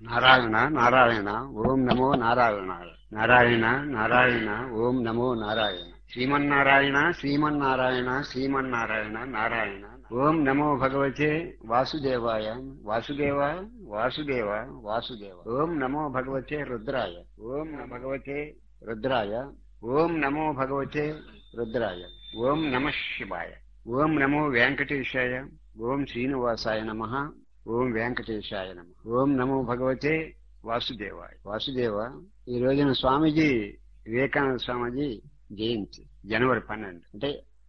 నారాయణ నారాయణ ఓం నమో నారాయణ నారాయణ నారాయణ ఓం నమో నారాయణ శ్రీమన్నారాయణ శ్రీమన్నారాయణ శ్రీమన్నారాయణ నారాయణ ఓం నమో భగవతే వాసుదేవాయ వాసుదేవ వాసుదేవ వాసుదేవ ఓం నమో భగవతే రుద్రాయ ఓం నమో భగవతే రుద్రాయ ఓం నమో భగవతే రుద్రాయ ఓం నమ శివాయ ఓం నమో వెంకటేశాయ ఓం శ్రీనివాసాయ నమ ఓం వెంకటేశాయ నమ ఓం నమో భగవతే వాసుదేవాయ వాసుదేవ ఈ రోజున స్వామీజీ వివేకానంద స్వామీజీ జయంతి జనవరి పన్నెండు అంటే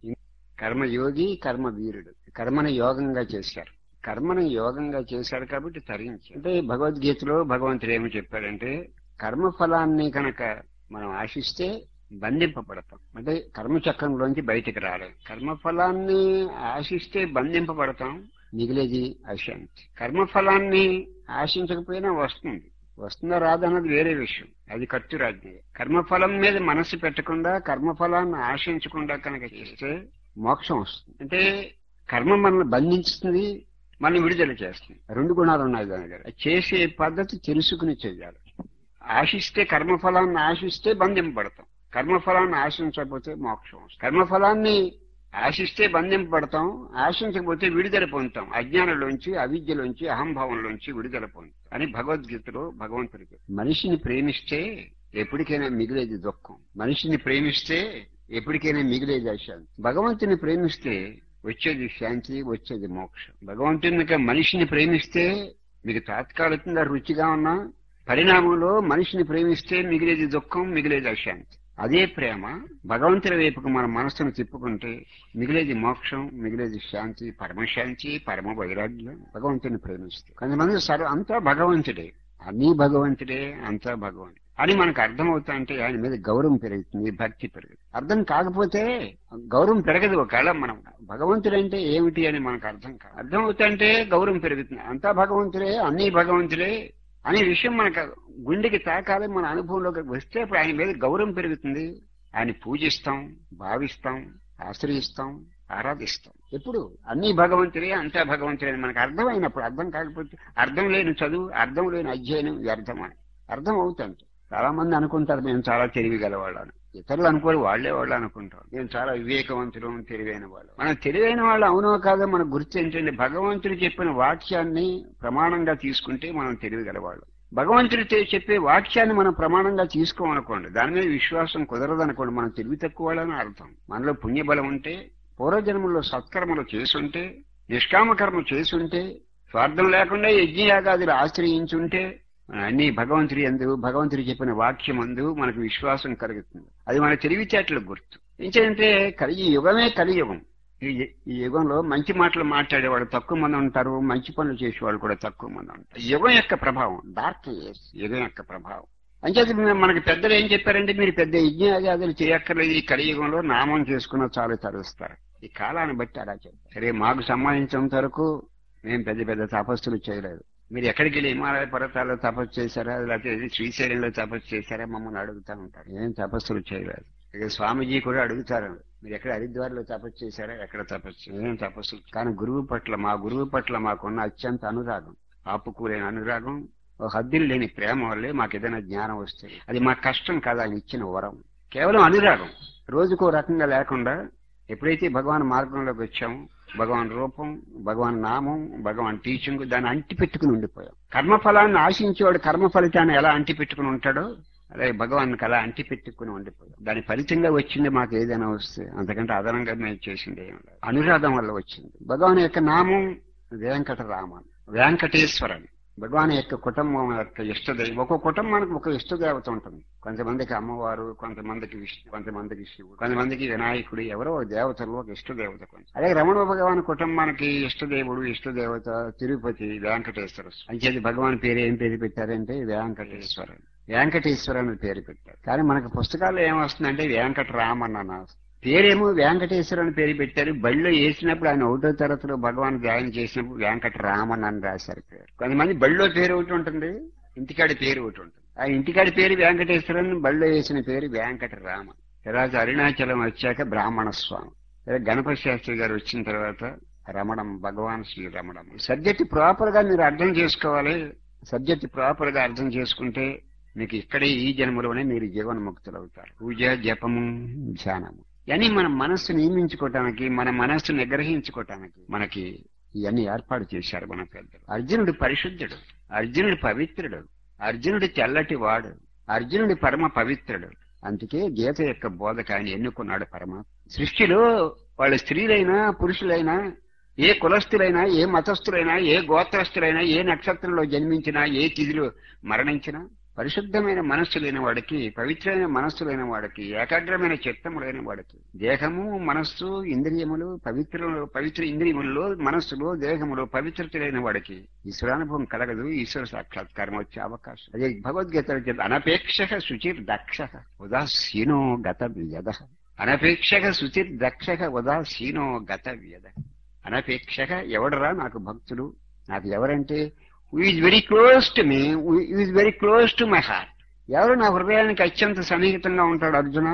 కర్మయోగి కర్మ వీరుడు కర్మను యోగంగా చేశారు కర్మను యోగంగా చేశారు కాబట్టి తరించారు అంటే భగవద్గీతలో భగవంతుడు ఏమి చెప్పాడంటే కర్మ ఫలాన్ని కనుక మనం ఆశిస్తే బంధింపబడతాం అంటే కర్మచక్రంలోంచి బయటికి రాలేం కర్మఫలాన్ని ఆశిస్తే బంధింపబడతాం మిగిలేది అశాంతి కర్మఫలాన్ని ఆశించకపోయినా వస్తుంది వస్తుందా రాదన్నది వేరే విషయం అది కత్తు రాజ్ఞ కర్మఫలం మీద మనసు పెట్టకుండా కర్మఫలాన్ని ఆశించకుండా కనుక చేస్తే మోక్షం వస్తుంది అంటే కర్మ మనల్ని బంధించుతుంది మనల్ని విడుదల చేస్తుంది రెండు గుణాలు ఉన్నాయి దాని దగ్గర చేసే పద్ధతి తెలుసుకుని చేయాలి ఆశిస్తే కర్మఫలాన్ని ఆశిస్తే బంధింపబడతాం కర్మఫలాన్ని ఆశించకపోతే మోక్షం వస్తుంది కర్మఫలాన్ని ఆశిస్తే బంధింపబడతాం ఆశించకపోతే విడుదల పొందుతాం అజ్ఞానంలోంచి అవిద్యలోంచి అహంభావంలోంచి విడుదల పొందుతాం అని భగవద్గీతలో భగవంతుడికి మనిషిని ప్రేమిస్తే ఎప్పటికైనా మిగిలేది దుఃఖం మనిషిని ప్రేమిస్తే ఎప్పటికైనా మిగిలేది అశాంతి భగవంతుని ప్రేమిస్తే వచ్చేది శాంతి వచ్చేది మోక్షం భగవంతుని మనిషిని ప్రేమిస్తే మీకు తాత్కాలికంగా రుచిగా ఉన్నా పరిణామంలో మనిషిని ప్రేమిస్తే మిగిలేది దుఃఖం మిగిలేది అశాంతి అదే ప్రేమ భగవంతుడి వైపుకు మన మనస్సును తిప్పుకుంటే మిగిలేది మోక్షం మిగిలేది శాంతి పరమశాంతి పరమ వైరాగ్యం భగవంతుని ప్రేమిస్తే కొంతమంది సర్వ అంతా భగవంతుడే అన్నీ భగవంతుడే అంతా భగవంతుడు అని మనకు అర్థమవుతా అంటే ఆయన మీద గౌరవం పెరుగుతుంది భక్తి పెరుగుతుంది అర్థం కాకపోతే గౌరవం పెరగదు ఒకవేళ మనం భగవంతుడు అంటే ఏమిటి అని మనకు అర్థం కాదు అర్థం అవుతా అంటే గౌరవం పెరుగుతుంది అంతా భగవంతుడే అన్నీ భగవంతుడే అనే విషయం మనకు గుండెకి తాకాలి మన అనుభవంలోకి వస్తే అప్పుడు ఆయన మీద గౌరవం పెరుగుతుంది ఆయన పూజిస్తాం భావిస్తాం ఆశ్రయిస్తాం ఆరాధిస్తాం ఎప్పుడు అన్ని భగవంతుడే అంతా భగవంతుడే అని మనకు అర్థమైనప్పుడు అర్థం కాకపోతే అర్థం లేని చదువు అర్థం లేని అధ్యయనం వ్యర్థమని అర్థం అవుతుంది చాలా మంది అనుకుంటారు మేము చాలా తెలివి గలవాళ్ళని ఇతరులు అనుకోరు వాళ్లే వాళ్ళు అనుకుంటారు మేము చాలా వివేకవంతులు తెలివైన వాళ్ళు మనం తెలివైన వాళ్ళు అవునో కాదో మనకు గుర్తించండి భగవంతుడు చెప్పిన వాక్యాన్ని ప్రమాణంగా తీసుకుంటే మనం తెలివి గలవాళ్ళు భగవంతుడు చెప్పే వాక్యాన్ని మనం ప్రమాణంగా తీసుకోమనుకోండి దాని మీద విశ్వాసం కుదరదనుకోండి మనం తెలివి తక్కువ వాళ్ళని అర్థం మనలో పుణ్యబలం ఉంటే పూర్వజన్మలో సత్కర్మలు చేసుంటే నిష్కామ కర్మ చేసుంటే స్వార్థం లేకుండా యజ్ఞయాగాదులు ఆశ్రయించుంటే అన్ని భగవంతుడి ఎందు భగవంతుడు చెప్పిన వాక్యం అందు మనకు విశ్వాసం కలుగుతుంది అది మన తెలివితేటలకు గుర్తు ఏంటంటే కలిగి యుగమే కలియుగం ఈ యుగంలో మంచి మాటలు మాట్లాడేవాళ్ళు తక్కువ మంది ఉంటారు మంచి పనులు చేసేవాళ్ళు కూడా తక్కువ మంది ఉంటారు యుగం యొక్క ప్రభావం డార్క్ ఇయర్స్ యుగం యొక్క ప్రభావం అంచేది మనకి పెద్దలు ఏం చెప్పారంటే మీరు పెద్ద యజ్ఞాగాదులు చేయక్కర్లేదు ఈ కలియుగంలో నామం చేసుకున్న చాలు తరుస్తారు ఈ కాలాన్ని బట్టి అలా చెప్పారు సరే మాకు సంబంధించినంత వరకు మేము పెద్ద పెద్ద తపస్సులు చేయలేదు మీరు ఎక్కడికి వెళ్ళి హిమాలయ పర్వతాల్లో తపస్సు చేశారా లేకపోతే శ్రీశైలంలో తపస్సు చేశారా మమ్మల్ని అడుగుతా ఉంటారు ఏం తపస్సులు చేయలేదు ఇక స్వామీజీ కూడా అడుగుతారు మీరు ఎక్కడ హరిద్వార్లో తపస్సు చేశారా ఎక్కడ తపస్సు ఏం తపస్సు కానీ గురువు పట్ల మా గురువు పట్ల మాకున్న అత్యంత అనురాగం ఆపుకూలేని అనురాగం ఒక హద్దులు లేని ప్రేమ వల్లే మాకు ఏదైనా జ్ఞానం వస్తే అది మా కష్టం కాదు ఆయన ఇచ్చిన వరం కేవలం అనురాగం రోజుకో రకంగా లేకుండా ఎప్పుడైతే భగవాన్ మార్గంలోకి వచ్చామో భగవాన్ రూపం భగవాన్ నామం భగవాన్ టీచింగ్ దాన్ని అంటి పెట్టుకుని ఉండిపోయాం కర్మఫలాన్ని ఆశించేవాడు కర్మ ఫలితాన్ని ఎలా అంటి పెట్టుకుని ఉంటాడో అలాగే భగవాన్కి అలా అంటి పెట్టుకుని ఉండిపోయాం దాని ఫలితంగా వచ్చింది మాకు ఏదైనా వస్తే అంతకంటే అదనంగా మేము చేసింది ఏం లేదు అనురాధం వల్ల వచ్చింది భగవాన్ యొక్క నామం వెంకటరామన్ వెంకటేశ్వరన్ భగవాన్ యొక్క కుటుంబం యొక్క ఇష్టదైవం ఒక్కొక్క కుటుంబానికి ఒక ఇష్టదేవత ఉంటుంది కొంతమందికి అమ్మవారు కొంతమందికి విష్ణు కొంతమందికి శివుడు కొంతమందికి వినాయకుడు ఎవరో ఒక దేవతలు ఒక ఇష్టదేవత కొంచెం అలాగే రమణ భగవాన్ కుటుంబానికి ఇష్టదేవుడు ఇష్టదేవత తిరుపతి వెంకటేశ్వర అంచేది భగవాన్ పేరు ఏం పేరు పెట్టారంటే వెంకటేశ్వర వెంకటేశ్వర అని పేరు పెట్టారు కానీ మనకు పుస్తకాల్లో ఏమొస్తుందంటే వెంకటరామన్ అన్న పేరేమో వెంకటేశ్వర అని పేరు పెట్టారు బడిలో వేసినప్పుడు ఆయన ఒకటో తరగతిలో భగవాన్ జాయిన్ చేసినప్పుడు వెంకటరామన్ అని రాశారు పేరు కొంతమంది బడిలో పేరు ఒకటి ఉంటుంది ఇంటికాడి పేరు ఒకటి ఉంటుంది ఆ ఇంటికాడి పేరు వెంకటేశ్వరన్ బడిలో వేసిన పేరు వెంకటరామన్ తర్వాత అరుణాచలం వచ్చాక బ్రాహ్మణ స్వామి గణపతి శాస్త్రి గారు వచ్చిన తర్వాత రమణం భగవాన్ శ్రీ రమణం సబ్జెక్ట్ ప్రాపర్ గా మీరు అర్థం చేసుకోవాలి సబ్జెక్ట్ ప్రాపర్ గా అర్థం చేసుకుంటే మీకు ఇక్కడే ఈ జన్మలోనే మీరు జీవన్ముక్తులు అవుతారు పూజ జపము ధ్యానము ఇవన్నీ మన మనస్సు నియమించుకోవటానికి మన మనస్సు నిగ్రహించుకోవటానికి మనకి ఇవన్నీ ఏర్పాటు చేశారు మన పెద్దలు అర్జునుడు పరిశుద్ధుడు అర్జునుడు పవిత్రుడు అర్జునుడు తెల్లటి వాడు అర్జునుడి పరమ పవిత్రుడు అందుకే గీత యొక్క బోధక ఆయన ఎన్నుకున్నాడు పరమాత్మ సృష్టిలో వాళ్ళ స్త్రీలైనా పురుషులైనా ఏ కులస్తులైనా ఏ మతస్థులైనా ఏ గోత్రస్తులైనా ఏ నక్షత్రంలో జన్మించినా ఏ తిథిలో మరణించినా పరిశుద్ధమైన మనస్సు లేని వాడికి పవిత్రమైన మనస్సు లేని వాడికి ఏకాగ్రమైన చిత్తము లేని వాడికి దేహము మనస్సు ఇంద్రియములు పవిత్ర పవిత్ర ఇంద్రియములలో మనస్సులో దేహములో పవిత్రత లేని వాడికి ఈశ్వరానుభవం కలగదు ఈశ్వర సాక్షాత్కారం వచ్చే అవకాశం అదే భగవద్గీత అనపేక్ష శుచిర్ దక్ష ఉదాసీనో గత వ్యద అనపేక్షక శుచిర్ దక్షక ఉదాసీనో గత వ్యద అనపేక్షక ఎవడరా నాకు భక్తుడు నాకు ఎవరంటే is very close to me is very close to my heart ఎవరు నా హృదయానికి అత్యంత సన్నిహితంగా ఉంటాడు అర్జున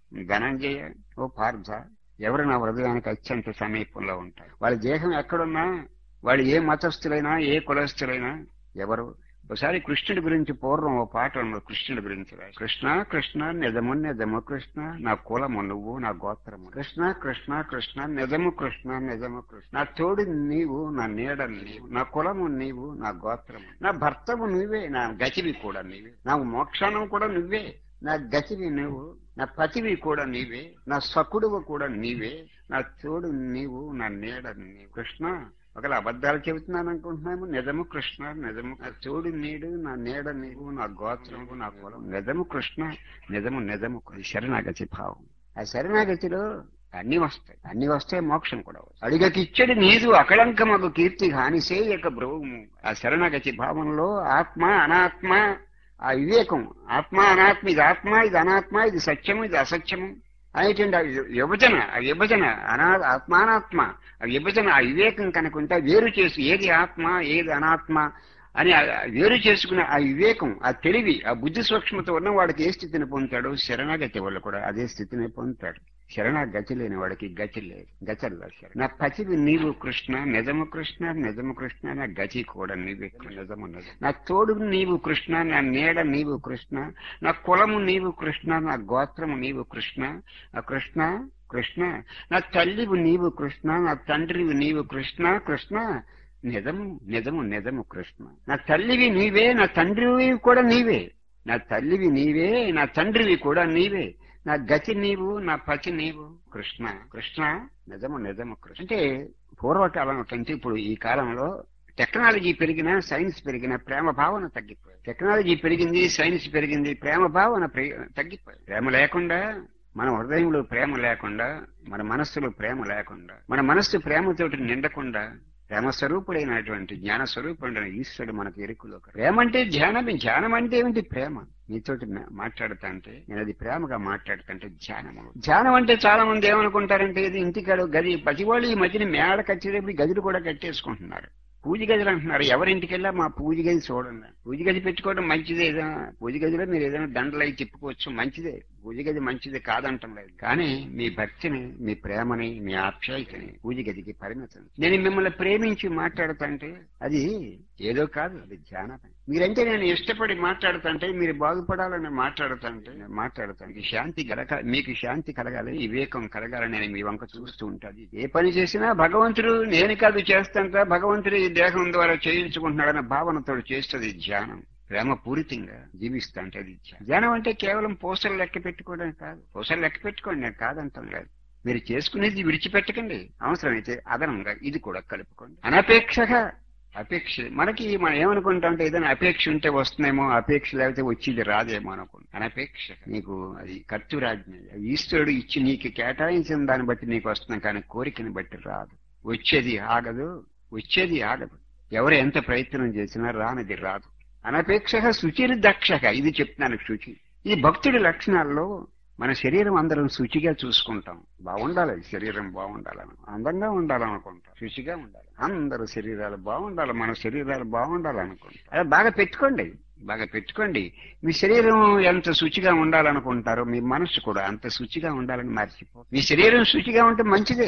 ధనంజయ ఓ పార్థ ఎవరు నా హృదయానికి అత్యంత సమీపంలో ఉంటారు వాళ్ళ దేహం ఎక్కడున్నా వాళ్ళు ఏ మతస్థులైనా ఏ కులస్థులైనా ఎవరు ఒకసారి కృష్ణుడి గురించి పూర్వం ఓ పాట ఉంది కృష్ణుడి గురించి రాయి. కృష్ణ కృష్ణ నిజము నిజము కృష్ణ నా కులము నువ్వు నా గోత్రము కృష్ణ కృష్ణ కృష్ణ నిజము కృష్ణ నిజము కృష్ణ నా తోడు నీవు నా నీడ నీవు నా కులము నీవు నా గోత్రము నా భర్తవు నువ్వే నా గతివి కూడా నీవే నా మోక్షానం కూడా నువ్వే నా గతివి నువ్వు నా పతివి కూడా నీవే నా సకుడువు కూడా నీవే నా తోడు నీవు నా నీడ నీవు కృష్ణ ఒకవేళ అబద్ధాలు చెబుతున్నాను అనుకుంటున్నాము నిజము కృష్ణ నిజము నా తోడు నీడు నా నీడ నీవు నా గోత్రము నా కులం నిజము కృష్ణ నిజము నిజము ఇది శరణాగతి భావం ఆ శరణాగతిలో అన్ని వస్తాయి అన్ని వస్తే మోక్షం కూడా వస్తాయి అడిగకిచ్చడి నీదు అకళంకమగు కీర్తి హానిసేయక బ్రోము ఆ శరణాగతి భావంలో ఆత్మ అనాత్మ ఆ వివేకం ఆత్మ అనాత్మ ఇది ఆత్మ ఇది అనాత్మ ఇది సత్యము ఇది అసత్యము అనేటువంటి ఆ విభజన ఆ విభజన అనా ఆత్మానాత్మ ఆ విభజన ఆ వివేకం కనుకుంటే వేరు చేసి ఏది ఆత్మ ఏది అనాత్మ అని ఆ వేరు చేసుకునే ఆ వివేకం ఆ తెలివి ఆ బుద్ధి సూక్ష్మత ఉన్న వాడికి ఏ స్థితిని పొందుతాడు శరణాగతి వాళ్ళు కూడా అదే స్థితిని పొందుతాడు శరణాగతి లేని వాడికి గతి లేదు గతి శరణ నా పతివి నీవు కృష్ణ నిజము కృష్ణ నిజము కృష్ణ నా గతి కూడా నీవే నిజము నిజం నా తోడు నీవు కృష్ణ నా నీడ నీవు కృష్ణ నా కులము నీవు కృష్ణ నా గోత్రము నీవు కృష్ణ నా కృష్ణ కృష్ణ నా తల్లివు నీవు కృష్ణ నా తండ్రివి నీవు కృష్ణ కృష్ణ నిజము నిజము నిజము కృష్ణ నా తల్లివి నీవే నా తండ్రివి కూడా నీవే నా తల్లివి నీవే నా తండ్రివి కూడా నీవే నా గతి నీవు నా పతి నీవు కృష్ణ కృష్ణ నిజము నిజము కృష్ణ అంటే పూర్వకాలం కంటే ఇప్పుడు ఈ కాలంలో టెక్నాలజీ పెరిగినా సైన్స్ పెరిగినా ప్రేమ భావన తగ్గిపోయింది టెక్నాలజీ పెరిగింది సైన్స్ పెరిగింది ప్రేమ భావన పెరి- తగ్గిపోయింది ప్రేమ లేకుండా మన హృదయంలో ప్రేమ లేకుండా మన మనస్సులో ప్రేమ లేకుండా మన మనస్సు ప్రేమతోటి నిండకుండా ప్రేమ స్వరూపుడైనటువంటి జ్ఞాన స్వరూపుడైన ఈశ్వరుడు మనకు ఎరుకులో ప్రేమ అంటే ధ్యానం ధ్యానం అంటే ఏమిటి ప్రేమ నీతోటి మా- మాట్లాడుతా అంటే నేను అది ప్రేమగా మాట్లాడుతుంటే ధ్యానము ధ్యానం అంటే చాలా మంది ఏమనుకుంటారంటే ఇది ఇంటికాడు గది ప్రతి వాళ్ళు ఈ మధ్యన మేడ కట్టేటప్పుడు గదులు కూడా కట్టేసుకుంటున్నారు పూజ గదులు అంటున్నారు ఎవరింటికి వెళ్ళా మా పూజ గది చూడండి పూజ గది పెట్టుకోవడం మంచిదే ఏదైనా పూజ గదిలో మీరు ఏదైనా దండలు అయి తిప్పుకోవచ్చు మంచిదే పూజ గది మంచిది కాదంటం లేదు కానీ మీ భక్తిని మీ ప్రేమని మీ ఆప్యాయతని పూజ గదికి పరిమితం నేను మిమ్మల్ని ప్రేమించి మాట్లాడుతుంటే అది ఏదో కాదు అది ధ్యానమే మీరంటే నేను ఇష్టపడి మాట్లాడుతుంటే మీరు బాగుపడాలని మాట్లాడుతుంటే నేను మాట్లాడుతాను శాంతి కలగ మీకు శాంతి కలగాలి వివేకం కలగాలని నేను మీ వంక చూస్తూ ఉంటాను ఏ పని చేసినా భగవంతుడు నేను కాదు చేస్తాంట భగవంతుడు ఈ దేహం ద్వారా చేయించుకుంటున్నాడన్న భావనతో చేస్తుంది ధ్యానం ప్రేమ పూరితంగా జీవిస్తా అంటే అది ధ్యానం. ధ్యానం అంటే కేవలం పూసలు లెక్క పెట్టుకోవడం కాదు పూసలు లెక్క పెట్టుకోండి నేను కాదంటాం లేదు మీరు చేసుకునేది విడిచిపెట్టకండి అవసరమైతే అదనంగా ఇది కూడా కలుపుకోండి అనపేక్షగా అపేక్ష మనకి మనం ఏమనుకుంటాం అంటే ఏదైనా అపేక్ష ఉంటే వస్తుందేమో అపేక్ష లేకపోతే వచ్చేది రాదేమో అనుకుంటా అనపేక్ష నీకు అది కర్తురాజ్ఞ ఈశ్వరుడు ఇచ్చి నీకు కేటాయించిన దాన్ని బట్టి నీకు వస్తుంది కానీ కోరికని బట్టి రాదు వచ్చేది ఆగదు వచ్చేది ఆగదు ఎవరు ఎంత ప్రయత్నం చేసినా రానిది రాదు అనపేక్ష శుచిరి దక్షక ఇది చెప్తున్నాను శుచి ఈ భక్తుడి లక్షణాల్లో మన శరీరం అందరం శుచిగా చూసుకుంటాం బాగుండాలి శరీరం బాగుండాలని అందంగా ఉండాలనుకుంటాం శుచిగా ఉండాలి అందరు శరీరాలు బాగుండాలి మన శరీరాలు బాగుండాలనుకుంటాం అదే బాగా పెట్టుకోండి బాగా పెట్టుకోండి మీ శరీరం ఎంత శుచిగా ఉండాలనుకుంటారో మీ మనసు కూడా అంత శుచిగా ఉండాలని మర్చిపో మీ శరీరం శుచిగా ఉంటే మంచిదే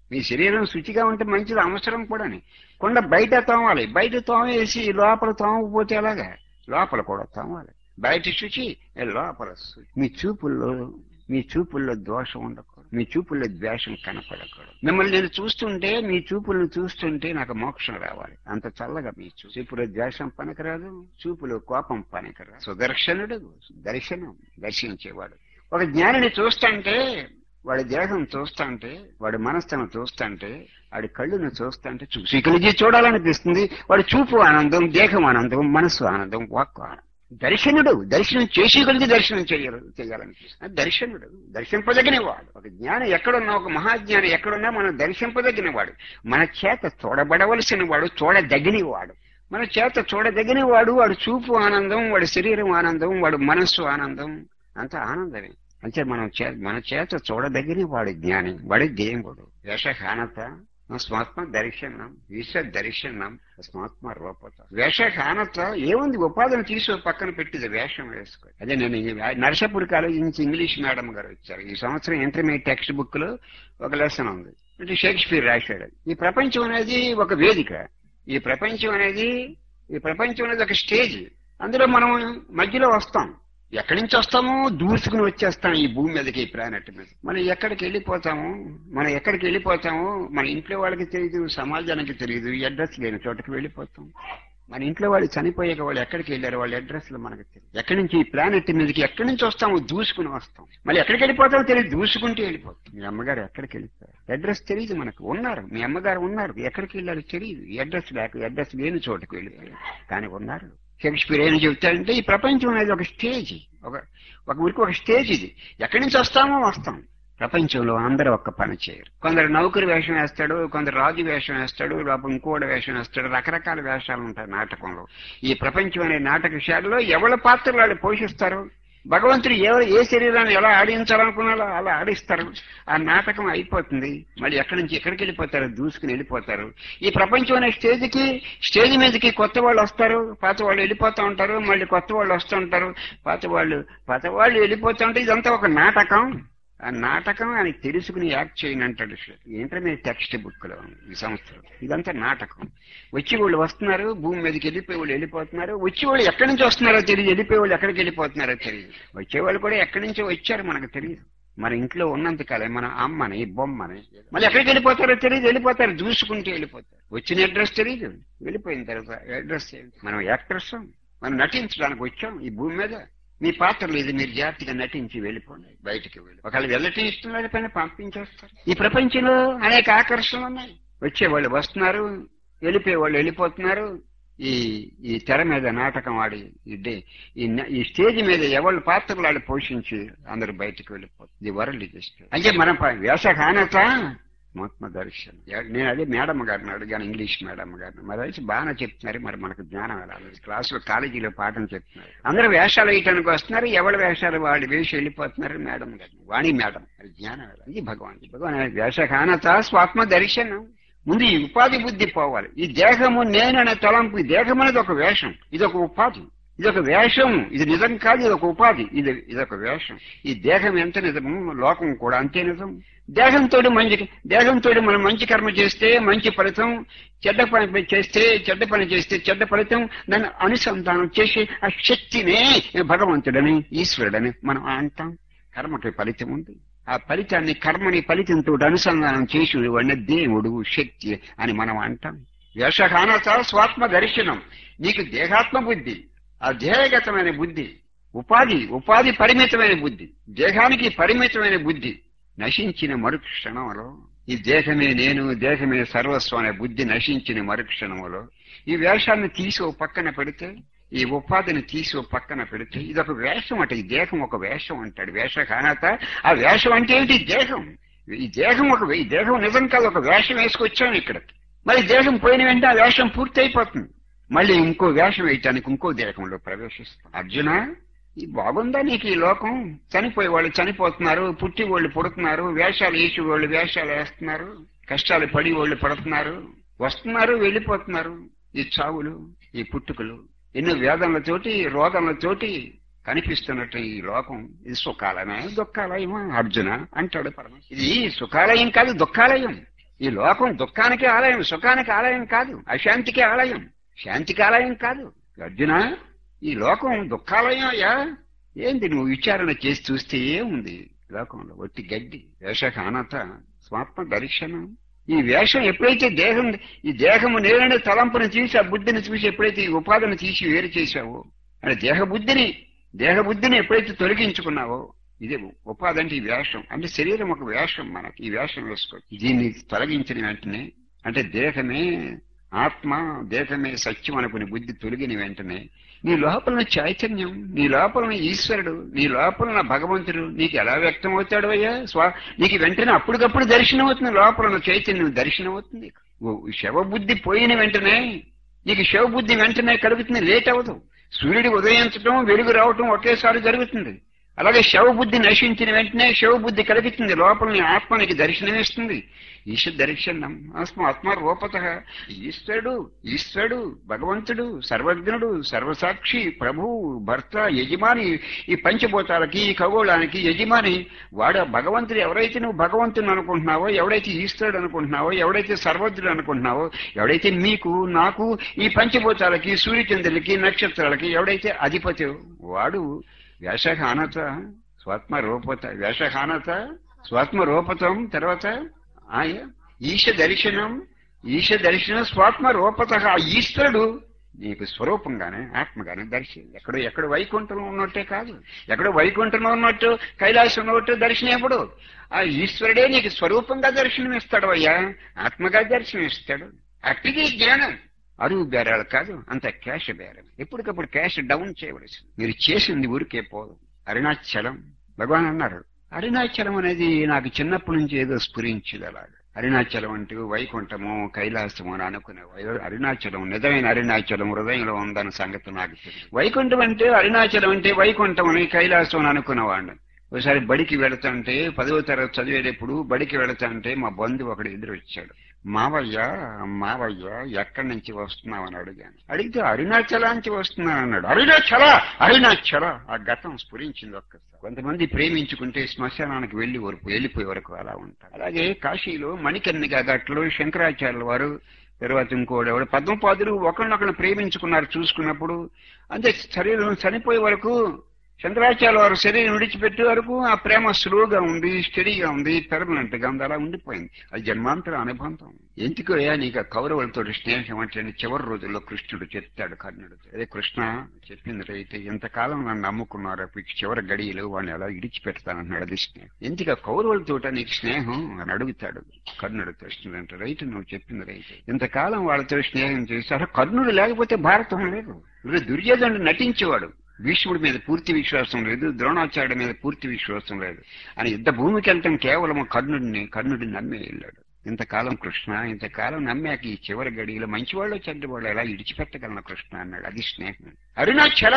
మీ శరీరం శుచిగా ఉంటే మంచిది అవసరం కూడాని కొండ బయట తోమాలి బయట తోమేసి లోపల తోమకపోతే ఎలాగా లోపల కూడా తోమాలి బయట శుచి లోపల శుచి మీ చూపుల్లో మీ చూపుల్లో దోషం ఉండకూడదు మీ చూపుల్లో ద్వేషం కనపడకూడదు మిమ్మల్ని నేను చూస్తుంటే మీ చూపులను చూస్తుంటే నాకు మోక్షం రావాలి అంత చల్లగా మీ చూ చూపులో ద్వేషం పనికిరాదు చూపులో కోపం పనికిరాదు సుదర్శనుడు దర్శనం దర్శించేవాడు ఒక జ్ఞానిని చూస్తుంటే వాడి దేహం చూస్తాంటే వాడి మనస్సును చూస్తాంటే వాడి కళ్ళును చూస్తాంటే చూసి కలిగి చూడాలనిపిస్తుంది వాడి చూపు ఆనందం దేహం ఆనందం మనస్సు ఆనందం వాక్కు ఆనందం దర్శనుడు దర్శనం చేసి కలిగి దర్శనం చేయాలి చేయాలనిపిస్తుంది దర్శనుడు దర్శింపదగిన వాడు ఒక జ్ఞాని ఎక్కడున్నా ఒక మహాజ్ఞాని ఎక్కడున్నా మనం దర్శింపదగిన వాడు మన చేత చూడబడవలసిన వాడు చూడదగిన వాడు మన చేత చూడదగిన వాడు వాడు చూపు ఆనందం వాడి శరీరం ఆనందం వాడు మనస్సు ఆనందం అంత ఆనందమే అంటే మనం చే మన చేత చూడదగిన వాడు జ్ఞాని వాడి దేవుడు వేషహానత స్మాత్మ దర్శనం ఈశ్వర దర్శనం స్మాత్మ రూపత వేషహానత ఏముంది ఉపాధిని తీసి పక్కన పెట్టింది వేషం వేసుకో అదే నేను నరసపూర్ కాలేజీ నుంచి ఇంగ్లీష్ మేడం గారు వచ్చారు ఈ సంవత్సరం ఇంటర్మీడియట్ టెక్స్ట్ బుక్ లో ఒక లెసన్ ఉంది అంటే షేక్స్పియర్ రాశాడు ఈ ప్రపంచం అనేది ఒక వేదిక ఈ ప్రపంచం అనేది ఈ ప్రపంచం అనేది ఒక స్టేజ్ అందులో మనం మధ్యలో వస్తాం ఎక్కడి నుంచి వస్తామో దూసుకుని వచ్చేస్తాం ఈ భూమి మీదకి ఈ ప్లానెట్ మీద మనం ఎక్కడికి వెళ్ళిపోతాము మనం ఎక్కడికి వెళ్ళిపోతామో మన ఇంట్లో వాళ్ళకి తెలియదు సమాజానికి తెలియదు ఈ అడ్రస్ లేని చోటకి వెళ్ళిపోతాం మన ఇంట్లో వాళ్ళు చనిపోయాక వాళ్ళు ఎక్కడికి వెళ్ళారు వాళ్ళ అడ్రస్ లో మనకు తెలియదు ఎక్కడి నుంచి ఈ ప్లానెట్ మీదకి ఎక్కడి నుంచి వస్తామో దూసుకుని వస్తాం మళ్ళీ ఎక్కడికి వెళ్ళిపోతామో తెలియదు దూసుకుంటూ వెళ్ళిపోతాం మీ అమ్మగారు ఎక్కడికి వెళ్ళిపోయారు అడ్రస్ తెలియదు మనకు ఉన్నారు మీ అమ్మగారు ఉన్నారు ఎక్కడికి వెళ్ళారు తెలియదు ఈ అడ్రస్ లేక అడ్రస్ లేని చోటకి వెళ్ళిపోయారు కానీ ఉన్నారు షేక్స్పియర్ ఏం చెప్తాడంటే ఈ ప్రపంచం అనేది ఒక స్టేజ్ ఒక ఒక ఊరికి ఒక స్టేజ్ ఇది ఎక్కడి నుంచి వస్తామో వస్తాం ప్రపంచంలో అందరూ ఒక్క పని చేయరు కొందరు నౌకరు వేషం వేస్తాడు కొందరు రాజు వేషం వేస్తాడు లోపల ఇంకోటి వేషం వేస్తాడు రకరకాల వేషాలు ఉంటాయి నాటకంలో ఈ ప్రపంచం అనే నాటకశాలలో ఎవరి పాత్రలు వాళ్ళు పోషిస్తారు భగవంతుడు ఎవరు ఏ శరీరాన్ని ఎలా ఆడించాలనుకున్నారో అలా ఆడిస్తారు ఆ నాటకం అయిపోతుంది మళ్ళీ ఎక్కడి నుంచి ఎక్కడికి వెళ్ళిపోతారు దూసుకుని వెళ్ళిపోతారు ఈ ప్రపంచం అనే స్టేజ్కి స్టేజ్ మీదకి కొత్త వాళ్ళు వస్తారు పాత వాళ్ళు వెళ్ళిపోతూ ఉంటారు మళ్ళీ కొత్త వాళ్ళు వస్తూ ఉంటారు పాత వాళ్ళు పాత వాళ్ళు వెళ్ళిపోతూ ఉంటే ఇదంతా ఒక నాటకం ఆ నాటకం ఆయన తెలుసుకుని యాక్ట్ చేయని అంటాడు ఇంటర్మీడియట్ టెక్స్ట్ బుక్ లో ఈ సంవత్సరం ఇదంతా నాటకం వచ్చి వాళ్ళు వస్తున్నారు భూమి మీదకి వెళ్ళిపోయి వాళ్ళు వెళ్ళిపోతున్నారు వచ్చి వాళ్ళు ఎక్కడి నుంచి వస్తున్నారో తెలియదు వెళ్ళిపోయి వాళ్ళు ఎక్కడికి వెళ్ళిపోతున్నారో తెలియదు వచ్చేవాళ్ళు కూడా ఎక్కడి నుంచో వచ్చారు మనకు తెలియదు మన ఇంట్లో ఉన్నంత కాలే మన అమ్మని బొమ్మని మళ్ళీ ఎక్కడికి వెళ్ళిపోతారో తెలియదు వెళ్ళిపోతారు దూసుకుంటూ వెళ్ళిపోతారు వచ్చిన అడ్రస్ తెలియదు వెళ్ళిపోయిన తర్వాత అడ్రస్ మనం యాక్టర్స్ మనం నటించడానికి వచ్చాం ఈ భూమి మీద మీ పాత్రలు ఇది మీరు జాగ్రత్తగా నటించి వెళ్ళిపోండి బయటికి వెళ్ళి ఒకవేళ వెళ్ళటం ఇష్టం లేకపోయినా పంపించేస్తారు ఈ ప్రపంచంలో అనేక ఆకర్షణలు ఉన్నాయి వచ్చేవాళ్ళు వస్తున్నారు వెళ్ళిపోయే వాళ్ళు వెళ్ళిపోతున్నారు ఈ ఈ తెర మీద నాటకం ఆడి ఈ డే- ఈ న- ఈ స్టేజ్ మీద ఎవరి పాత్రలు వాళ్ళు పోషించి అందరు బయటికి వెళ్ళిపోతుంది ఈ వరల్డ్ ఇది అంటే మనం ప- వేషగానత మహాత్మ దర్శనం ఎ- నేను అదే మేడం గారిని అడిగాను ఇంగ్లీష్ మేడం గారిని మరి అయితే బాగానే చెప్తున్నారు మరి మనకు జ్ఞానం వెళ్ళాలి క్లాసులో కాలేజీలో పాఠం చెప్తున్నారు అందరూ వేషాలు వేయటానికి వస్తున్నారు ఎవరి వేషాలు వాళ్ళు వేసి వెళ్ళిపోతున్నారు మేడం గారిని వాణి మేడం మరి జ్ఞానం వెళ్ళాలి ఇది భగవాన్ భగవాన్ వేషగానత స్వాత్మ దర్శనం ముందు ఈ ఉపాధి బుద్ధి పోవాలి ఈ దేహము నేను అనే తలంపు ఈ దేహం అనేది ఒక వేషం ఇది ఒక ఉపాధి ఇది ఒక వేషం ఇది నిజం కాదు ఇది ఒక ఉపాధి ఇది ఇది ఒక వేషం ఈ దేహం ఎంత నిజము లోకం కూడా అంతే నిజం దేహంతో మంచి దేహంతో మనం మంచి కర్మ చేస్తే మంచి ఫలితం చెడ్డ పని చేస్తే చెడ్డ పని చేస్తే చెడ్డ ఫలితం దాన్ని అనుసంధానం చేసి ఆ శక్తినే భగవంతుడని ఈశ్వరుడని మనం అంటాం కర్మకి ఫలితం ఉంది ఆ ఫలితాన్ని కర్మని ఫలితంతో అనుసంధానం చేసి వాడిన దేవుడు శక్తి అని మనం అంటాం వేషహానత స్వాత్మ దర్శనం నీకు దేహాత్మ బుద్ధి ఆ దేహగతమైన బుద్ధి ఉపాధి ఉపాధి పరిమితమైన బుద్ధి దేహానికి పరిమితమైన బుద్ధి నశించిన మరుక్షణంలో ఈ దేహమే నేను దేహమే సర్వస్వం అనే బుద్ధి నశించిన మరుక్షణంలో ఈ వేషాన్ని తీసి ఓ పక్కన పెడితే ఈ ఉపాధిని తీసి ఓ పక్కన పెడితే ఇది ఒక వేషం అట ఈ దేహం ఒక వేషం అంటాడు వేషకానత ఆ వేషం అంటే ఏంటి ఈ దేహం ఈ దేహం ఒక ఈ దేహం నిజం కాదు ఒక వేషం వేసుకొచ్చాను ఇక్కడ మరి దేహం పోయిన వెంటనే ఆ వేషం పూర్తి అయిపోతుంది మళ్ళీ ఇంకో వేషం వేయటానికి ఇంకో దేహంలో ప్రవేశిస్తాం అర్జున ఈ బాగుందా నీకు ఈ లోకం చనిపోయే వాళ్ళు చనిపోతున్నారు పుట్టి వాళ్ళు పుడుతున్నారు వేషాలు వేసి వాళ్ళు వేషాలు వేస్తున్నారు కష్టాలు పడి వాళ్ళు పడుతున్నారు వస్తున్నారు వెళ్ళిపోతున్నారు ఈ చావులు ఈ పుట్టుకలు ఎన్నో వేదనలతోటి రోగములతోటి కనిపిస్తున్నట్టు ఈ లోకం ఇది సుఖాలయమే దుఃఖాలయమా అర్జున అంటాడు పరమ ఇది సుఖాలయం కాదు దుఃఖాలయం ఈ లోకం దుఃఖానికి ఆలయం సుఖానికి ఆలయం కాదు అశాంతికి ఆలయం శాంతికి ఆలయం కాదు అర్జున ఈ లోకం దుఃఖాలయం అయ్యా ఏంది నువ్వు విచారణ చేసి చూస్తే ఏముంది లోకంలో ఒట్టి గడ్డి వేషకానత స్వాత్మ దర్శనం ఈ వేషం ఎప్పుడైతే దేహం ఈ దేహము నేరని తలంపుని తీసి ఆ బుద్ధిని చూసి ఎప్పుడైతే ఈ ఉపాధిని తీసి వేరు చేశావో అంటే దేహ బుద్ధిని దేహ బుద్ధిని ఎప్పుడైతే తొలగించుకున్నావో ఇది ఉపాధి అంటే ఈ వేషం అంటే శరీరం ఒక వేషం మనకి ఈ వేషం వేసుకో దీన్ని తొలగించిన వెంటనే అంటే దేహమే ఆత్మ దేహమే సత్యం అనుకుని బుద్ధి తొలగిన వెంటనే నీ లోపల చైతన్యం నీ లోపల ఈశ్వరుడు నీ లోపల భగవంతుడు నీకు ఎలా వ్యక్తం అవుతాడు అయ్యా స్వా నీకు వెంటనే అప్పటికప్పుడు దర్శనం అవుతుంది లోపల చైతన్యం దర్శనం అవుతుంది ఓ శవబుద్ధి పోయిన వెంటనే నీకు శవబుద్ధి వెంటనే కలుగుతుంది లేట్ అవ్వదు సూర్యుడి ఉదయించడం వెలుగు రావటం ఒకేసారి జరుగుతుంది అలాగే శవబుద్ధి నశించిన వెంటనే శవబుద్ధి కలుగుతుంది లోపల నీ ఆత్మనికి దర్శనమిస్తుంది ఈశ్వర దర్శనం ఆత్మ ఆత్మ రూపత ఈశ్వరుడు ఈశ్వరుడు భగవంతుడు సర్వజ్ఞుడు సర్వసాక్షి ప్రభువు భర్త యజమాని ఈ పంచభూతాలకి ఈ ఖగోళానికి యజమాని వాడు భగవంతుడు ఎవరైతే నువ్వు భగవంతుని అనుకుంటున్నావో ఎవడైతే ఈశ్వరుడు అనుకుంటున్నావో ఎవడైతే సర్వజ్ఞుడు అనుకుంటున్నావో ఎవడైతే మీకు నాకు ఈ పంచభూతాలకి సూర్యచంద్రులకి నక్షత్రాలకి ఎవడైతే అధిపతి వాడు వేషహానత స్వాత్మ రూపత వేషహానత స్వాత్మ రూపతం తర్వాత ఆయ ఈశ దర్శనం ఈశ దర్శనం స్వాత్మ రూపత ఆ ఈశ్వరుడు నీకు స్వరూపంగానే ఆత్మగానే దర్శనం ఎక్కడో ఎక్కడ వైకుంఠంలో ఉన్నట్టే కాదు ఎక్కడో వైకుంఠంలో ఉన్నట్టు కైలాసంలో ఉన్నట్టు దర్శనం ఎప్పుడు ఆ ఈశ్వరుడే నీకు స్వరూపంగా దర్శనం ఇస్తాడు అయ్యా ఆత్మగా దర్శనం ఇస్తాడు అట్టిది జ్ఞానం అరువు బేరాలు కాదు అంత క్యాష్ బేరం ఎప్పటికప్పుడు క్యాష్ డౌన్ చేయవలసింది మీరు చేసింది ఊరికే పోదు అరుణాచలం భగవాన్ అన్నారు అరుణాచలం అనేది నాకు చిన్నప్పటి నుంచి ఏదో స్ఫురించింది అలాగా అరుణాచలం అంటూ వైకుంఠము కైలాసము అని అనుకునేవాడు అరుణాచలం నిజమైన అరుణాచలం హృదయంలో ఉందన్న సంగతి నాకు తెలియదు వైకుంఠం అంటే అరుణాచలం అంటే వైకుంఠం అని కైలాసం అని అనుకునేవాడిని ఒకసారి బడికి వెళతాంటే పదవ తరగతి చదివేటప్పుడు బడికి వెళతాంటే మా బంధువు ఒకడు ఎదురు వచ్చాడు మావయ్య మావయ్య ఎక్కడి నుంచి వస్తున్నావని అడిగాను అడిగితే అరుణాచలానికి వస్తున్నాను అన్నాడు అరుణాచల అరుణాచల ఆ గతం స్ఫురించింది ఒక్కసారి కొంతమంది ప్రేమించుకుంటే శ్మశానానికి వెళ్లి వరకు వెళ్ళిపోయే వరకు అలా ఉంటారు అలాగే కాశీలో మణికర్ణిక ఘట్లో శంకరాచార్యుల వారు తర్వాత ఇంకోడు ఎవడు పద్మపాదులు ఒకరినొకరిని ప్రేమించుకున్నారు చూసుకున్నప్పుడు అంతే శరీరం చనిపోయే వరకు శంకరాచార్య వారు శరీరం విడిచిపెట్టే వరకు ఆ ప్రేమ స్లోగా ఉంది స్టడీగా ఉంది పెర్మనెంట్ గా ఉంది అలా ఉండిపోయింది అది జన్మాంతర అనుబంధం ఎందుకు అయ్యా నీకు ఆ కౌరవులతో స్నేహం అంటే చివరి రోజుల్లో కృష్ణుడు చెప్తాడు కర్ణుడు అదే కృష్ణ చెప్పింది రైతే ఇంతకాలం నన్ను నమ్ముకున్నారు అప్పుడు చివరి గడియలు వాడిని ఎలా విడిచిపెడతానన్నాడు అది స్నేహం ఎందుకు ఆ కౌరవులతో నీకు స్నేహం అని అడుగుతాడు కర్ణుడు కృష్ణుడు అంటే రైతు నువ్వు చెప్పింది రైతే ఇంతకాలం వాళ్ళతో స్నేహం చేశారు కర్ణుడు లేకపోతే భారతం లేదు ఇప్పుడు దుర్యోధనుడు నటించేవాడు భీష్ముడి మీద పూర్తి విశ్వాసం లేదు ద్రోణాచార్యుడి మీద పూర్తి విశ్వాసం లేదు అని యుద్ధ భూమికి వెళ్తాం కేవలం కర్ణుడిని కర్ణుడిని నమ్మే వెళ్ళాడు ఇంతకాలం కృష్ణ ఇంతకాలం నమ్మాక ఈ చివరి గడియలో మంచివాళ్ళు చెడ్డవాళ్ళు ఎలా ఇడిచిపెట్టగలను కృష్ణ అన్నాడు అది స్నేహం అరుణాచల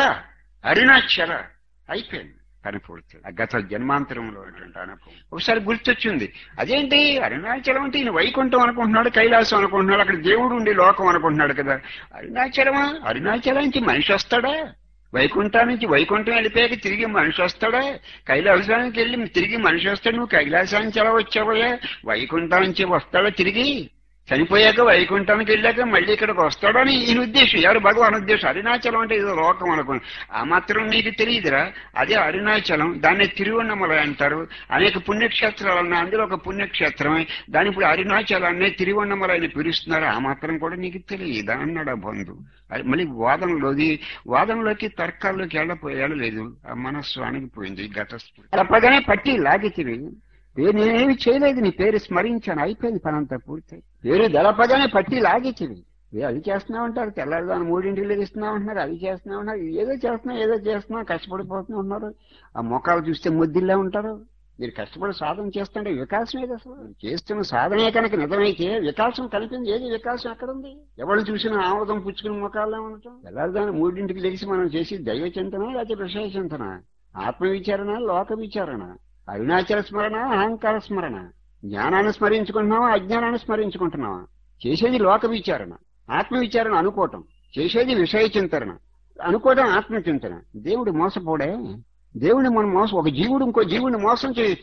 అరుణాచల అయిపోయింది కనిపడుతుంది ఆ గత జన్మాంతరంలో ఉన్నటువంటి అనుభవం ఒకసారి గుర్తొచ్చింది అదేంటి అరుణాచలం అంటే ఈయన వైకుంఠం అనుకుంటున్నాడు కైలాసం అనుకుంటున్నాడు అక్కడ దేవుడు ఉండి లోకం అనుకుంటున్నాడు కదా అరుణాచలమా అరుణాచలానికి మనిషి వస్తాడా వైకుంఠానికి వైకుంఠం వెళ్ళిపోయాక తిరిగి మనిషి వస్తాడా కైలాసానికి వెళ్ళి తిరిగి మనిషి వస్తాడు నువ్వు కైలాసానికి ఎలా వచ్చావయ్యా వైకుంఠానికి వస్తాడా తిరిగి చనిపోయాక వైకుంఠానికి వెళ్ళాక మళ్ళీ ఇక్కడికి వస్తాడని ఈయన ఉద్దేశం ఎవరు భగవాన్ ఉద్దేశం అరుణాచలం అంటే ఏదో లోకం అనుకో ఆ మాత్రం నీకు తెలియదురా అదే అరుణాచలం దాన్ని తిరువన్నమల అంటారు అనేక పుణ్యక్షేత్రాలు ఉన్నాయి అందులో ఒక పుణ్యక్షేత్రమే దాని ఇప్పుడు అరుణాచలాన్ని తిరువన్నమల అని పిలుస్తున్నారు ఆ మాత్రం కూడా నీకు తెలియదా అన్నాడు ఆ బంధు అది మళ్ళీ వాదనలోది వాదనలోకి తర్కాల్లోకి వెళ్ళపోయి వెళ్ళలేదు ఆ మనస్సు అణిగిపోయింది గత తప్పగానే పట్టి లాగితివి ఏ నేనేమి చేయలేదు నీ పేరు స్మరించాను అయిపోయింది పనంతా పూర్తయి పేరు దళపగానే పట్టి లాగిచ్చివి ఏ అది చేస్తున్నావు అంటారు తెల్లారుదాన్ని మూడింటికి లెగిస్తున్నావు అంటున్నారు అది చేస్తున్నావు అంటున్నారు ఏదో చేస్తున్నాం ఏదో చేస్తున్నాం కష్టపడిపోతున్నా ఉన్నారు ఆ మొక్కలు చూస్తే ముద్దిల్లా ఉంటారు మీరు కష్టపడి సాధన చేస్తుంటే వికాసం ఏది అసలు చేస్తున్న సాధనే కనుక నిజమైతే వికాసం కనిపింది ఏది వికాసం ఎక్కడ ఉంది ఎవరు చూసినా ఆమోదం పుచ్చుకుని మొక్కల్లో ఉండటం తెల్లారుదాన్ని మూడింటికి లెగిసి మనం చేసి దైవ చింతన లేకపోతే విషయ చింతన ఆత్మ విచారణ లోక విచారణ అరుణాచల స్మరణ అహంకార స్మరణ జ్ఞానాన్ని స్మరించుకుంటున్నావా అజ్ఞానాన్ని స్మరించుకుంటున్నావా చేసేది లోక విచారణ ఆత్మ విచారణ అనుకోవటం చేసేది విషయ చింతన అనుకోవడం ఆత్మ చింతన దేవుడు మోసపోడే దేవుడిని మనం మోసం ఒక జీవుడు ఇంకో జీవుడిని మోసం చేయొచ్చు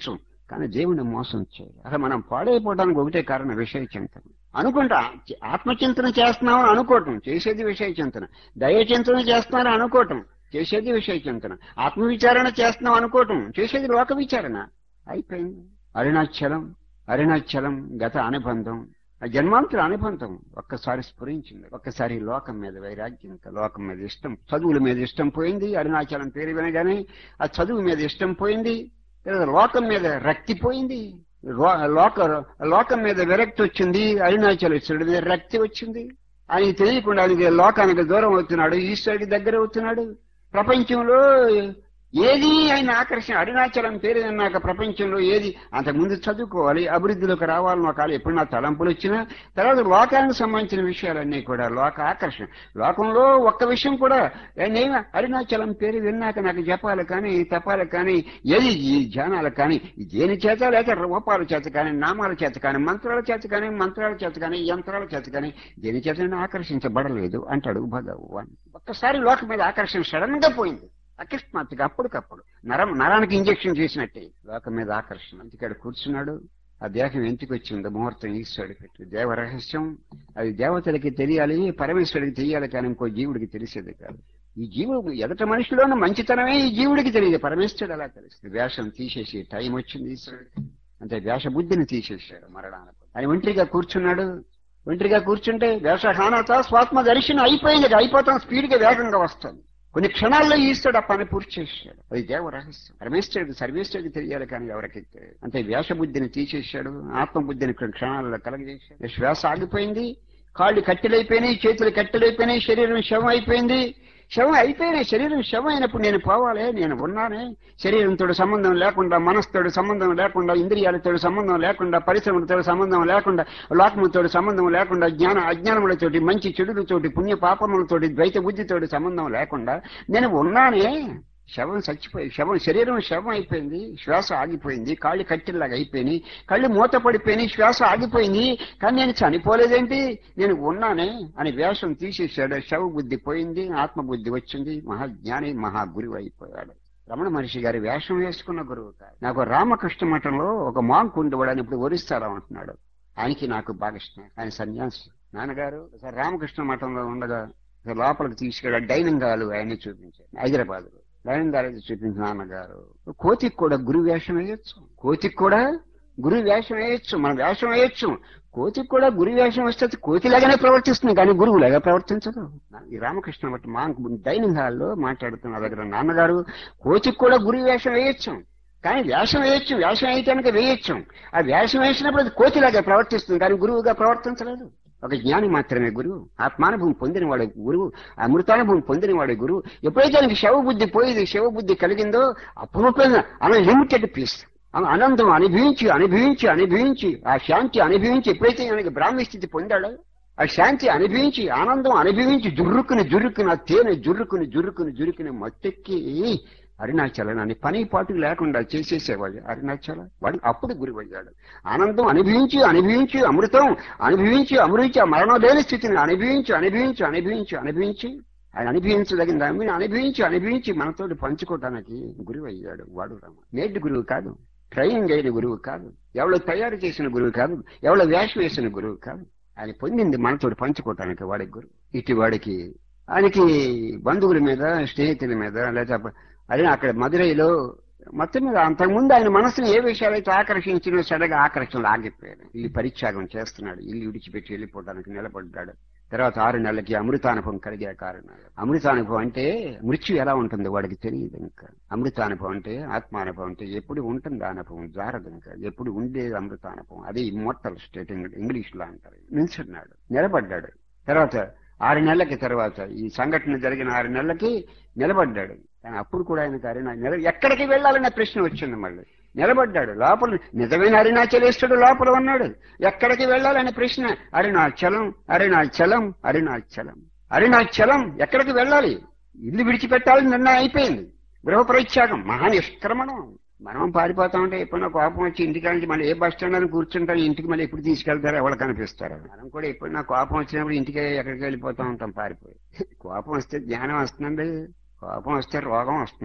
కానీ దేవుని మోసం చేయరు అసలు మనం పాడైపోవడానికి ఒకటే కారణం విషయ చింతన అనుకుంటా ఆత్మచింతన చేస్తున్నాం అనుకోవటం చేసేది విషయ చింతన దయ చింతన చేస్తున్నారని అనుకోవటం చేసేది విషయ చింతన ఆత్మ విచారణ చేస్తున్నాం అనుకోవటం చేసేది లోక విచారణ అయిపోయింది అరుణాచలం అరుణాచలం గత అనుబంధం ఆ జన్మాంతర అనుబంధం ఒక్కసారి స్ఫురించింది ఒక్కసారి లోకం మీద వైరాగ్యం ఇంకా లోకం మీద ఇష్టం చదువుల మీద ఇష్టం పోయింది అరుణాచలం పేరు వినగానే ఆ చదువు మీద ఇష్టం పోయింది తర్వాత లోకం మీద రక్తి పోయింది లో- లోక లోకం మీద విరక్తి వచ్చింది అరుణాచలేశ్వరుడి మీద రక్తి వచ్చింది ఆయనకి తెలియకుండా ఆయనకి లోకానికి దూరం అవుతున్నాడు ఈశ్వరుడికి దగ్గర అవుతున్నాడు ప్రపంచంలో ఏది ఆయన ఆకర్షణ అరుణాచలం పేరు విన్నాక ప్రపంచంలో ఏది అంతకుముందు చదువుకోవాలి అభివృద్ధిలోకి రావాలని ఒకవేళ ఎప్పుడు నా తలంపులు వచ్చినా తర్వాత లోకానికి సంబంధించిన విషయాలన్నీ కూడా లోక ఆకర్షణ లోకంలో ఒక్క విషయం కూడా నేను అరుణాచలం పేరు విన్నాక నాకు జపాలు కానీ తపాలు కానీ ఏది ఈ ధ్యానాలు కానీ దేని చేత లేక రూపాల చేత కానీ నామాల చేత కానీ మంత్రాల చేత కానీ మంత్రాల చేత కానీ యంత్రాల చేత కానీ దేని చేత నేను ఆకర్షించబడలేదు అంటాడు భగవాన్ ఒక్కసారి లోకం మీద ఆకర్షణ సడన్ గా పోయింది అకస్మాత్తుగా అప్పటికప్పుడు నరం నరానికి ఇంజెక్షన్ చేసినట్టే లోకం మీద ఆకర్షణ అందుకే కూర్చున్నాడు ఆ దేహం ఎందుకు వచ్చిందో ముహూర్తం ఈశ్వరుడు పెట్టి దేవ రహస్యం అది దేవతలకి తెలియాలి పరమేశ్వరుడికి తెలియాలి కానీ ఇంకో జీవుడికి తెలిసేది కాదు ఈ జీవుడు ఎదట మనిషిలోని మంచితనమే ఈ జీవుడికి తెలియదు పరమేశ్వరుడు ఎలా తెలుస్తుంది వేషం తీసేసి టైం వచ్చింది ఈశ్వరుడికి అంటే వేష బుద్ధిని తీసేసాడు మరణానికి ఆయన ఒంటరిగా కూర్చున్నాడు ఒంటరిగా కూర్చుంటే వేషహానత స్వాత్మ దర్శనం అయిపోయింది అయిపోతాం స్పీడ్ గా వేగంగా వస్తుంది కొన్ని క్షణాల్లో ఈశ్వరుడు ఆ పని పూర్తి చేశాడు అది దేవ రహస్యం పరమేశ్వరుడికి సర్వేశ్వరుడికి తెలియాలి కానీ ఎవరికి తెలియదు. అంటే వేష బుద్ధిని తీసేశాడు ఆత్మ బుద్ధిని కొన్ని క్షణాలలో కలగజేశాడు శ్వాస ఆగిపోయింది కాళ్ళు కట్టెలైపోయినాయి చేతులు కట్టెలైపోయినాయి శరీరం శవం అయిపోయింది శవం అయిపోయినాయి శరీరం శవం అయినప్పుడు నేను పోవాలి నేను ఉన్నానే శరీరంతో సంబంధం లేకుండా మనసుతో సంబంధం లేకుండా ఇంద్రియాలతో సంబంధం లేకుండా పరిశ్రమలతో సంబంధం లేకుండా లోకములతో సంబంధం లేకుండా జ్ఞాన అజ్ఞానములతోటి మంచి చెడులతోటి పుణ్య పాపములతోటి ద్వైత బుద్ధితోటి సంబంధం లేకుండా నేను ఉన్నానే శవం చచ్చిపోయి శవం శరీరం శవం అయిపోయింది శ్వాస ఆగిపోయింది కాళ్ళు కట్టెల్లాగా అయిపోయినాయి కళ్ళు మూత పడిపోయినాయి శ్వాస ఆగిపోయింది కానీ నేను చనిపోలేదేంటి నేను ఉన్నానే అని వేషం తీసేశాడు శవ బుద్ధి పోయింది ఆత్మ బుద్ధి వచ్చింది మహాజ్ఞాని మహాగురువు అయిపోయాడు రమణ మహర్షి గారి వేషం వేసుకున్న గురువు కాదు నాకు రామకృష్ణ మఠంలో ఒక మాంక్ ఉండేవాడని ఇప్పుడు ఒరిస్తారా అంటున్నాడు ఆయనకి నాకు బాగా ఇష్టం ఆయన సన్యాసి నాన్నగారు ఒకసారి రామకృష్ణ మఠంలో ఉండగా ఒకసారి లోపలికి తీసుకెళ్ళి డైనింగ్ హాల్ ఆయన్ని చూపించారు హైదరాబాద్ లో డైనింగ్ హాల్ అయితే చూపించిన నాన్నగారు కోతికి కూడా గురు వేషం వేయొచ్చు కోతికి కూడా గురు వేషం వేయొచ్చు మన వేషం వేయొచ్చు కోతికి కూడా గురు వేషం వస్తే అది కోతిలాగానే ప్రవర్తిస్తుంది కానీ గురువులాగా ప్రవర్తించదు ఈ రామకృష్ణ మఠం మా డైనింగ్ హాల్లో మాట్లాడుతున్న దగ్గర నాన్నగారు కోతికి కూడా గురు వేషం వేయొచ్చు కానీ వేషం వేయొచ్చు వేషం వేయటానికి వేయొచ్చు ఆ వేషం వేసినప్పుడు అది కోతిలాగా ప్రవర్తిస్తుంది కానీ గురువుగా ప్రవర్తించలేదు ఒక జ్ఞాని మాత్రమే గురువు ఆత్మానుభవం పొందినవాడు గురువు అమృతానుభవం పొందినవాడు గురువు ఎప్పుడైతే ఆయనకి శవ బుద్ధి పోయింది శవ బుద్ధి కలిగిందో అపరూపంగా అన్లిమిటెడ్ పీస్ అనంతం అనుభవించి అనుభవించి అనుభవించి ఆ శాంతి అనుభవించి ఎప్పుడైతే ఆయనకి బ్రాహ్మీ స్థితి పొందాడో ఆ శాంతి అనుభవించి ఆనందం అనుభవించి జుర్రుకుని జుర్రుకుని ఆ తేనె జుర్రుకుని జుర్రుకుని జుర్రుకుని మత్తెక్కి అరుణాచలం అని పని పాటు లేకుండా చేసేసేవాడు అరుణాచల వాడు అప్పుడు గురువయ్యాడు ఆనందం అనుభవించి అనుభవించి అమృతం అనుభవించి అమృవించి ఆ మరణం లేని స్థితిని అనుభవించి అనుభవించి అనుభవించి అనుభవించి ఆయన అనుభవించదగిన దాన్ని అనుభవించి అనుభవించి మనతోటి పంచుకోవడానికి గురువు అయ్యాడు వాడు రామ నేటి గురువు కాదు ట్రైనింగ్ అయిన గురువు కాదు ఎవరో తయారు చేసిన గురువు కాదు ఎవరో వేషం వేసిన గురువు కాదు ఆయన పొందింది మనతోటి పంచుకోవటానికి వాడికి గురువు ఇటు వాడికి ఆయనకి బంధువుల మీద స్నేహితుల మీద లేదా అదే అక్కడ మదురైలో మొత్తం మీద అంతకుముందు ఆయన మనసుని ఏ విషయాలైతే ఆకర్షించినో సడగా ఆకర్షణలు ఆగిపోయాడు ఇల్లు పరిత్యాగం చేస్తున్నాడు ఇల్లు విడిచిపెట్టి వెళ్ళిపోవడానికి నిలబడ్డాడు తర్వాత ఆరు నెలలకి అమృతానుభవం కలిగే కారణాలు అమృతానుభవం అంటే మృత్యు ఎలా ఉంటుంది వాడికి తెలియదు ఇంకా అమృతానుభవం అంటే ఆత్మానుభవం అంటే ఎప్పుడు ఉంటుంది ఆ అనుభవం జారదు ఇంకా ఎప్పుడు ఉండేది అమృతానుభవం అదే ఇమ్మోర్టల్ స్టేట్ ఇంగ్లీష్ లో అంటారు నిల్చున్నాడు నిలబడ్డాడు తర్వాత ఆరు నెలలకి తర్వాత ఈ సంఘటన జరిగిన ఆరు నెలలకి నిలబడ్డాడు కానీ అప్పుడు కూడా ఆయనకు అరుణ నిల ఎక్కడికి వెళ్ళాలనే ప్రశ్న వచ్చింది మళ్ళీ నిలబడ్డాడు లోపల నిజమైన అరుణాచలేశ్వరుడు లోపల ఉన్నాడు ఎక్కడికి వెళ్ళాలనే ప్రశ్న అరుణాచలం అరుణాచలం అరుణాచలం అరుణాచలం ఎక్కడికి వెళ్ళాలి ఇల్లు విడిచిపెట్టాలని నిర్ణయం అయిపోయింది గృహప్రత్యాగం మహానిష్క్రమణం మనం పారిపోతా ఉంటే ఎప్పుడైనా కోపం వచ్చి ఇంటికి నుంచి మళ్ళీ ఏ బస్ స్టాండ్ అని కూర్చుంటాం ఇంటికి మళ్ళీ ఎప్పుడు తీసుకెళ్తారో ఎవరు కనిపిస్తారు మనం కూడా ఎప్పుడైనా కోపం వచ్చినప్పుడు ఇంటికి ఎక్కడికి వెళ్ళిపోతా ఉంటాం పారిపోయి కోపం వస్తే జ్ఞానం వస్తుందండి కోపం వస్తే రోగం వస్తుంది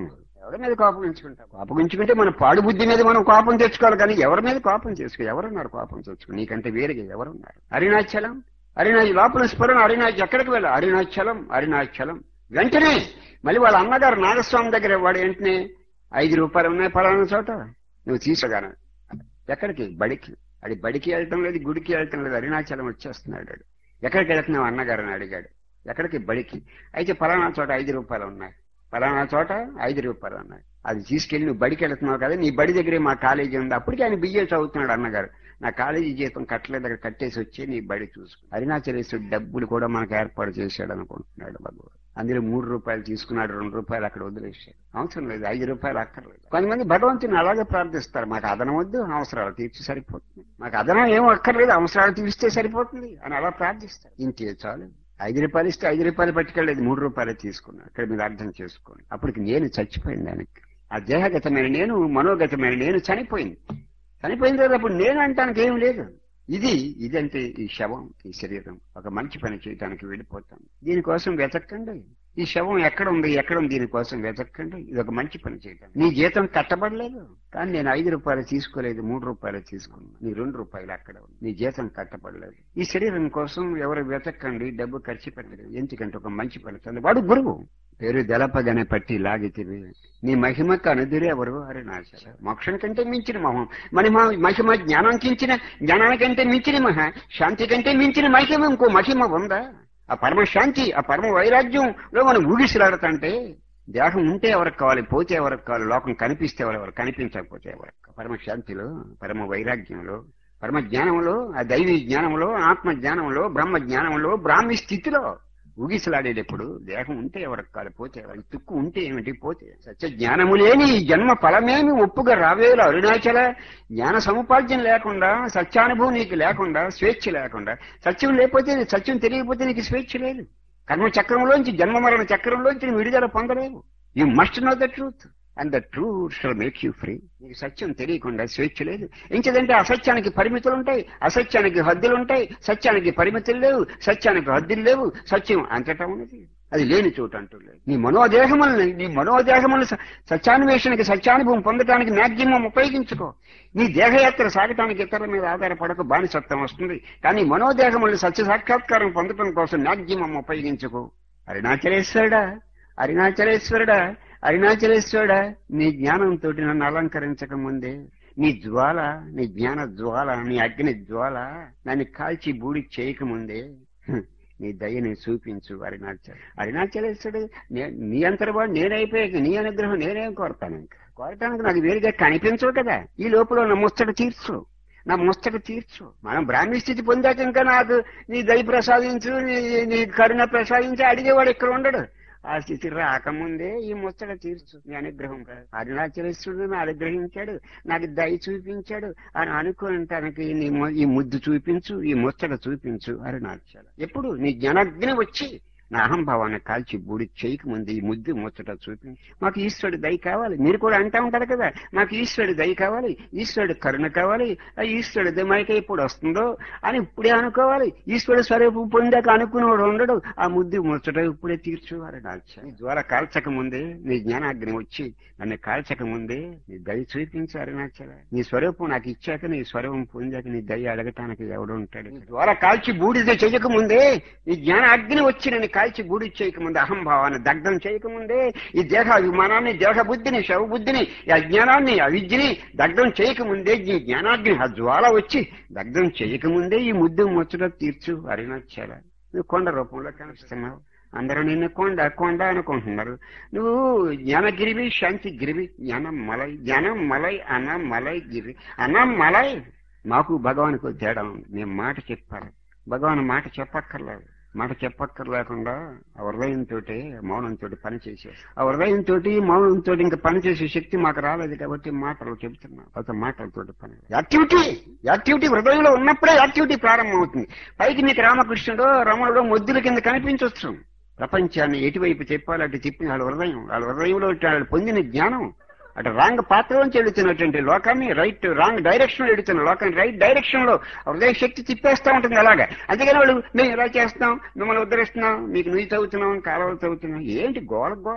ఎవరి మీద కోపం ఉంచుకుంటాం కోపం ఉంచుకుంటే మన పాడు బుద్ధి మీద మనం కోపం తెచ్చుకోవాలి కానీ ఎవరి మీద కోపం చేసుకో ఎవరున్నారు కోపం తెచ్చుకో నీకంటే వేరుగా ఎవరున్నారు అరుణాచలం అరుణా లోపల స్ఫురణ అరుణాచ ఎక్కడికి వెళ్ళా అరుణాచలం అరుణాచలం వెంటనే మళ్ళీ వాళ్ళ అమ్మగారు నాగస్వామి దగ్గర వాడు వెంటనే ఐదు రూపాయలు ఉన్నాయి పలానా చోట నువ్వు తీసుకుగాను ఎక్కడికి బడికి అది బడికి వెళ్ళటం లేదు గుడికి వెళ్ళటం లేదు అరుణాచలం వచ్చేస్తున్నాడు వాడు. ఎక్కడికి వెళ్తున్నావు అన్నగారు అని అడిగాడు ఎక్కడికి బడికి అయితే పలానా చోట ఐదు రూపాయలు ఉన్నాయి పలానా చోట ఐదు రూపాయలు ఉన్నాయి అది తీసుకెళ్లి నువ్వు బడికి వెళ్తున్నావు కదా నీ బడి దగ్గరే మా కాలేజీ ఉంది అప్పటికి ఆయన బియ్యం చదువుతున్నాడు అన్నగారు నా కాలేజీ జీతం కట్టలేదు దగ్గర కట్టేసి వచ్చి నీ బడి చూసుకుని అరుణాచలేశ్వరుడు డబ్బులు కూడా మనకు ఏర్పాటు చేశాడు అనుకుంటున్నాడు భగవాన్ అందులో మూడు రూపాయలు తీసుకున్నాడు రెండు రూపాయలు అక్కడ వదిలేసాడు అవసరం లేదు ఐదు రూపాయలు అక్కర్లేదు కొంతమంది భగవంతుని అలాగే ప్రార్థిస్తారు మాకు అదనం వద్దు అవసరాలు తీర్చి సరిపోతుంది మాకు అదనం ఏం అక్కర్లేదు అవసరాలు తీరిస్తే సరిపోతుంది అని అలా ప్రార్థిస్తారు ఇంతే చాలు ఐదు రూపాయలు ఇస్తే ఐదు రూపాయలు పట్టుకెళ్ళలేదు మూడు రూపాయలు తీసుకున్నాను ఇక్కడ మీరు అర్థం చేసుకోండి అప్పటికి నేను చచ్చిపోయింది దానికి ఆ దేహగతమైన నేను మనోగతమైన నేను చనిపోయింది చనిపోయిన తర్వాత అప్పుడు నేను అంటానికి ఏం లేదు ఇది ఇదంటే ఈ శవం ఈ శరీరం ఒక మంచి పని చేయడానికి వెళ్ళిపోతాం దీనికోసం వెతక్కండి ఈ శవం ఎక్కడ ఉంది ఎక్కడ ఉంది దీనికోసం వెతక్కండి ఇది ఒక మంచి పని చేయటం నీ జీతం కట్టబడలేదు కానీ నేను ఐదు రూపాయలు తీసుకోలేదు మూడు రూపాయలు తీసుకున్నాను నీ రెండు రూపాయలు అక్కడ ఉంది నీ జీతం కట్టబడలేదు ఈ శరీరం కోసం ఎవరు వెతక్కండి డబ్బు ఖర్చు పెట్టలేదు ఎందుకంటే ఒక మంచి పని చేయాలి. వాడు గురువు పేరు దళపదనే పట్టి లాగితివి నీ మహిమకు అనుదురు ఎవరు అరే నాశ మోక్షం కంటే మించిన మహం మహిమ మహిమ జ్ఞానం కించిన జ్ఞానానికంటే మించిన మహ శాంతి కంటే మించిన మహిమ ఇంకో మహిమ ఉందా ఆ పరమ శాంతి ఆ పరమ వైరాగ్యంలో మనం ఊగిసిలాడుతుంటే దేహం ఉంటే ఎవరికి కావాలి పోతే ఎవరికి కావాలి లోకం కనిపిస్తే ఎవరెవరు కనిపించకపోతే ఎవరికి కావాలి. పరమ శాంతిలో పరమ వైరాగ్యంలో పరమ జ్ఞానంలో ఆ దైవీ జ్ఞానంలో ఆత్మ జ్ఞానంలో బ్రహ్మ జ్ఞానంలో బ్రాహ్మీ స్థితిలో ఊగిసలాడేటప్పుడు దేహం ఉంటే ఎవరికి కాదు పోతే ఎవరికి తుక్కు ఉంటే ఏమిటి పోతే సత్య జ్ఞానము లేని ఈ జన్మ ఫలమేమి ఒప్పుగా రావేల అరుణాచల జ్ఞాన సముపార్జన లేకుండా సత్యానుభవం నీకు లేకుండా స్వేచ్ఛ లేకుండా సత్యం లేకపోతే సత్యం తెలియకపోతే నీకు స్వేచ్ఛ లేదు కర్మ చక్రంలోంచి జన్మ మరణ చక్రంలోంచి నువ్వు విడుదల పొందలేవు you must know the truth and the truth shall make you free నీకు సత్యం తెలియకుండా స్వేచ్ఛ లేదు ఎంచదంటే అసత్యానికి పరిమితులు ఉంటాయి అసత్యానికి హద్దులు ఉంటాయి సత్యానికి పరిమితులు లేవు సత్యానికి హద్దులు లేవు సత్యం అంతటా ఉన్నది అది లేని చోటు అంటూ లేదు నీ మనోదేహములని నీ మనోదేహములను స- సత్యాన్వేషణకి సత్యానుభవం పొందడానికి మ్యాక్సిమం ఉపయోగించుకో నీ దేహయాత్ర సాగటానికి ఇతరుల మీద ఆధారపడక బానిసత్వం వస్తుంది కానీ మనోదేహములను సత్య సాక్షాత్కారం పొందటం కోసం మ్యాక్సిమం ఉపయోగించుకో అరుణాచలేశ్వరుడా అరుణాచలేశ్వరుడా అరుణాచలేశ్వరుడా నీ జ్ఞానంతో నన్ను అలంకరించక ముందే నీ జ్వాల నీ జ్ఞాన జ్వాల నీ అగ్ని జ్వాల నన్ను కాల్చి బూడి చేయకముందే హ్మ్, నీ దయని చూపించు అరుణాచల్ అరుణాచలేశ్వరుడు నే- నీ అంతర్వాడు నేనైపోయాక నీ అనుగ్రహం నేనేం కోరతాను ఇంకా కోరటానికి నాకు వేరుగా కనిపించవు కదా ఈ లోపల నా ముచ్చట తీర్చు నా ముచ్చట తీర్చు మనం బ్రాహ్మీ స్థితి పొందాక ఇంకా నాకు నీ దయ ప్రసాదించు నీ నీ కరుణ ప్రసాదించి అడిగేవాడు ఇక్కడ ఉండడు ఆ స్థితి రాకముందే ఈ ముచ్చట తీర్చు నీ అనుగ్రహం అరుణాచలేశ్వరుడు నా అనుగ్రహించాడు నాకు దయ చూపించాడు అని అనుకుంటానికి నీ ము- ఈ ముద్దు చూపించు ఈ ముచ్చట చూపించు అరుణాచల ఎప్పుడు నీ జ్ఞానాగ్ని వచ్చి నా అహంభావాన్ని కాల్చి బూడి చేయక ముందు ఈ ముద్దు ముచ్చట చూపించి మాకు ఈశ్వరుడు దయ కావాలి మీరు కూడా అంటా ఉంటారు కదా మాకు ఈశ్వరుడు దయ కావాలి ఈశ్వరుడు కరుణ కావాలి ఆ ఈశ్వరుడు దయ మనకి ఎప్పుడు వస్తుందో అని ఇప్పుడే అనుకోవాలి ఈశ్వరుడు స్వరూపం పొందాక అనుకునేవాడు ఉండడు ఆ ముద్దు ముచ్చట ఇప్పుడే తీర్చువారు నాచ నీ ద్వారా కాల్చక ముందే నీ జ్ఞానాగ్ని వచ్చి నన్ను కాల్చక ముందే నీ దయ చూపించారు నాచల నీ స్వరూపం నాకు ఇచ్చాక నీ స్వరూపం పొందాక నీ దయ అడగటానికి ఎవడు ఉంటాడు నీ ద్వారా కాల్చి బూడిద చేయక ముందే ఈ జ్ఞాన అగ్ని వచ్చి నన్ను కాల్చి బూడి చేయకముందే అహంభావాన్ని దగ్ధం చేయకముందే ఈ దేహ అభిమానాన్ని దేహ బుద్ధిని శవ బుద్ధిని ఈ అజ్ఞానాన్ని అవిద్యని దగ్ధం చేయకముందే ఈ జ్ఞానాగ్ని ఆ జ్వాల వచ్చి దగ్ధం చేయకముందే ఈ ముద్దు ముచ్చట తీర్చు అరుణాచల నువ్వు కొండ రూపంలో కనిపిస్తున్నావు అందరూ నిన్ను కొండ కొండ అనుకుంటున్నారు నువ్వు జ్ఞానగిరివి శాంతి గిరివి జ్ఞానం మలై జ్ఞానం మలై అన్న మలై గిరి అన్న మలై మాకు భగవానికి తేడా ఉంది నేను మాట చెప్పాలి భగవాన్ మాట చెప్పక్కర్లేదు మాట చెప్పక్కర్లేకుండా ఆ హృదయంతో మౌనంతో పని చేసేది ఆ హృదయంతో మౌనంతో ఇంకా పని చేసే శక్తి మాకు రాలేదు కాబట్టి మాటలు చెబుతున్నాం ఒక మాటలతో పని యాక్టివిటీ యాక్టివిటీ హృదయంలో ఉన్నప్పుడే యాక్టివిటీ ప్రారంభం అవుతుంది పైకి మీకు రామకృష్ణుడో రమణుడో మొద్దుల కింద కనిపించవచ్చు ప్రపంచాన్ని ఎటువైపు చెప్పాలి అటు చెప్పిన వాళ్ళ హృదయం వాళ్ళ హృదయంలో వాళ్ళు పొందిన జ్ఞానం అటు రాంగ్ పాత్రలోంచి వెళుతున్నటువంటి లోకాన్ని రైట్ రాంగ్ డైరెక్షన్ లో వెళుతున్న లోకాన్ని రైట్ డైరెక్షన్ లో హృదయ శక్తి తిప్పేస్తా ఉంటుంది అలాగా అందుకని వాళ్ళు మేము ఇలా చేస్తున్నాం మిమ్మల్ని ఉద్ధరిస్తున్నాం మీకు నుయ్యి తవ్వుతున్నాం కాలువలు తవ్వుతున్నాం ఏంటి గోల గోల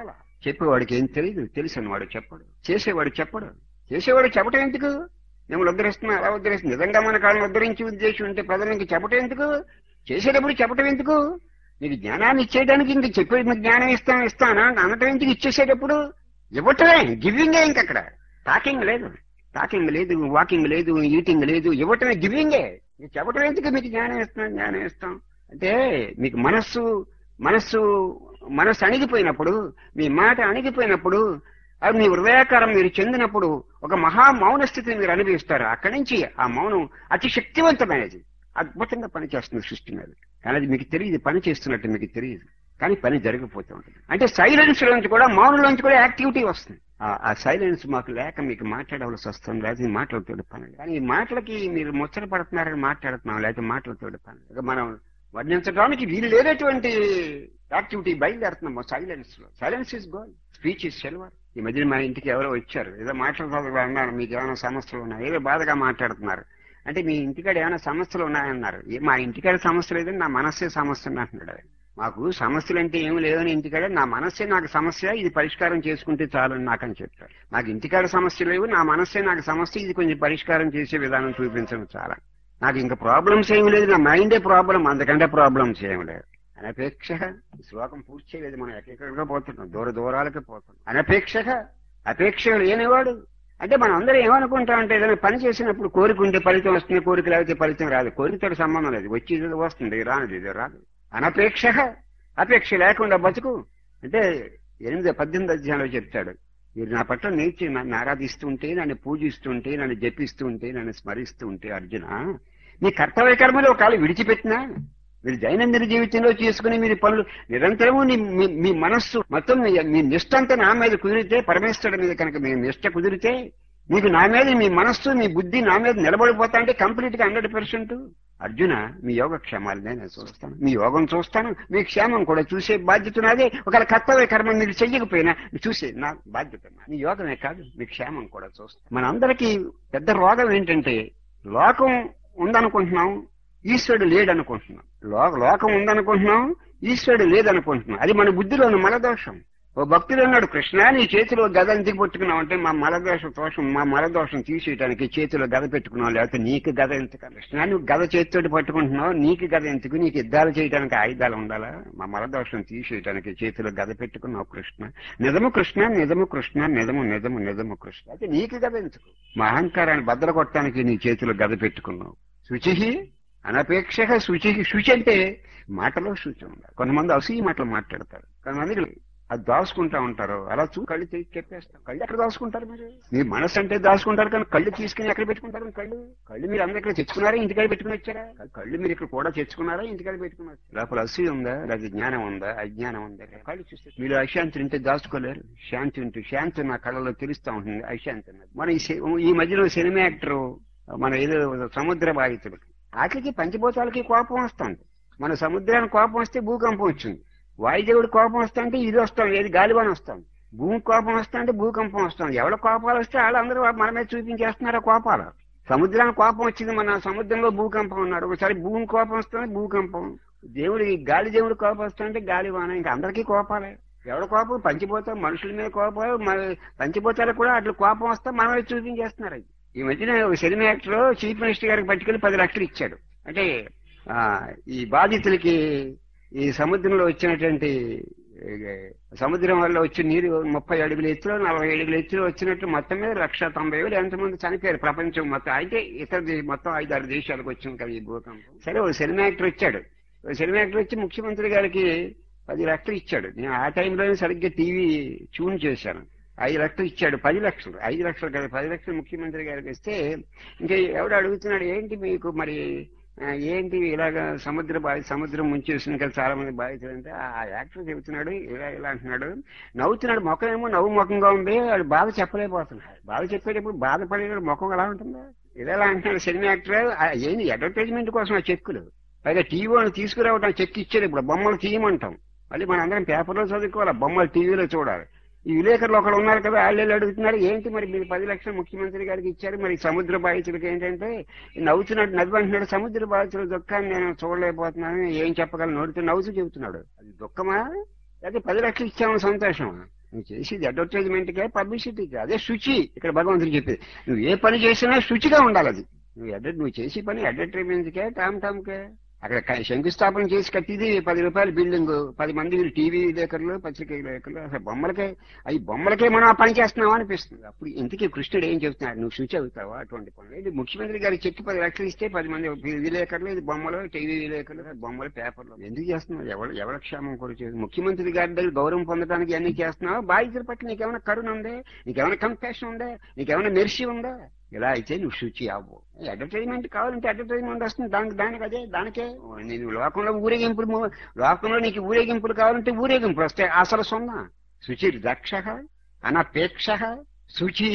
చెప్పేవాడికి ఏం తెలియదు తెలిసిన వాడు చెప్పడు చేసేవాడు చెప్పడు చేసేవాడు చెప్పటం ఎందుకు మిమ్మల్ని ఉద్ధరిస్తున్నా అలా ఉద్ధరిస్తుంది నిజంగా మన కాళ్ళని ఉద్ధరించి ఉద్దేశం ఉంటే ప్రజలకి చెప్పటం ఎందుకు చేసేటప్పుడు చెప్పటం ఎందుకు నీకు జ్ఞానాన్ని ఇచ్చేయడానికి ఇంక చెప్పే మీకు జ్ఞానం ఇస్తాను ఇస్తానా అనటం ఎందుకు ఇచ్చేసేటప్పుడు ఇవ్వటమే గివింగే ఇంకక్కడ టాకింగ్ లేదు టాకింగ్ లేదు వాకింగ్ లేదు ఈటింగ్ లేదు ఇవ్వటమే గివింగే మీకు చెప్పటం ఎందుకు మీకు జ్ఞానం ఇస్తాం జ్ఞానం ఇస్తాం అంటే మీకు మనస్సు మనస్సు మనస్సు అణిగిపోయినప్పుడు మీ మాట అణిగిపోయినప్పుడు అది మీ హృదయాకారం మీరు చెందినప్పుడు ఒక మహా మౌన స్థితిని మీరు అనుభవిస్తారు అక్కడి నుంచి ఆ మౌనం అతి శక్తివంతమైనది అద్భుతంగా పనిచేస్తుంది సృష్టి మీద కానీ అది మీకు తెలియదు పని చేస్తున్నట్టు మీకు తెలియదు కానీ పని జరిగిపోతూ ఉంటుంది అంటే సైలెన్స్ లోంచి కూడా మౌనంలోంచి కూడా యాక్టివిటీ వస్తుంది ఆ- ఆ సైలెన్స్ మాకు లేక మీకు మాట్లాడవలసి వస్తుంది లేకపోతే ఈ మాటలతో పని లేదు. కానీ ఈ మాటలకి మీరు ముచ్చట పడుతున్నారని మాట్లాడుతున్నాం లేకపోతే మాటలతో పని లేదు. ఇక మనం వర్ణించడానికి వీలు లేనటువంటి యాక్టివిటీ బయలుదేరుతున్నాం సైలెన్స్ లో silence is gold speech is silver ఈ మధ్యన మన ఇంటికి ఎవరో వచ్చారు ఏదో మాట్లాడుతుంది అన్నారు మీకు ఏమైనా సమస్యలు ఉన్నాయి ఏదో బాధగా మాట్లాడుతున్నారు అంటే మీ ఇంటికాడ ఏమైనా సమస్యలు ఉన్నాయన్నారు ఏ మా ఇంటికాడ సమస్య లేదని నా మనస్సే సమస్య ఉంది అంటున్నాడు ఆయన. మాకు సమస్యలు అంటే ఏమి లేదని ఇంటికాడ నా మనస్సే నాకు సమస్య ఇది పరిష్కారం చేసుకుంటే చాలని నాకని చెప్తాడు నాకు ఇంటికాడ సమస్య లేవు నా మనస్సే నాకు సమస్య ఇది కొంచెం పరిష్కారం చేసే విధానం చూపించడం చాలా నాకు ఇంకా ప్రాబ్లమ్స్ ఏమి లేదు నా మైండే ప్రాబ్లం అందుకంటే ప్రాబ్లమ్స్ ఏమి లేదు అనపేక్ష ఈ శ్లోకం పూర్తి చేయలేదు మనం ఎక్కడికో పోతున్నాం దూర దూరాలకి పోతున్నాం అనపేక్ష అపేక్ష లేనివాడు అంటే మనం అందరం ఏమనుకుంటాం అంటే ఏదైనా పని చేసినప్పుడు కోరిక ఉంటే ఫలితం వస్తుంది కోరిక లేకపోతే ఫలితం రాదు కోరికతో సంబంధం లేదు వచ్చేది వస్తుంది రానిది ఇది రాదు అనపేక్ష అపేక్ష లేకుండా బతుకు అంటే ఎనిమిది పద్దెనిమిది అధ్యాయంలో చెప్తాడు మీరు నా పట్ల నేర్చి నన్ను ఆరాధిస్తుంటే నన్ను పూజిస్తుంటే నన్ను జపిస్తుంటే నన్ను స్మరిస్తూ ఉంటే అర్జున మీ కర్తవ్య కర్మలు ఒకవేళ విడిచిపెట్టినా మీరు దైనందిన జీవితంలో చేసుకుని మీరు పనులు నిరంతరము నీ- మీ- మీ మనస్సు మొత్తం మీ మీ నిష్ట అంతా నా మీద కుదిరితే పరమేశ్వరుడి మీద కనుక మీ నిష్ట కుదిరితే మీకు నా మీద మీ మనస్సు మీ బుద్ధి నా మీద నిలబడిపోతా అంటే కంప్లీట్ గా హండ్రెడ్ పర్సెంట్ అర్జున మీ యోగక్షేమాలనే నేను చూస్తాను మీ యోగం చూస్తాను మీ క్షేమం కూడా చూసే బాధ్యత నాదే ఒకవేళ కర్తవ్య కర్మ మీరు చెయ్యకపోయినా చూసే నా బాధ్యత నాది. మీ యోగమే కాదు మీ క్షేమం కూడా చూస్తాను మనందరికీ పెద్ద రోగం ఏంటంటే లోకం ఉందనుకుంటున్నాం ఈశ్వరుడు లేడనుకుంటున్నాం లో- లోకం ఉందనుకుంటున్నాం ఈశ్వరుడు లేదనుకుంటున్నాం అది మన బుద్ధిలోని మలదోషం ఓ భక్తుడు అన్నాడు కృష్ణ నీ చేతిలో గద ఎందుకు పట్టుకున్నావు అంటే మా మలదోష దోషం మా మలదోషం తీసేయడానికి చేతిలో గద పెట్టుకున్నావు లేకపోతే నీకు గద ఎందుకు కృష్ణ నువ్వు గద చేతితోటి పట్టుకుంటున్నావు నీకు గద ఎందుకు నీకు యుద్ధాలు చేయడానికి ఆయుధాలు ఉండాలా మా మలదోషం తీసేయడానికి చేతిలో గద పెట్టుకున్నావు కృష్ణ నిజము కృష్ణ నిజము కృష్ణ నిజము నిజము నిజము కృష్ణ అయితే నీకు గద ఎందుకు మా అహంకారాన్ని బద్దలు కొట్టడానికి నీ చేతిలో గద పెట్టుకున్నావు శుచి అనపేక్ష శుచి శుచి అంటే మాటలో శుచి ఉండాలి కొంతమంది అసూయ మాటలు మాట్లాడతారు కొంతమంది అది దాచుకుంటా ఉంటారు అలా చూ కళ్ళు తీసి చెప్పేస్తారు కళ్ళు ఎక్కడ దాచుకుంటారు మీరు మీ మనసు అంటే దాచుకుంటారు కానీ కళ్ళు తీసుకుని ఎక్కడ పెట్టుకుంటారు కళ్ళు కళ్ళు మీరు అందరూ ఇక్కడ తెచ్చుకున్నారా ఇంటికాడ పెట్టుకుని వచ్చారా కళ్ళు మీరు ఇక్కడ కూడా తెచ్చుకున్నారా ఇంటికాడ పెట్టుకుని వచ్చారా? లోపల అసూయ ఉందా లేదా జ్ఞానం ఉందా అజ్ఞానం ఉందా కళ్ళు చూస్తే మీరు అశాంతి ఉంటే దాచుకోలేరు శాంతి ఉంటే శాంతి నా కళ్ళలో తెలుస్తా ఉంటుంది అశాంతి ఉన్నది. మన ఈ సి- ఈ మధ్యలో సినిమా యాక్టర్ మన ఏదో సముద్ర బాధితుడు వాటికి పంచభూతాలకి కోపం వస్తుంది మన సముద్రానికి కోపం వస్తే భూకంపం వచ్చింది వాయుదేవుడు కోపం వస్తుంటే ఇది వస్తుంది ఏది గాలివాన వస్తుంది భూమి కోపం వస్తుంటే భూకంపం వస్తుంది ఎవడ కోపాలు వస్తే వాళ్ళందరూ మన మీద చూపించేస్తున్నారు ఆ కోపాలు సముద్రానికి కోపం వచ్చింది మన సముద్రంలో భూకంపం ఉన్నారు ఒకసారి భూమి కోపం వస్తుంది భూకంపం దేవుడి గాలి దేవుడి కోపం వస్తుంటే గాలివాన ఇంకా అందరికీ కోపాలే ఎవడ కోపం పంచిపోతాం మనుషుల మీద కోపాలు మన పంచిపోతాలకు కూడా అట్లా కోపం వస్తే మన మీద చూపించేస్తున్నారు అది ఈ మధ్యన ఒక సినిమా యాక్టర్ చీఫ్ మినిస్టర్ గారికి పట్టుకెళ్ళి పది లక్షలు ఇచ్చాడు అంటే ఆ, ఈ బాధితులకి ఈ సముద్రంలో వచ్చినటువంటి ఏ, సముద్రం వల్ల వచ్చిన నీరు ముప్పై అడుగుల ఎత్తులో నలభై అడుగుల ఎత్తులో వచ్చినట్టు మొత్తం మీద లక్ష తొంభై వేలు ఎంతమంది చనిపోయారు ప్రపంచం మొత్తం అయితే ఇతర దే- మొత్తం ఐదు ఆరు దేశాలకు వచ్చింది కదా ఈ భూకంపం సరే ఒక సినిమా యాక్టర్ వచ్చాడు ఒక సినిమా యాక్టర్ వచ్చి ముఖ్యమంత్రి గారికి పది లక్షలు ఇచ్చాడు నేను ఆ టైంలోనే సరిగ్గా టీవీ ట్యూన్ చేశాను ఐదు లక్షలు ఇచ్చాడు పది లక్షలు ఐదు లక్షలు కదా పది లక్షలు ముఖ్యమంత్రి గారికి ఇస్తే ఇంకా ఎవడు అడుగుతున్నాడు ఏంటి మీకు మరి ఆ, ఏంటి ఇలాగ సముద్ర బాధ సముద్రం ముంచేసింది కదా చాలా మంది బాధితులు అంటే ఆ యాక్టర్ చెబుతున్నాడు ఇలా ఇలా అంటున్నాడు నవ్వుతున్నాడు ముఖం ఏమో నవ్వు ముఖంగా ఉంది వాడు బాధ చెప్పలేకపోతున్నాడు బాధ చెప్పేటప్పుడు బాధపడేటప్పుడు ముఖం ఎలా ఉంటుందా ఇలా ఇలా అంటున్నాడు సినిమా యాక్టర్ ఆ, ఏంది అడ్వర్టైజ్మెంట్ కోసం ఆ చెక్కులు పైగా టీవీ తీసుకురావడం చెక్ ఇచ్చారు ఇప్పుడు బొమ్మలు తీయమంటాం మళ్ళీ మన అందరం పేపర్లో చదువుకోవాలి బొమ్మలు టీవీలో చూడాలి ఈ విలేకరులు ఒకడు ఉన్నారు కదా వాళ్ళు అడుగుతున్నారు ఏంటి మరి మీరు పది లక్షలు ముఖ్యమంత్రి గారికి ఇచ్చారు మరి సముద్ర బాధితులకి ఏంటంటే నవ్వుతున్నాడు నవ్వు అంటున్నాడు సముద్ర బాధితుల దుఃఖాన్ని నేను చూడలేకపోతున్నాను ఏం చెప్పగలను నోటితో నవ్వుతూ చెబుతున్నాడు అది దుఃఖమా అయితే పది లక్షలు ఇచ్చామని సంతోషం నువ్వు చేసేది అడ్వర్టైజ్మెంట్కే పబ్లిసిటీకే అదే శుచి ఇక్కడ భగవంతుడు చెప్పేది నువ్వు ఏ పని చేసినా శుచిగా ఉండాలి అది నువ్వు అడ్వర్ నువ్వు చేసే పని అడ్వర్టైజ్మెంట్కే టామ్ టామ్కే అక్కడ క- శంకుస్థాపన చేసి కట్టిది పది రూపాయల బిల్డింగ్ పది మంది టీవీ విలేకరులు పత్రిక విలేకరులు అసలు బొమ్మలకే అవి బొమ్మలకే మనం ఆ పని చేస్తున్నాం అనిపిస్తుంది అప్పుడు ఇంతకీ కృష్ణుడు ఏం చెప్తున్నాడు నువ్వు శుచి అవుతావా అటువంటి పనులు ఇది ముఖ్యమంత్రి గారికి చెక్కి పది లక్షలు ఇస్తే పది మంది వి- విలేకరులు ఇది బొమ్మలు టీవీ విలేకరులు బొమ్మలు పేపర్లు ఎందుకు చేస్తున్నావు ఎవరు ఎవరి క్షేమం కూడా చేసి ముఖ్యమంత్రి గారి దగ్గర గౌరవం పొందడానికి అన్ని చేస్తున్నావు బాధితుల పట్ల నీకేమైనా కరుణ ఉందే నీకేమైనా కంపాషన్ ఉందా నీకేమైనా మెర్సీ ఉందా ఇలా అయితే నువ్వు శుచి అవ్వు అడ్వర్టైజ్మెంట్ కావాలంటే అడ్వర్టైజ్మెంట్ వస్తుంది దానికి దానికి అదే దానికే నేను లోకంలో ఊరేగింపులు మో- లోకంలో నీకు ఊరేగింపులు కావాలంటే ఊరేగింపులు వస్తాయి అసలు సున్నా శుచి దక్ష అనపేక్ష శుచి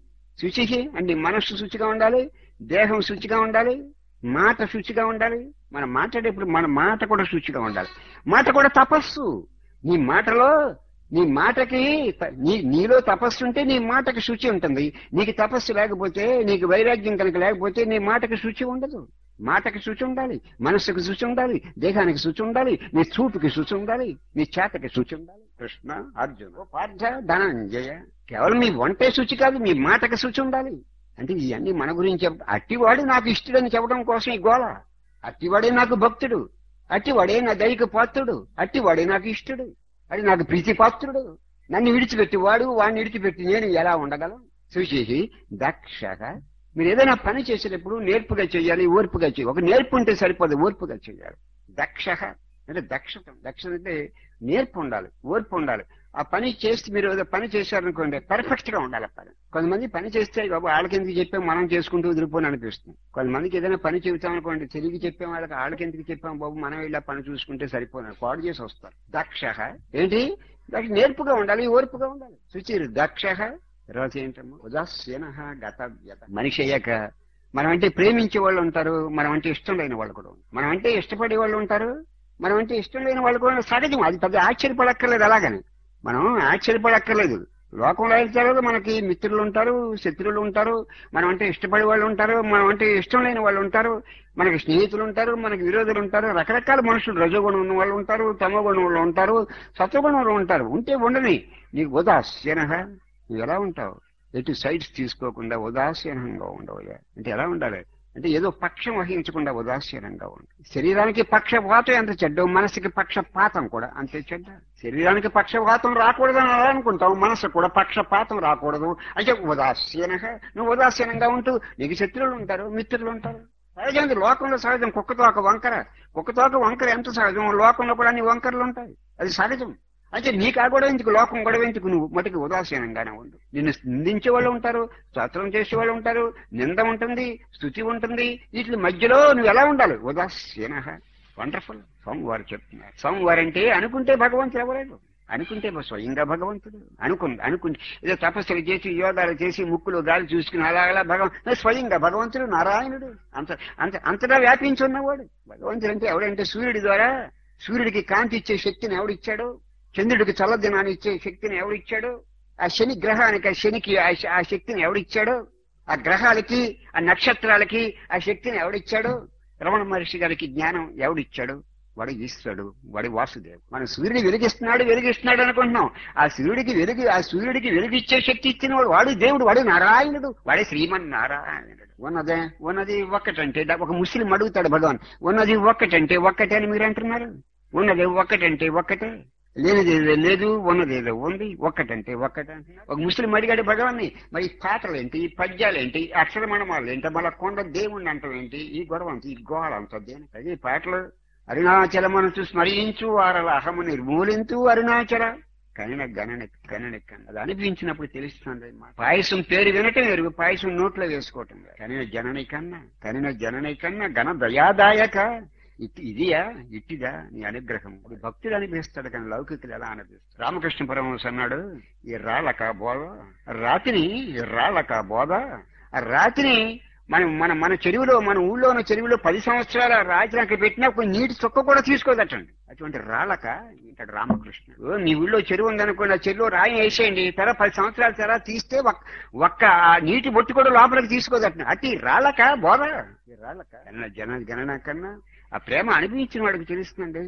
శుచి అంటే మనస్సు శుచిగా ఉండాలి దేహం శుచిగా ఉండాలి మాట శుచిగా ఉండాలి మనం మాట్లాడేప్పుడు మన మాట కూడా శుచిగా ఉండాలి మాట కూడా తపస్సు నీ మాటలో నీ మాటకి త- నీ నీలో తపస్సు ఉంటే నీ మాటకి శుచి ఉంటుంది నీకు తపస్సు లేకపోతే నీకు వైరాగ్యం కనుక లేకపోతే నీ మాటకి శుచి ఉండదు మాటకి శుచి ఉండాలి మనస్సుకి శుచి ఉండాలి దేహానికి శుచి ఉండాలి నీ చూపుకి శుచి ఉండాలి నీ చేతకి శుచి ఉండాలి కృష్ణ అర్జున ఓ పార్థ ధనంజయ కేవలం మీ వంటే శుచి కాదు మీ మాటకి శుచి ఉండాలి అంటే ఇవన్నీ మన గురించి చెప్ప అట్టివాడు నాకు ఇష్టడని చెప్పడం కోసం ఈ గోళ అట్టివాడే నాకు భక్తుడు అట్టివాడే నా దైక పాత్రుడు అట్టివాడే నాకు ఇష్టడు అది నాకు ప్రీతి పాత్రుడు నన్ను విడిచిపెట్టి వాడు వాడిని విడిచిపెట్టి నేను ఎలా ఉండగలను చూసేసి దక్షగా మీరు ఏదైనా పని చేసేటప్పుడు నేర్పుగా చేయాలి ఓర్పుగా చేయాలి ఒక నేర్పు ఉంటే సరిపోదు ఓర్పుగా చేయాలి దక్ష అంటే దక్షత దక్షత అంటే నేర్పు ఉండాలి ఓర్పు ఉండాలి ఆ పని చేస్తే మీరు ఏదో పని చేశారనుకోండి పర్ఫెక్ట్ గా ఉండాలి ఆ పని కొంతమంది పని చేస్తే బాబు వాళ్ళకి ఎందుకు చెప్పాం మనం చేసుకుంటూ వదిలిపోని అనిపిస్తుంది కొంతమందికి ఏదైనా పని చెబుతాం అనుకోండి తెలివి చెప్పాం వాళ్ళకి వాళ్ళకి ఎందుకు చెప్పాం బాబు మనం ఇలా పని చూసుకుంటే సరిపోను పాడు చేసి వస్తారు దక్ష ఏంటి దక్ష నేర్పుగా ఉండాలి ఓర్పుగా ఉండాలి సుచిరు దక్ష తర్వాత ఏంటమ్మా ఉదాసీన గత వ్యత మనిషి అయ్యాక మనం అంటే ప్రేమించే వాళ్ళు ఉంటారు మనం అంటే ఇష్టం లేని వాళ్ళు కూడా ఉంటారు. మనం అంటే ఇష్టపడే వాళ్ళు ఉంటారు మనం అంటే ఇష్టం లేని వాళ్ళు కూడా సహజం అది పెద్ద ఆశ్చర్యపడక్కర్లేదు అలాగని మనం ఆశ్చర్యపడక్కర్లేదు లోకంలో అయితే మనకి మిత్రులు ఉంటారు శత్రువులు ఉంటారు మనం అంటే ఇష్టపడే వాళ్ళు ఉంటారు మనం అంటే ఇష్టం లేని వాళ్ళు ఉంటారు మనకి స్నేహితులు ఉంటారు మనకి విరోధులు ఉంటారు రకరకాల మనుషులు రజోగుణం ఉన్న వాళ్ళు ఉంటారు తమోగుణం వాళ్ళు ఉంటారు సత్వగుణం వాళ్ళు ఉంటారు ఉంటే ఉండని నీకు ఉదాసీన నువ్వు ఎలా ఉంటావు ఎటు సైడ్స్ తీసుకోకుండా ఉదాసీనంగా ఉండవయ్యా అంటే ఎలా ఉండాలి అంటే ఏదో పక్షం వహించకుండా ఉదాసీనంగా ఉండు శరీరానికి పక్షపాతం ఎంత చెడ్డ మనసుకి పక్షపాతం కూడా అంతే చెడ్డ శరీరానికి పక్షపాతం రాకూడదని అలా అనుకుంటావు మనసు కూడా పక్షపాతం రాకూడదు అంటే ఉదాసీనంగా నువ్వు ఉదాసీనంగా ఉంటూ నీకు శత్రువులు ఉంటారు మిత్రులు ఉంటారు సహజం ఇది లోకంలో సహజం కుక్కతో ఒక వంకర కుక్కతో ఒక వంకర ఎంత సహజం లోకంలో కూడా అన్ని వంకరలు ఉంటాయి అది సహజం అయితే నీకు ఆ గొడవ ఎందుకు లోకం గొడవ ఎందుకు నువ్వు మటుకు ఉదాసీనంగానే ఉండు నిన్ను నిందించే వాళ్ళు ఉంటారు స్తోత్రం చేసే వాళ్ళు ఉంటారు నింద ఉంటుంది స్థుతి ఉంటుంది వీటి మధ్యలో నువ్వు ఎలా ఉండాలి ఉదాసీన వండర్ఫుల్ స్వామివారు చెప్తున్నారు స్వామివారు అంటే అనుకుంటే భగవంతుడు ఎవలేదు అనుకుంటే స్వయంగా భగవంతుడు అనుకుంది అనుకుంది ఏదో తపస్సులు చేసి యోగాలు చేసి ముక్కులు గాలి చూసుకుని అలా అలా భగవంతుడు స్వయంగా భగవంతుడు నారాయణుడు అంత అంత అంతటా వ్యాపించి ఉన్నవాడు భగవంతుడు అంటే ఎవడంటే సూర్యుడి ద్వారా సూర్యుడికి కాంతి ఇచ్చే శక్తిని ఎవడిచ్చాడు చంద్రుడికి చల్లదినాన్ని ఇచ్చే శక్తిని ఎవడిచ్చాడు ఆ శని గ్రహానికి ఆ శనికి ఆ శ- ఆ శక్తిని ఎవడిచ్చాడు ఆ గ్రహాలకి ఆ నక్షత్రాలకి ఆ శక్తిని ఎవడిచ్చాడు రమణ మహర్షి గారికి జ్ఞానం ఎవడిచ్చాడు వాడు ఈశ్వరుడు వాడి వాసుదేవుడు మన సూర్యుడు వెలిగిస్తున్నాడు వెలిగిస్తున్నాడు అనుకుంటున్నాం ఆ సూర్యుడికి వెలుగు ఆ సూర్యుడికి వెలుగిచ్చే శక్తి ఇచ్చిన వాడు వాడు దేవుడు వాడు నారాయణుడు వాడే శ్రీమన్ నారాయణుడు ఉన్నదే ఉన్నది ఒక్కటంటే డా- ఒక ముస్లిం అడుగుతాడు భగవాన్ ఉన్నది ఒక్కటంటే ఒక్కటే అని మీరు అంటున్నారు ఉన్నది ఒక్కటంటే ఒక్కటే లేనిది ఏదో లేదు ఉన్నది ఏదో ఉంది ఒక్కటంటే ఒక్కటే అంటున్నారు. ఒక ముస్లిం అడిగాడు భగవాన్ని మరి ఈ పాటలు ఏంటి ఈ పద్యాలు ఏంటి ఈ అక్షరమణమాలు ఏంటి మళ్ళా కొండ దేవుణ్ణి అంటాం ఏంటి ఈ గొడవ అంత ఈ గోళ అంత దేని అది పాటలు అరుణాచలమనసు స్మరించు వారల అహము నిర్మూలించు అరుణాచల కనిన గణన కనిన కన్న అది అనిపించినప్పుడు తెలుస్తుంది మా పాయసం పేరు వినటం ఎరుగు పాయసం నోట్లో వేసుకోవటం వేరు. కనిన జనని కన్నా కనిన జనని కన్నా ఘన దయాదాయక ఇట్టి ఇదియా ఇట్టిదా నీ అనుగ్రహం అది భక్తుడు అనిపిస్తాడు కానీ లౌకికులు ఎలా అనిపిస్తాడు రామకృష్ణ పరమహంస అన్నాడు ఈ రాళ్ళక బోధ రాతిని ఈ రాళ్ళక బోధ ఆ రాతిని మనం మన మన చెరువులో మన ఊళ్ళో ఉన్న చెరువులో పది సంవత్సరాల రాత్రి అక్కడ పెట్టినా ఒక నీటి చుక్క కూడా తీసుకోదటండి అటువంటి రాళ్ళక ఇక్కడ రామకృష్ణ నీ ఊళ్ళో చెరువు ఉందనుకోండి ఆ చెరువులో రాయి వేసేయండి తర్వాత పది సంవత్సరాల తర్వాత తీస్తే ఒక్- ఒక్క ఆ నీటి బొట్టు కూడా లోపలికి తీసుకోదట అట్టి రాళ్ళక బోధ ఈ రాళ్ళక కన్నా జన గణన కన్నా ఆ ప్రేమ అనిపించిన వాడికి తెలుస్తుందండి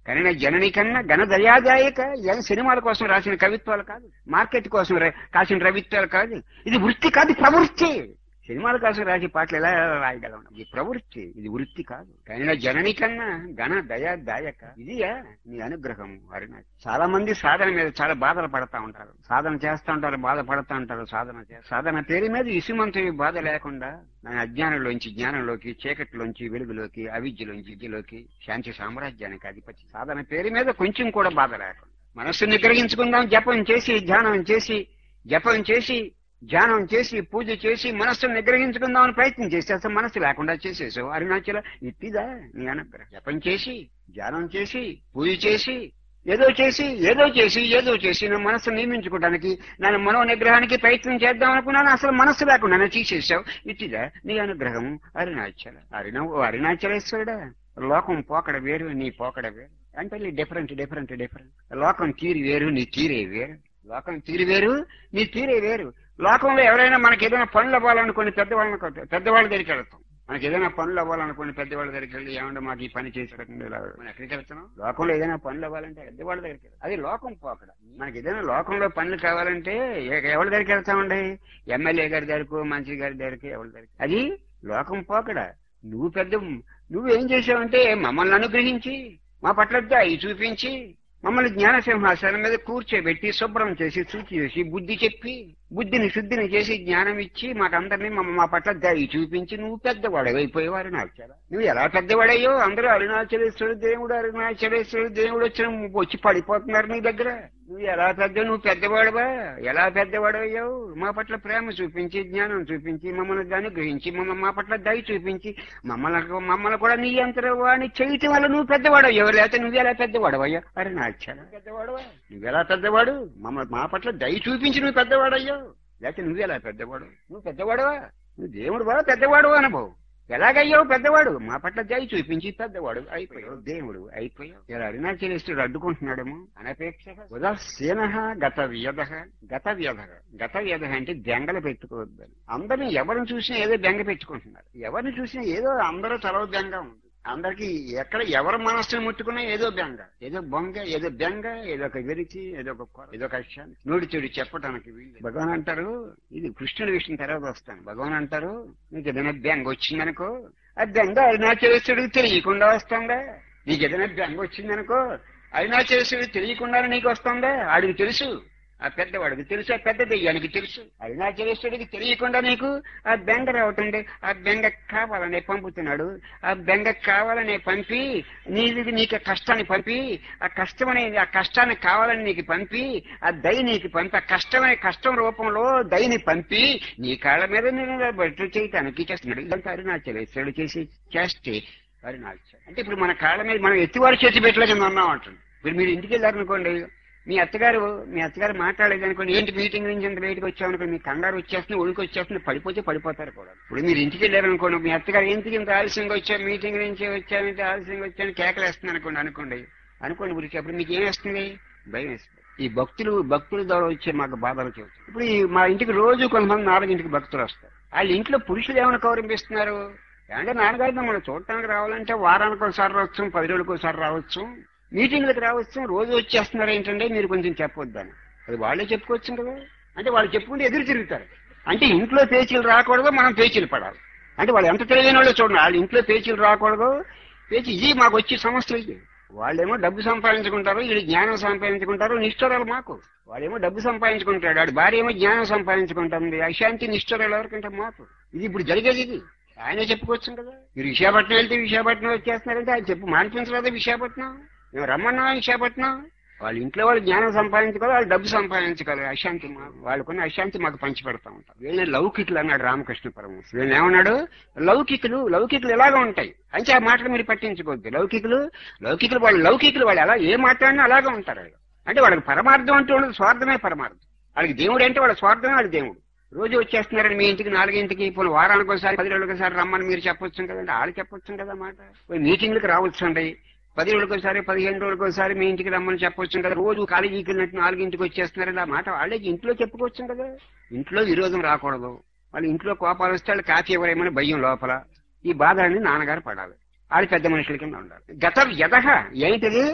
కానీ నా జనని కన్నా ఘన దయాదాయక ఇవన్నీ సినిమాల కోసం రాసిన కవిత్వాలు కాదు మార్కెట్ కోసం రా- రాసిన రవిత్వాలు కాదు ఇది వృత్తి కాదు ప్రవృత్తి సినిమాల కోసం రాసే పాటలు ఎలా రాయగలం ఇది ప్రవృత్తి ఇది వృత్తి కాదు కానీ నా జనని కన్నా ఘన దయాదాయక ఇదియా నీ అనుగ్రహం అరుణాచలం చాలా మంది సాధన మీద చాలా బాధలు పడతా ఉంటారు సాధన చేస్తూ ఉంటారు బాధపడతా ఉంటారు సాధన చే- సాధన పేరు మీద ఇసుమంత బాధ లేకుండా నా అజ్ఞానంలోంచి జ్ఞానంలోకి చీకటిలోంచి వెలుగులోకి అవిద్యలోంచి విద్యలోకి శాంతి సామ్రాజ్యానికి అధిపతి సాధన పేరు మీద కొంచెం కూడా బాధ లేకుండా మనస్సు నిగ్రహించుకుందాం జపం చేసి ధ్యానం చేసి జపం చేసి ధ్యానం చేసి పూజ చేసి మనస్సును నిగ్రహించుకుందామని ప్రయత్నం చేసి అసలు మనస్సు లేకుండా చేసేసావు అరుణాచల ఇట్టిదా నీ అనుగ్రహం జపం చేసి ధ్యానం చేసి పూజ చేసి ఏదో చేసి ఏదో చేసి ఏదో చేసి నా మనస్సు నియమించుకోవడానికి నన్ను మనో నిగ్రహానికి ప్రయత్నం చేద్దాం అనుకున్నాను అసలు మనస్సు లేకుండా తీసేసావు ఇట్టిదా నీ అనుగ్రహం అరుణాచల అరుణ ఓ అరుణాచలేశ్వరుడా లోకం పోకడ వేరు నీ పోకడ వేరు అంటే డిఫరెంట్ డిఫరెంట్ డిఫరెంట్ లోకం తీరి వేరు నీ తీరే వేరు లోకం తీరి వేరు నీ తీరే వేరు లోకంలో ఎవరైనా మనకి ఏదైనా పనులు అవ్వాలనుకుని పెద్దవాళ్ళని కొట్ట- పెద్దవాళ్ళ దగ్గరికి వెళ్తాం మనకి ఏదైనా పనులు అవ్వాలనుకుని పెద్దవాళ్ళ దగ్గరికి వెళ్ళి ఏమంటే మాకు ఈ పని చేసి పెట్టండి ఇలా మనం ఎక్కడికి వెళ్తున్నాం లోకంలో ఏదైనా పనులు అవ్వాలంటే పెద్దవాళ్ళ దగ్గరికి వెళ్ళాలి. అది లోకం పోకడ మనకి ఏదైనా లోకంలో పనులు కావాలంటే ఎ- ఎవరి దగ్గరికి వెళ్తామండి ఎమ్మెల్యే గారి దగ్గరకు మంత్రి గారి దగ్గరికి ఎవరి దగ్గరికి అది లోకం పోకడ నువ్వు పెద్ద నువ్వేం చేసావంటే మమ్మల్ని అనుగ్రహించి మా పట్ల దయ చూపించి మమ్మల్ని జ్ఞాన సింహాసనం మీద కూర్చోబెట్టి శుభ్రం చేసి శుచి చేసి బుద్ధి చెప్పి బుద్ధిని శుద్ధిని చేసి జ్ఞానం ఇచ్చి మాకందరినీ మమ్మ మా పట్ల దయ చూపించి నువ్వు పెద్దవాడు అయిపోయేవారు అరుణాచల నువ్వు ఎలా పెద్దవాడయ్యో అందరూ అరుణాచలేశ్వరుడు దేవుడు అరుణాచలేశ్వరుడు దేవుడు వచ్చిన వచ్చి పడిపోతున్నారు నీ దగ్గర నువ్వు ఎలా పెద్ద నువ్వు పెద్దవాడువా ఎలా పెద్దవాడయ్యావు మా పట్ల ప్రేమ చూపించి జ్ఞానం చూపించి మమ్మల్ని అనుగ్రహించి మమ్మ మా పట్ల దయ చూపించి మమ్మల్ని మమ్మల్ని కూడా నీ అంతరవాణి చేయటం వల్ల నువ్వు పెద్దవాడు ఎవరు లేకపోతే నువ్వు ఎలా పెద్దవాడు అయ్యా అరే నా పెద్దవాడువా నువ్వెలా పెద్దవాడు మమ్మ మా పట్ల దయ చూపించి నువ్వు పెద్దవాడయ్యో లేకపోతే నువ్వెలా పెద్దవాడు నువ్వు పెద్దవాడువా నువ్వు దేవుడు వా పెద్దవాడు అనుభవం ఎలాగయ్యావు పెద్దవాడు మా పట్ల దయ చూపించి పెద్దవాడు అయిపోయావు దేవుడు అయిపోయావు ఇలా అరుణాచలేశ్వరుడు అడ్డుకుంటున్నాడేమో అనపేక్ష ఉదాసీన గత వ్యధ గత వ్యధ గత వ్యధ అంటే బెంగలు పెట్టుకోవద్దు అందరిని ఎవరిని చూసినా ఏదో బెంగ పెట్టుకుంటున్నారు ఎవరిని చూసినా ఏదో అందరూ తలవ బెంగ ఉంది అందరికి ఎక్కడ ఎవరి మనస్సును ముట్టుకున్నా ఏదో బెంగ ఏదో బొంగ ఏదో బెంగ ఏదో ఒక వెరికి ఏదో ఒక కొర, ఏదో ఒక అక్షాన్ని నోటి చెడు చెప్పడానికి వీలు భగవాన్ అంటారు ఇది కృష్ణుడి విషయం తర్వాత వస్తాను భగవాన్ అంటారు నీకు ఏదైనా బెంగ వచ్చిందనుకో ఆ బెంగ అరుణాచలేశ్వరుడికి తెలియకుండా వస్తుందా నీకు ఏదైనా బెంగ వచ్చిందనుకో అరుణాచలేశ్వరుడికి తెలియకుండానే నీకు వస్తుందా ఆడికి తెలుసు ఆ పెద్దవాడికి తెలుసు ఆ పెద్ద దెయ్యానికి తెలుసు అరుణాచలేశ్వరుడికి తెలియకుండా నీకు ఆ బెంగ రావటండి ఆ బెంగ కావాలనే పంపుతున్నాడు ఆ బెంగ కావాలనే పంపి నీది నీకు ఆ కష్టాన్ని పంపి ఆ కష్టం అనేది ఆ కష్టాన్ని కావాలని నీకు పంపి ఆ దయ నీకు పంపి ఆ కష్టమనే కష్టం రూపంలో దయని పంపి నీ కాళ్ళ మీద నేను బట్టు చేయటానికి చేస్తున్నాడు ఇదంతా అరుణాచలేశ్వరుడు చేసి చేస్తే అరుణాచల్ అంటే ఇప్పుడు మన కాళ్ళ మీద మనం ఎత్తివారు చేతి పెట్టలేక ఉన్నాం అంటుంది ఇప్పుడు మీరు ఇంటికి వెళ్ళారనుకోండి మీ అత్తగారు మీ అత్తగారు మాట్లాడలేదు అనుకోండి ఏంటి మీటింగ్ నుంచి ఇంత బయటకు వచ్చామనుకోండి మీ కంగారు వచ్చేస్తుంది ఒడికి వచ్చేస్తుంది పడిపోతే పడిపోతారు కూడా ఇప్పుడు మీరు ఇంటికి వెళ్ళారనుకోండి మీ అత్తగారు ఎందుకు ఇంత ఆలస్యంగా వచ్చాం మీటింగ్ నుంచి వచ్చామంటే ఆలస్యంగా వచ్చాను కేకలేస్తుంది అనుకోండి అనుకోండి అనుకోండి గురించి అప్పుడు మీకు ఏం వేస్తుంది భయం వేస్తుంది ఈ భక్తులు భక్తుల ద్వారా వచ్చే మాకు బాధలు చెబుతారు ఇప్పుడు ఈ మా ఇంటికి రోజు కొంతమంది నాలుగింటికి భక్తులు వస్తారు వాళ్ళ ఇంట్లో పురుషులు ఏమైనా కౌరింపిస్తున్నారు అంటే నాన్నగారు మనం చూడటానికి రావాలంటే వారానికి ఒకసారి రావచ్చు పది రోజులకు ఒకసారి రావచ్చు మీటింగ్లకు రావచ్చు రోజు వచ్చేస్తున్నారు ఏంటంటే మీరు కొంచెం చెప్పొద్దని అది వాళ్ళే చెప్పుకోవచ్చు కదా అంటే వాళ్ళు చెప్పుకుంటే ఎదురు తిరుగుతారు అంటే ఇంట్లో పేచీలు రాకూడదు మనం పేచీలు పడాలి అంటే వాళ్ళు ఎంత తెలియని వాళ్ళు చూడండి వాళ్ళ ఇంట్లో పేచీలు రాకూడదు పేచి ఇది మాకు వచ్చే సమస్యలు ఇది వాళ్ళేమో డబ్బు సంపాదించుకుంటారు వీళ్ళు జ్ఞానం సంపాదించుకుంటారు నిష్ఠురాలు మాకు వాడేమో డబ్బు సంపాదించుకుంటాడు వాడి భార్య ఏమో జ్ఞానం సంపాదించుకుంటుంది అశాంతి నిష్ఠురాలు ఎవరికంటే మాకు ఇది ఇప్పుడు జరిగేది ఇది ఆయనే చెప్పుకోవచ్చు కదా మీరు విశాఖపట్నం వెళ్తే విశాఖపట్నం వచ్చేస్తున్నారంటే ఆయన చెప్పు మానిపించలేదా విశాఖపట్నం మేము రమ్మన్నా విశాఖపట్నం వాళ్ళ ఇంట్లో వాళ్ళు జ్ఞానం సంపాదించుకోవాలి వాళ్ళు డబ్బు సంపాదించుకోవాలి అశాంతి మా- వాళ్ళకున్న అశాంతి మాకు పంచి పెడతా ఉంటాం వీళ్ళని లౌకికులు అన్నాడు రామకృష్ణ పరమహంస వీళ్ళని ఏమన్నాడు లౌకికులు లౌకికులు ఎలాగ ఉంటాయి అంటే ఆ మాటలు మీరు పట్టించుకోవద్దు లౌకికులు లౌకికులు వాళ్ళు లౌకికులు వాళ్ళు ఎలా ఏ మాట్లాడినా అలాగే ఉంటారు వాళ్ళు అంటే వాళ్ళకి పరమార్థం అంటూ ఉండదు స్వార్థమే పరమార్థం వాళ్ళకి దేవుడు అంటే వాళ్ళ స్వార్థమే వాళ్ళ దేవుడు రోజు వచ్చేస్తున్నారని మీ ఇంటికి నాలుగింటికి ఇప్పుడు వారానికి ఒకసారి పది రోజులకి ఒకసారి రమ్మని మీరు చెప్పొచ్చు కదండి వాళ్ళు చెప్పొచ్చు కదా మాట పోయి మీటింగ్లకు రావచ్చు అండి పది రోజులకు ఒకసారి పదిహేను రోజులకు ఒకసారి మీ ఇంటికి రమ్మని చెప్పొచ్చు కదా రోజు కాలేజీకి వెళ్ళినట్టు నాలుగింటికి వచ్చేస్తున్నారని ఆ మాట వాళ్ళే ఇంట్లో చెప్పుకోవచ్చు కదా ఇంట్లో విరోధం రాకూడదు వాళ్ళు ఇంట్లో కోపాలు వస్తే వాళ్ళు కాఫీ ఇవ్వరేమని భయం లోపల ఈ బాధలన్నీ నాన్నగారు పడాలి వాళ్ళు పెద్ద మనుషుల కింద ఉండాలి గత వ్యధ ఏంటిది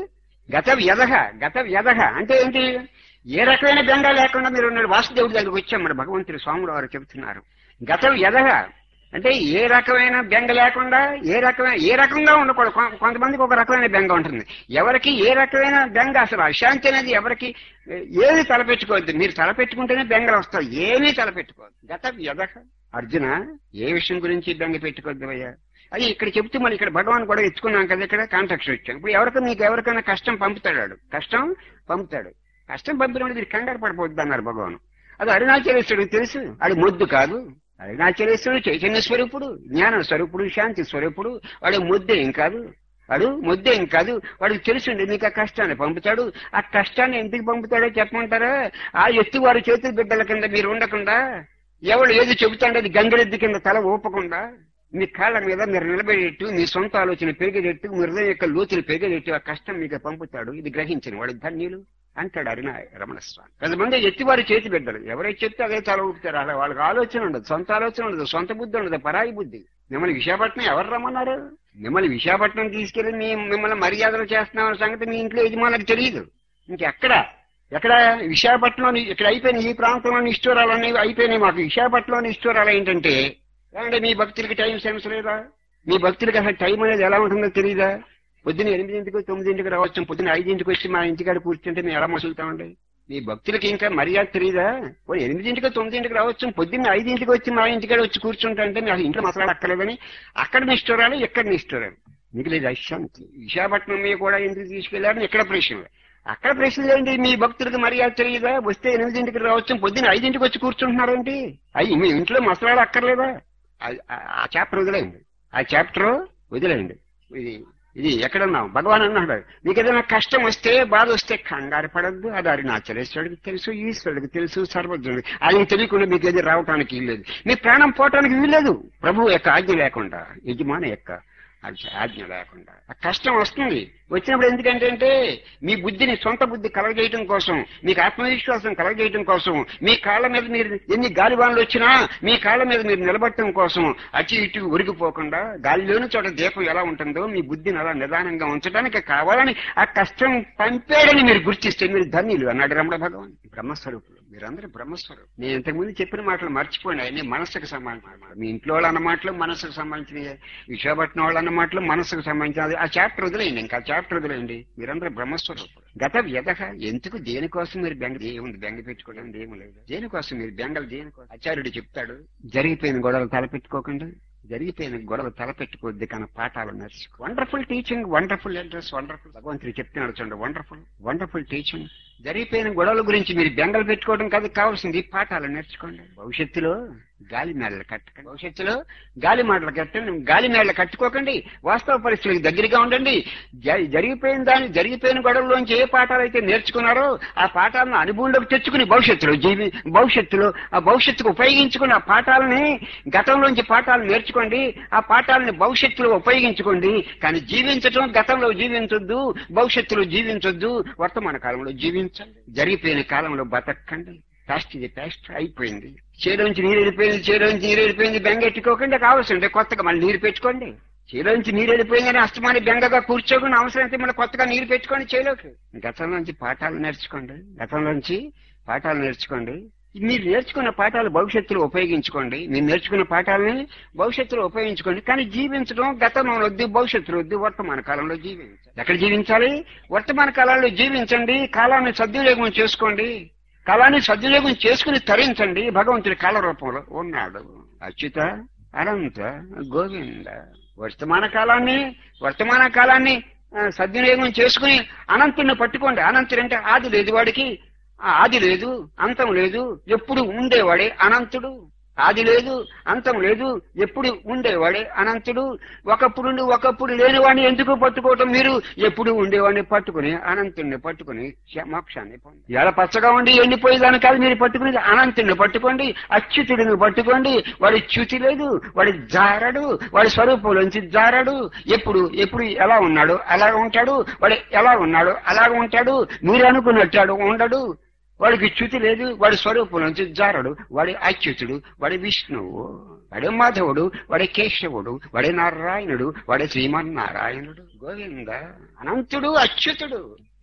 గత వ్యధ గత వ్యధ అంటే ఏంటి ఏ రకమైన బెంగ లేకుండా మీరు ఉన్నారు వాసుదేవుడి దగ్గరికి వచ్చాం మన భగవంతుడు స్వాములు వారు చెబుతున్నారు గత వ్యధ అంటే ఏ రకమైన బెంగ లేకుండా ఏ రకమైన ఏ రకంగా ఉండకూడదు కొ- కొంతమందికి ఒక రకమైన బెంగ ఉంటుంది ఎవరికి ఏ రకమైన బెంగ అసలు అశాంతి అనేది ఎవరికి ఏ- ఏది తలపెట్టుకోవద్దు మీరు తలపెట్టుకుంటేనే బెంగలు వస్తాయి ఏమీ తలపెట్టుకోవద్దు గత వ్యధ అర్జున ఏ విషయం గురించి బెంగ పెట్టుకోవద్దు అయ్యా అది ఇక్కడ చెప్తూ మళ్ళీ ఇక్కడ భగవాన్ కూడా ఎత్తుకున్నాం కదా ఇక్కడ కాంటాక్ట్ వచ్చాం ఇప్పుడు ఎవరికి మీకు ఎవరికైనా కష్టం పంపుతాడు వాడు. కష్టం పంపుతాడు కష్టం పంపినప్పుడు మీరు కంగారు పడిపోద్ది అన్నారు భగవాన్ అది అరుణాచలేశ్వరుడికి తెలుసు అది మొద్దు కాదు అరుణాచలేశ్వరుడు చైతన్య స్వరూపుడు జ్ఞాన స్వరూపుడు శాంతి స్వరూపుడు వాడు ముద్దేం కాదు వాడు ముద్దేం కాదు వాడికి తెలుసుండి నీకు ఆ కష్టాన్ని పంపుతాడు ఆ కష్టాన్ని ఎందుకు పంపుతాడో చెప్పమంటారా ఆ ఎత్తు వారి చేతుల బిడ్డల కింద మీరు ఉండకుండా ఎవడు ఏది చెబుతాడో అది గంగరెద్ది కింద తల ఊపకుండా మీ కాళ్ళ మీద మీరు నిలబడేట్టు మీ సొంత ఆలోచన పెరిగేటట్టు మీ హృదయం యొక్క లోతులు పెరిగేటట్టు ఆ కష్టం మీకు పంపుతాడు ఇది గ్రహించిన వాడు ధన్యులు అంటాడు అరిన రమణ స్వామి కొంతమంది ఎత్తివారి చేతి బిడ్డలు ఎవరైతే చెప్తే అదే తల ఊపుతారు అలా వాళ్ళకి ఆలోచన ఉండదు సొంత ఆలోచన ఉండదు సొంత బుద్ధి ఉండదు పరాయి బుద్ధి మిమ్మల్ని విశాఖపట్నం ఎవరు రమ్మన్నారు మిమ్మల్ని విశాఖపట్నం తీసుకెళ్లి మీ మిమ్మల్ని మర్యాదలు చేస్తున్నామన్న సంగతి మీ ఇంట్లో యజమానులకు తెలియదు ఇంకెక్కడ ఎక్కడ విశాఖపట్నంలోని ఇక్కడ అయిపోయినాయి ఈ ప్రాంతంలోని ఇష్టోరాలన్నీ అయిపోయినాయి మాకు విశాఖపట్నంలోని ఇష్టోరాలు ఏంటంటే ఏమంటే మీ భక్తులకి టైం సెన్స్ లేదా మీ భక్తులకి అసలు టైం అనేది ఎలా ఉంటుందో తెలియదా పొద్దున్న ఎనిమిదింటికి తొమ్మిదింటికి రావచ్చు పొద్దున్న ఐదింటికి వచ్చి మా ఇంటికాడ కూర్చుంటే మేము ఎలా మసులుతామండి మీ భక్తులకి ఇంకా మర్యాద తెలియదా పోనీ ఎనిమిదింటికి తొమ్మిదింటికి రావచ్చు పొద్దున్న ఐదింటికి వచ్చి మా ఇంటికాడ వచ్చి కూర్చుంటా అంటే మేము అసలు ఇంట్లో మసలాడు అక్కర్లేదని అక్కడ నిష్ఠురాలు ఎక్కడ నిష్ఠురాలు మీకు లేదు అశాంతి విశాఖపట్నం మీద కూడా ఎందుకు తీసుకెళ్లారని ఇక్కడ ప్రశ్నలు అక్కడ ప్రశ్నలు ఏంటి మీ భక్తులకు మర్యాద తెలియదా వస్తే ఎనిమిదింటికి రావచ్చు పొద్దున్న ఐదింటికి వచ్చి కూర్చుంటున్నారేంటి అయ్యి మీ ఇంట్లో మసలాడు అక్కర్లేదా ఆ- ఆ- ఆ చాప్టర్ వదిలేయండి ఆ చాప్టర్ వదిలేయండి ఇది ఇది ఎక్కడున్నాం భగవాన్ అన్నాడు మీకు ఏదైనా కష్టం వస్తే బాధ వస్తే కంగారు పడద్దు అది అరుణాచలేశ్వరుడికి తెలుసు ఈశ్వరుడికి తెలుసు సర్వజ్ఞుడికి ఆయన తెలియకుండా మీకు ఏది రావటానికి వీల్లేదు మీ ప్రాణం పోవటానికి వీల్లేదు ప్రభువు యొక్క ఆజ్ఞ లేకుండా యజమాని యొక్క ఆజ్ఞ- ఆజ్ఞ లేకుండా ఆ కష్టం వస్తుంది వచ్చినప్పుడు ఎందుకంటే అంటే మీ బుద్ధిని సొంత బుద్ధి కలగజేయటం కోసం మీకు ఆత్మవిశ్వాసం కలగజేయటం కోసం మీ కాళ్ళ మీద మీరు ఎన్ని గాలివాన్లు వచ్చినా మీ కాళ్ళ మీద మీరు నిలబడటం కోసం అటు ఇటు ఉరిగిపోకుండా గాలిలోని చోట దీపం ఎలా ఉంటుందో మీ బుద్ధిని అలా నిదానంగా ఉంచడానికి కావాలని ఆ కష్టం పంపాడని మీరు గుర్తిస్తే మీరు ధన్యులు అన్నాడు రమణ భగవాన్ బ్రహ్మస్వరూపులు మీరందరూ బ్రహ్మస్వరూపులు నేను ఇంతకుముందు చెప్పిన మాటలు మర్చిపోయినా అన్ని మనసుకు సంబంధించిన మీ ఇంట్లో వాళ్ళు అన్న మాటలు మనసుకు సంబంధించినవి విశాఖపట్నం వాళ్ళు అన్న మాటలు మనసుకు సంబంధించినది ఆ చాప్టర్ వదిలేయండి ఇంకా చాప్టర్ వదిలేయండి మీరందరూ బ్రహ్మస్వరూపులు గత వ్యధ ఎందుకు దేనికోసం మీరు బెంగ ఏముంది బెంగ పెట్టుకోవడం ఏమి లేదు దేనికోసం మీరు బెంగలు దేనికోసం ఆచార్యుడు చెప్తాడు జరిగిపోయిన గొడవలు తలపెట్టుకోకుండా జరిగిపోయిన గొడవలు తలపెట్టుకోవద్దు కానీ పాఠాలు నేర్చుకో wonderful teaching wonderful address wonderful భగవంతుడు చెప్తున్నాడు చూడండి వండర్ఫుల్ వండర్ఫుల్ టీచింగ్ జరిగిపోయిన గొడవల గురించి మీరు బెంగలు పెట్టుకోవడం కాదు కావాల్సింది పాఠాలు నేర్చుకోండి భవిష్యత్తులో గాలి మేడలు కట్టకండి భవిష్యత్తులో గాలి మేడలు కట్టండి గాలి మేడలు కట్టుకోకండి వాస్తవ పరిస్థితులకు దగ్గరగా ఉండండి జ- జరిగిపోయిన దాని జరిగిపోయిన గొడవల్లోంచి ఏ పాఠాలు అయితే నేర్చుకున్నారో ఆ పాఠాలను అనుభవంలోకి తెచ్చుకుని భవిష్యత్తులో జీవి భవిష్యత్తులో ఆ భవిష్యత్తుకు ఉపయోగించుకుని ఆ పాఠాలని గతంలోంచి పాఠాలు నేర్చుకోండి ఆ పాఠాలని భవిష్యత్తులో ఉపయోగించుకోండి కానీ జీవించటం గతంలో జీవించొద్దు భవిష్యత్తులో జీవించొద్దు వర్తమాన కాలంలో జీవించండి జరిగిపోయిన కాలంలో బతకండి పాస్ట్ ఇది పాస్ట్ అయిపోయింది చేలోంచి నీరు వెళ్ళిపోయింది చేలోంచి నీరు వెళ్ళిపోయింది బెంగ ఎట్టుకోకండి కావాల్సిందే కొత్తగా మళ్ళీ నీరు పెట్టుకోండి చేలోంచి నీరు వెళ్ళిపోయిందని అస్తమాని బెంగగా కూర్చోకుండా అవసరం అయితే మళ్ళీ కొత్తగా నీరు పెట్టుకోండి చేలోకి గతంలోంచి పాఠాలు నేర్చుకోండి గతంలోంచి పాఠాలు నేర్చుకోండి మీరు నేర్చుకున్న పాఠాలు భవిష్యత్తులో ఉపయోగించుకోండి మీరు నేర్చుకున్న పాఠాలని భవిష్యత్తులో ఉపయోగించుకోండి కానీ జీవించడం గతంలో వద్దు భవిష్యత్తులో వద్దు వర్తమాన కాలంలో జీవించాలి ఎక్కడ జీవించాలి వర్తమాన కాలంలో జీవించండి కాలాన్ని సద్వినియోగం చేసుకోండి కాలాన్ని సద్వినియోగం చేసుకుని తరించండి భగవంతుడి కాల రూపంలో ఉన్నాడు అచ్యుత అనంత గోవింద వర్తమాన కాలాన్ని వర్తమాన కాలాన్ని ఆ, సద్వినియోగం చేసుకుని అనంతుని పట్టుకోండి అనంతుడు అంటే ఆది లేదు వాడికి ఆ ఆది లేదు అంతం లేదు ఎప్పుడు ఉండేవాడే అనంతుడు ఆది లేదు అంతం లేదు ఎప్పుడు ఉండేవాడే అనంతుడు ఒకప్పుడు ఒకప్పుడు లేనివాడిని ఎందుకు పట్టుకోవటం మీరు ఎప్పుడు ఉండేవాడిని పట్టుకుని అనంతుడిని పట్టుకుని శ- మోక్షాన్ని పొంది ఎలా పచ్చగా ఉండి ఎండిపోయేదాని కాదు మీరు పట్టుకునేది అనంతుడిని పట్టుకోండి అచ్యుతుడిని పట్టుకోండి వాడి చ్యుతి లేదు వాడి జారడు వాడి స్వరూపంలోంచి జారడు ఎప్పుడు ఎప్పుడు ఎలా ఉన్నాడు అలా ఉంటాడు వాడు ఎలా ఉన్నాడు అలాగ ఉంటాడు మీరు అనుకున్నట్టాడు ఉండడు వాడికి చ్యుతి లేదు వాడి స్వరూపం నుంచి జారడు వాడి అచ్యుతుడు వాడి విష్ణువు వాడి మాధవుడు వాడి కేశవుడు వాడి నారాయణుడు వాడి శ్రీమన్నారాయణుడు గోవింద అనంతుడు అచ్యుతుడు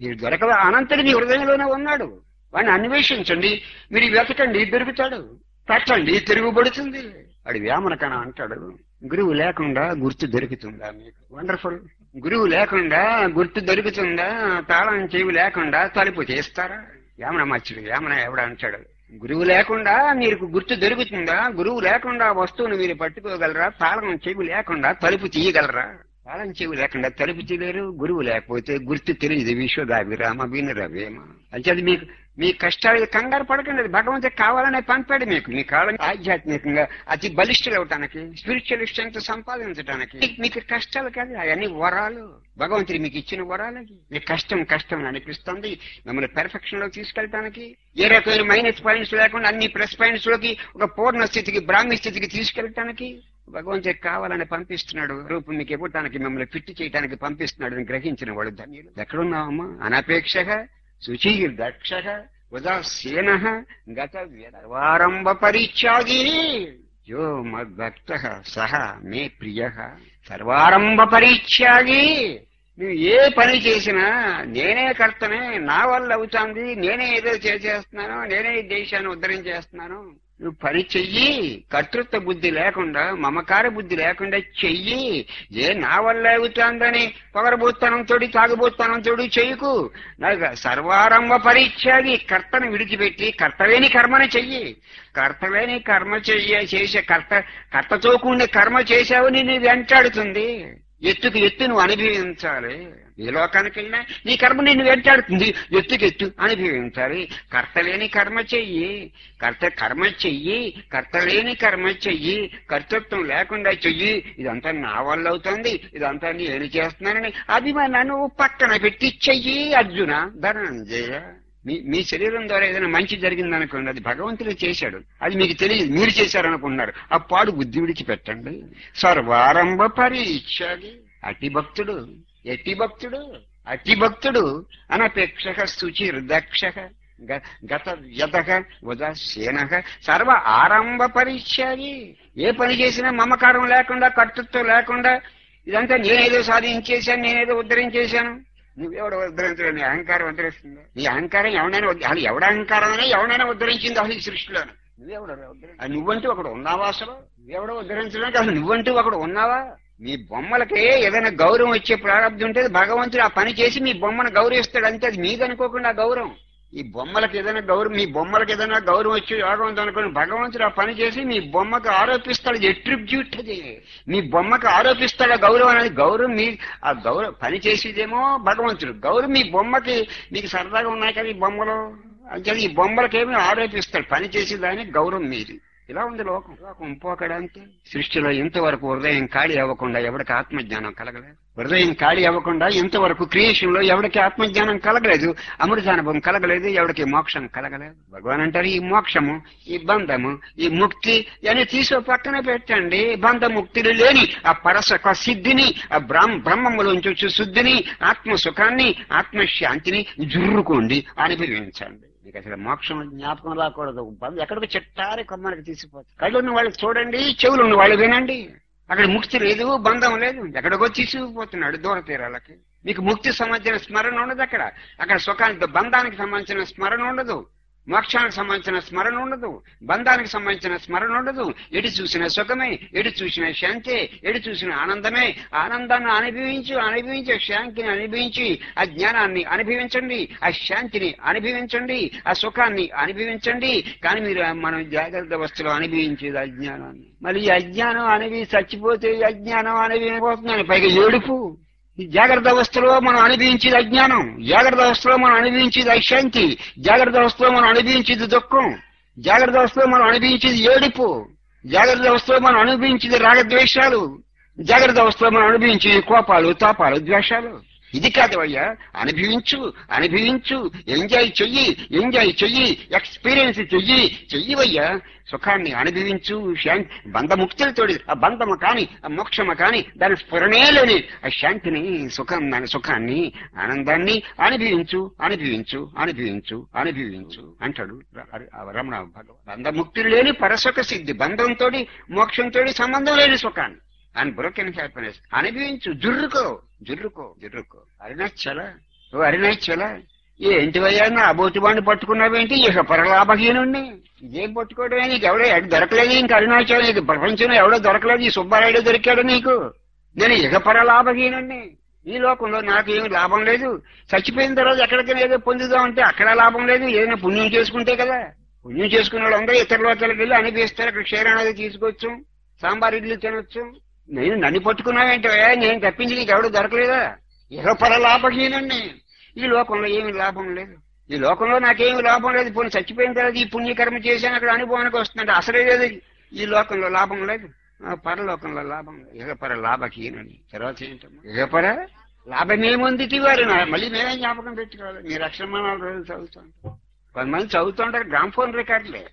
మీరు దొరక అనంతుడు మీ హృదయంలోనే ఉన్నాడు వాడిని అన్వేషించండి మీరు వెతకండి దొరుకుతాడు పెట్టండి తిరుగుబడుతుంది వాడు వేమనకన అంటాడు గురువు లేకుండా గుర్తు దొరుకుతుందా మీకు వండర్ఫుల్ గురువు లేకుండా గుర్తు దొరుకుతుందా తాళం చెవి లేకుండా తలుపు చేస్తారా వేమన మచ్చుడు వేమన ఎవడ అంటాడు గురువు లేకుండా మీకు గుర్తు దొరుకుతుందా గురువు లేకుండా వస్తువును మీరు పట్టుకోగలరా తాళం చెవి లేకుండా తలుపు తీయగలరా తాళం చెవి లేకుండా తలుపు తీయలేరు గురువు లేకపోతే గుర్తు తెలియదు విశ్వదాభిరామ వినరవేమ అంటే మీకు మీ కష్టాలు కంగారు పడకండి అది భగవంతుడు కావాలనే పంపాడు మీకు మీ కాలం ఆధ్యాత్మికంగా అతి బలిష్ఠులు అవటానికి స్పిరిచువల్ స్ట్రెంత్ సంపాదించడానికి మీకు కష్టాలు కాదు అవన్నీ వరాలు భగవంతుడు మీకు ఇచ్చిన వరాలు అవి. మీకు కష్టం కష్టం అని అనిపిస్తుంది మిమ్మల్ని పెర్ఫెక్షన్ లో తీసుకెళ్ళటానికి ఏ రకమైన మైనస్ పాయింట్స్ లేకుండా అన్ని ప్లస్ పాయింట్స్ లోకి ఒక పూర్ణ స్థితికి బ్రాహ్మీ స్థితికి తీసుకెళ్ళటానికి భగవంతుడు కావాలని పంపిస్తున్నాడు రూపం మీకు ఇవ్వటానికి మిమ్మల్ని ఫిట్ చేయడానికి పంపిస్తున్నాడు అని గ్రహించిన వాడు ధన్యులు ఎక్కడున్నావమ్మా అనపేక్షగా శుచీర్దక్ష ఉదాసీన గత వ్యవారంభ పరిత్యాగి యో మద్భక్త సహ మే ప్రియ సర్వారంభ పరిత్యాగి నువ్వు ఏ పని చేసినా నేనే కర్తనే నా వల్ల అవుతుంది నేనే ఏదో చేసేస్తున్నాను నేనే ఈ దేశాన్ని ఉద్ధరించేస్తున్నాను నువ్వు పని చెయ్యి కర్తృత్వ బుద్ధి లేకుండా మమకార బుద్ధి లేకుండా చెయ్యి ఏ నా వల్ల అవుతుందని పొగరబోత్తనంతో తాగుబోత్తనంతో చెయ్యకు నాకు సర్వారంభ పరిత్యాగి కర్తను విడిచిపెట్టి కర్తలేని కర్మని చెయ్యి కర్తలేని కర్మ చెయ్య చేసే కర్త కర్తతో కూడిన కర్మ చేసావు నిన్ను వెంటాడుతుంది ఎత్తుకు ఎత్తు నువ్వు అనుభవించాలి ఏ లోకానికి వెళ్ళినా నీ కర్మ నిన్ను వెంటాడుతుంది ఎత్తుకు ఎత్తు అనుభవించాలి కర్తలేని కర్మ చెయ్యి కర్త కర్మ చెయ్యి కర్తలేని కర్మ చెయ్యి కర్తృత్వం లేకుండా చెయ్యి ఇదంతా నా వల్ల అవుతుంది ఇదంతా నేను చేస్తున్నానని అభిమానాన్ని ఓ పక్కన పెట్టి చెయ్యి అర్జున ధనంజయ మీ మీ శరీరం ద్వారా ఏదైనా మంచి జరిగిందనుకోండి అది భగవంతుడు చేశాడు అది మీకు తెలియదు మీరు చేశారనుకున్నారు ఆ పాడు బుద్ధి విడిచి పెట్టండి సర్వారంభ పరీక్షగి అతి భక్తుడు ఎట్టి భక్తుడు అతి భక్తుడు అనపేక్ష శుచిర్ దక్ష గత వ్యధక ఉదాసీన సర్వ ఆరంభ పరీక్షగి ఏ పని చేసినా మమకారం లేకుండా కర్తృత్వం లేకుండా ఇదంతా నేనేదో సాధించేశాను నేనేదో ఉద్ధరించేశాను నువ్వెవడ ఉద్ధరించలేదు నీ అహంకారం ఉద్ధరిస్తుంది నీ అహంకారం ఎవడైనా ఉద్ధ- అసలు ఎవడ అహంకారమైనా ఎవడైనా ఉద్ధరించింది అసలు ఈ సృష్టిలో నువ్వెవడ ఉద్ధరి- నువ్వంటూ ఒకడు ఉన్నావా అసలు నువ్వెవడ ఉద్ధరించడానికి అసలు నువ్వంటూ ఒకడు ఉన్నావా మీ బొమ్మలకి ఏదైనా గౌరవం వచ్చే ప్రారంభం ఉంటే భగవంతుడు ఆ పని చేసి మీ బొమ్మను గౌరవిస్తాడు అంతే అది మీదనుకోకుండా ఆ గౌరవం ఈ బొమ్మలకు ఏదైనా గౌరవం మీ బొమ్మలకు ఏదైనా గౌరవం వచ్చి యోగం ఉందనుకోండి భగవంతుడు ఆ పని చేసి మీ బొమ్మకు ఆరోపిస్తాడు ఎట్రిబ్యూట్ అది మీ బొమ్మకు ఆరోపిస్తాడు ఆ గౌరవం అనేది గౌరవం మీ ఆ గౌరవం పని చేసేదేమో భగవంతుడు గౌరవం మీ బొమ్మకి మీకు సరదాగా ఉన్నాయి కదా ఈ బొమ్మలు అంటే ఈ బొమ్మలకేమీ ఆరోపిస్తాడు పని చేసేదాని గౌరవం మీది ఇలా ఉంది లోకం లోకం పోకడంతే సృష్టిలో ఇంతవరకు హృదయం ఖాళీ అవ్వకుండా ఎవరికి ఆత్మజ్ఞానం కలగలేదు హృదయం ఖాళీ అవ్వకుండా ఇంతవరకు క్రియేషన్ లో ఎవరికి ఆత్మజ్ఞానం కలగలేదు అమృతానుభవం కలగలేదు ఎవరికి మోక్షం కలగలేదు భగవాన్ అంటారు ఈ మోక్షము ఈ బంధము ఈ ముక్తి అని తీసి పక్కన పెట్టండి బంధ ముక్తులు లేని ఆ పరసక సిద్ధిని ఆ బ్రహ్మ బ్రహ్మములోంచి వచ్చే శుద్ధిని ఆత్మ సుఖాన్ని ఆత్మశాంతిని జుర్రుకోండి అనుభవించండి మీకు అసలు మోక్షం జ్ఞాపకం రాకూడదు బంధం ఎక్కడికి చెట్టారి కొమ్మనికి తీసిపోతుంది కళ్ళు ఉన్న వాళ్ళకి చూడండి చెవులు ఉన్న వాళ్ళు వినండి అక్కడ ముక్తి లేదు బంధం లేదు ఎక్కడికో తీసుకుపోతున్నాడు దూర తీరాలకి మీకు ముక్తి సంబంధించిన స్మరణ ఉండదు అక్కడ అక్కడ సుఖానికి బంధానికి సంబంధించిన స్మరణ ఉండదు మోక్షానికి సంబంధించిన స్మరణ ఉండదు బంధానికి సంబంధించిన స్మరణ ఉండదు ఎటు చూసిన సుఖమే ఎటు చూసిన శాంతే ఎటు చూసిన ఆనందమే ఆనందాన్ని అనుభవించు అనుభవించి శాంతిని అనుభవించి ఆ జ్ఞానాన్ని అనుభవించండి ఆ శాంతిని అనుభవించండి ఆ సుఖాన్ని అనుభవించండి కానీ మీరు మనం జాగ్రత్త వస్తువులు అనుభవించేది అజ్ఞానాన్ని మరి ఈ అజ్ఞానం అనేవి చచ్చిపోతే ఈ అజ్ఞానం అనేవి పోతున్నాను పైగా ఏడుపు ఈ జాగ్రత్త అవస్థలో మనం అనుభవించేది అజ్ఞానం జాగ్రత్త అవస్థలో మనం అనుభవించేది అశాంతి జాగ్రత్త అవస్థలో మనం అనుభవించేది దుఃఖం జాగ్రత్త అవస్థలో మనం అనుభవించేది ఏడుపు జాగ్రత్త అవస్థలో మనం అనుభవించేది రాగద్వేషాలు జాగ్రత్త అవస్థలో మనం అనుభవించేది కోపాలు తాపాలు ద్వేషాలు ఇది కాదు అయ్యా అనుభవించు అనుభవించు ఎంజాయ్ చెయ్యి ఎంజాయ్ చెయ్యి ఎక్స్పీరియన్స్ చెయ్యి చెయ్యవయ్యా సుఖాన్ని అనుభవించు శాంతి బంధముక్తులతోడి ఆ బంధము కాని ఆ మోక్షము కాని దాని స్ఫురణే లేని ఆ శాంతిని సుఖం దాని సుఖాన్ని ఆనందాన్ని అనుభవించు అనుభవించు అనుభవించు అనుభవించు అంటాడు ర- ర- రమణ భగవాన్ బంధముక్తులు లేని పరసుఖ సిద్ధి బంధంతో మోక్షంతో సంబంధం లేని సుఖాన్ని అండ్ బ్రోకెన్ హ్యాపీనెస్ అనుభవించు జుర్రుకో జుర్రుకో జుర్రుకో అరుణాచల ఓ అరుణాచల ఏంటివయ్యా నా అబోటివాడిని పట్టుకున్నావేంటి ఇక పరలాభహీనుణ్ణి ఇదేం పట్టుకోవడమే నీకు ఎవడో ఎక్కడ దొరకలేదు ఇంక అరుణాచలం నీకు ప్రపంచంలో ఎవడో దొరకలేదు ఈ సుబ్బారాయుడు దొరికాడు నీకు నేను ఇక పరలాభహీనుణ్ణి ఈ లోకంలో నాకు ఏమి లాభం లేదు చచ్చిపోయిన తర్వాత ఎక్కడికైనా ఏదో పొందుదాం అంటే అక్కడ లాభం లేదు ఏదైనా పుణ్యం చేసుకుంటే కదా పుణ్యం చేసుకున్న వాళ్ళందరూ ఇతర లోకాలకు వెళ్ళి అనిపిస్తారు అక్కడ క్షీరాణది తీసుకోవచ్చు సాంబార్ ఇడ్లీ తినొచ్చు నేను నన్ను పట్టుకున్నావేంటే నేను తప్పించి నీకు ఎవడు దొరకలేదా ఇహ పరలాభహీనుణ్ణి ఈ లోకంలో ఏమి లాభం లేదు ఈ లోకంలో నాకేమి లాభం లేదు పోనీ చచ్చిపోయిన తర్వాత ఈ పుణ్యకర్మ చేశాను అక్కడ అనుభవానికి వస్తుందంటే అసలే లేదు ఈ లోకంలో లాభం లేదు ఆ పరలోకంలో లాభం లేదు ఇహ పర లాభహీనుని తర్వాత ఏంటమ్మా ఇహ పర లాభమేముంది వారు మళ్ళీ మేమే జ్ఞాపకం పెట్టుకోవాలి మీ రక్షణ రోజులు చదువుతుంటాం కొంతమంది చదువుతుంటారు గ్రామ్ ఫోన్ రికార్డులే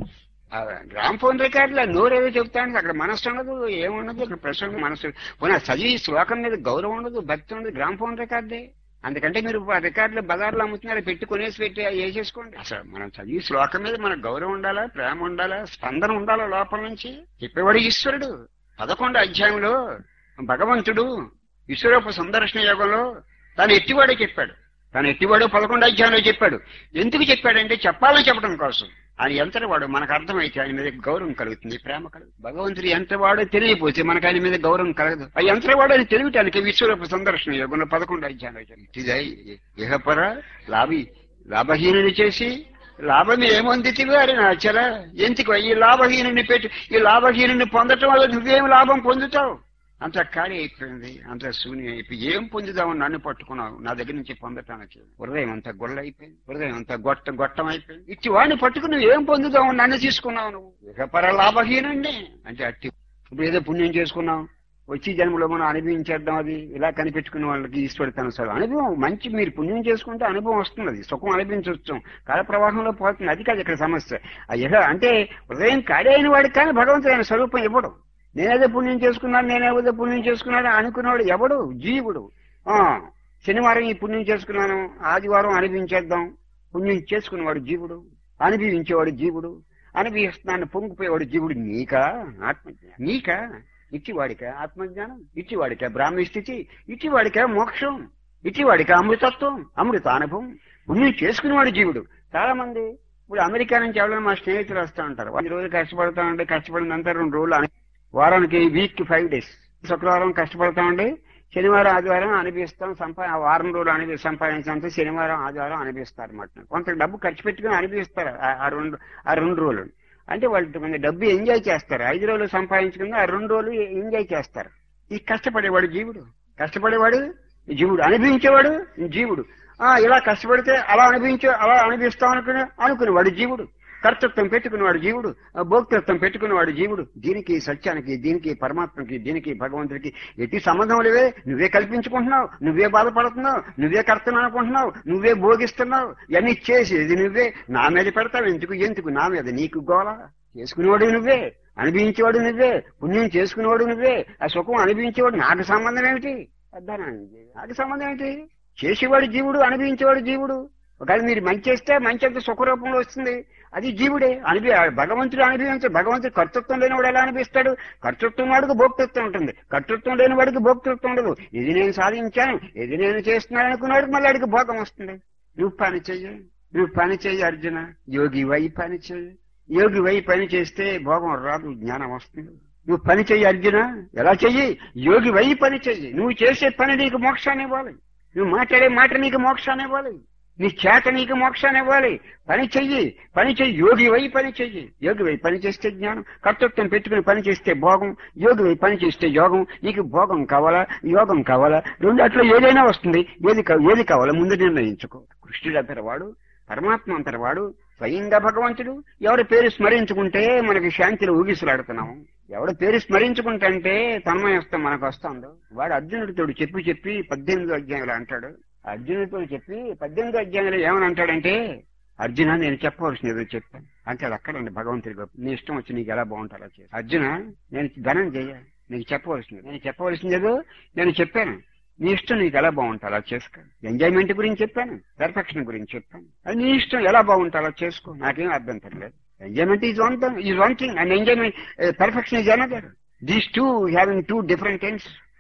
ఆ గ్రామ్ ఫోన్ రికార్డులే నోరేదో చెప్తాను అక్కడ మనస్సు ఉండదు ఏముండదు అక్కడ ప్రశ్న మనస్సు పోనీ ఆ చదివి శ్లోకం మీద గౌరవం ఉండదు భక్తి ఉండదు గ్రామ్ ఫోన్ రికార్డే అందుకంటే మీరు ఆ రికార్డులు బజార్లో అమ్ముతున్నారు పెట్టి కొనేసి పెట్టి వేసేసుకోండి అసలు మనం చదివి శ్లోకం మీద మనకు గౌరవం ఉండాలా ప్రేమ ఉండాలా స్పందన ఉండాలా లోపల నుంచి చెప్పేవాడు ఈశ్వరుడు పదకొండు అధ్యాయంలో భగవంతుడు విశ్వరూప సందర్శన యోగంలో తాను ఎట్టివాడే చెప్పాడు తాను ఎట్టివాడు పదకొండు అధ్యాయంలో చెప్పాడు ఎందుకు చెప్పాడంటే చెప్పాలని చెప్పడం కోసం ఆయన ఎంతవాడు మనకు అర్థమైతే ఆయన మీద గౌరవం కలుగుతుంది ప్రేమ కలుగుతుంది భగవంతుడు ఎంతవాడో తెలియపోతే మనకు ఆయన మీద గౌరవం కలగదు ఆ ఎంతవాడు అని తెలియటానికి విశ్వరూప సందర్శన యోగంలో పదకొండు అధ్యాయంలో చెప్పాడు. ఇదే ఇహపర లాభి లాభహీనుని చేసి లాభం ఏముంది తివారి నాచల ఎందుకు ఈ లాభహీనుని పెట్టి ఈ లాభహీనుని పొందటం వల్ల నువ్వేం లాభం పొందుతావు అంత ఖాళీ అయిపోయింది అంత శూన్యం అయిపోయి ఏం పొందుదామని నన్ను పట్టుకున్నావు నా దగ్గర నుంచి పొందటానికి హృదయం అంతా గొల్ల అయిపోయింది హృదయం అంతా గొట్ట గొట్టం అయిపోయింది ఇట్టి వాడిని పట్టుకుని నువ్వు ఏం పొందుదామని నన్ను తీసుకున్నావు నువ్వు ఇక పర లాభహీనండి అంటే అట్టి ఇప్పుడు ఏదో పుణ్యం చేసుకున్నావు వచ్చి జన్మలో మనం అనుభవించేద్దాం అది ఇలా కనిపెట్టుకున్న వాళ్ళకి ఈశ్వరుడు తన సరే అనుభవం మంచి మీరు పుణ్యం చేసుకుంటే అనుభవం వస్తుంది అది సుఖం అనిపించవచ్చు కాల ప్రవాహంలో పోతుంది అది కాదు ఇక్కడ సమస్య ఆ ఇహ అంటే హృదయం ఖాళీ అయిన వాడికి కానీ భగవంతుడు ఆయన స్వరూపం ఇవ్వడం నేనేదో పుణ్యం చేసుకున్నాను నేనేదో పుణ్యం చేసుకున్నాను అనుకున్నాడు ఎవడు జీవుడు ఆ శనివారం ఈ పుణ్యం చేసుకున్నాను ఆదివారం అనిపించేద్దాం పుణ్యం చేసుకున్నవాడు జీవుడు అనుభవించేవాడు జీవుడు అనుభవిస్తున్నాను పొంగిపోయేవాడు జీవుడు నీకా ఆత్మజ్ఞానం నీకా ఇచ్చివాడిక ఆత్మజ్ఞానం ఇచ్చివాడిక బ్రాహ్మీ స్థితి ఇచ్చివాడిక మోక్షం ఇచ్చివాడిక అమృతత్వం అమృత అనుభవం పుణ్యం చేసుకునేవాడు జీవుడు చాలా మంది ఇప్పుడు అమెరికా నుంచి ఎవరైనా మా స్నేహితులు వస్తూ ఉంటారు వంద రోజులు కష్టపడతా ఉంటే కష్టపడినంత రెండు రోజులు అని- వారానికి వీక్ కి ఫైవ్ డేస్ శుక్రవారం కష్టపడతా ఉండి శనివారం ఆదివారం అనిపిస్తాం సంపా ఆ వారం రోజులు అనిపి సంపాదించడంతో శనివారం ఆదివారం అనిపిస్తారు అన్నమాట కొంత డబ్బు ఖర్చు పెట్టుకుని అనిపిస్తారు ఆ- ఆ రెండు ఆ రెండు రోజులు అంటే వాళ్ళు కొంచెం డబ్బు ఎంజాయ్ చేస్తారు ఐదు రోజులు సంపాదించుకుని ఆ రెండు రోజులు ఎంజాయ్ చేస్తారు ఈ కష్టపడేవాడు జీవుడు కష్టపడేవాడు జీవుడు అనుభవించేవాడు జీవుడు ఆ ఇలా కష్టపడితే అలా అనుభవించే అలా అనుభవిస్తాం అనుకునే అనుకునేవాడు జీవుడు కర్తృత్వం పెట్టుకునేవాడు జీవుడు ఆ భోక్తృత్వం పెట్టుకునేవాడు జీవుడు దీనికి సత్యానికి దీనికి పరమాత్మకి దీనికి భగవంతుడికి ఎట్టి సంబంధం లేవే నువ్వే కల్పించుకుంటున్నావు నువ్వే బాధపడుతున్నావు నువ్వే కర్తను అనుకుంటున్నావు నువ్వే భోగిస్తున్నావు ఇవన్నీ చేసేది నువ్వే నా మీద పెడతావు ఎందుకు ఎందుకు నా మీద నీకు గోల చేసుకునేవాడు నువ్వే అనుభవించేవాడు నువ్వే పుణ్యం చేసుకునేవాడు నువ్వే ఆ సుఖం అనుభవించేవాడు నాకు సంబంధం ఏమిటి అర్థానండి నాకు సంబంధం ఏంటి చేసేవాడు జీవుడు అనుభవించేవాడు జీవుడు ఒకవేళ మీరు మంచి చేస్తే మంచి అంత సుఖరూపంలో వస్తుంది అది జీవుడే అనుభవి భగవంతుడు అనుభవించడు భగవంతుడు కర్తృత్వం లేని వాడు ఎలా అనిపిస్తాడు కర్తృత్వం వాడికి భోక్తృత్వం ఉంటుంది కర్తృత్వం లేని వాడికి భోక్తృత్వం ఉండదు ఇది నేను సాధించాను ఇది నేను చేస్తున్నాను అనుకున్నాడు మళ్ళీ వాడికి భోగం వస్తుంది నువ్వు పని చెయ్యి నువ్వు పని చెయ్యి అర్జున యోగి వై పని చెయ్యి యోగి వై పని చేస్తే భోగం రాదు జ్ఞానం వస్తుంది నువ్వు పని చెయ్యి అర్జున ఎలా చెయ్యి యోగి వై పని చెయ్యి నువ్వు చేసే పని నీకు మోక్షాన్ని ఇవ్వాలి నువ్వు మాట్లాడే మాట నీకు మోక్షాన్ని ఇవ్వాలి నీ చేత నీకు మోక్షాన్ని ఇవ్వాలి పని చెయ్యి పని చెయ్యి యోగి వై పని చెయ్యి యోగి వై పని చేస్తే జ్ఞానం కర్తృత్వం పెట్టుకుని పని చేస్తే భోగం యోగి వై పని చేస్తే యోగం నీకు భోగం కావాలా యోగం కావాలా రెండు అట్లా ఏదైనా వస్తుంది ఏది కా- ఏది కావాలా ముందు నిర్ణయించుకో కృష్ణుడు అంతరవాడు పరమాత్మ అంతరవాడు స్వయంగా భగవంతుడు ఎవరి పేరు స్మరించుకుంటే మనకి శాంతిని ఊగిసలాడుతున్నాము ఎవడ పేరు స్మరించుకుంటే తన్మయస్తం మనకు వస్తుందో వాడు అర్జునుడితో చెప్పి చెప్పి పద్దెనిమిదో అధ్యాయులు అంటాడు అర్జునుడితో చెప్పి పద్దెనిమిదో అధ్యాయులు ఏమని అంటాడంటే అర్జున నేను చెప్పవలసిన ఏదో చెప్పాను అంటే అది అక్కడండి భగవంతుడి గొప్ప నీ ఇష్టం వచ్చి నీకు ఎలా బాగుంటారో చేసి అర్జున నేను ధనం చేయ నీకు చెప్పవలసింది నేను చెప్పవలసింది ఏదో నేను చెప్పాను నీ ఇష్టం నీకు ఎలా బాగుంటారో చేసుకో ఎంజాయ్మెంట్ గురించి చెప్పాను పెర్ఫెక్షన్ గురించి చెప్పాను అది నీ ఇష్టం ఎలా బాగుంటారో చేసుకో నాకేం అభ్యంతరం లేదు enjoyment is one thing is one thing and enjoyment perfection is another these two having two different ends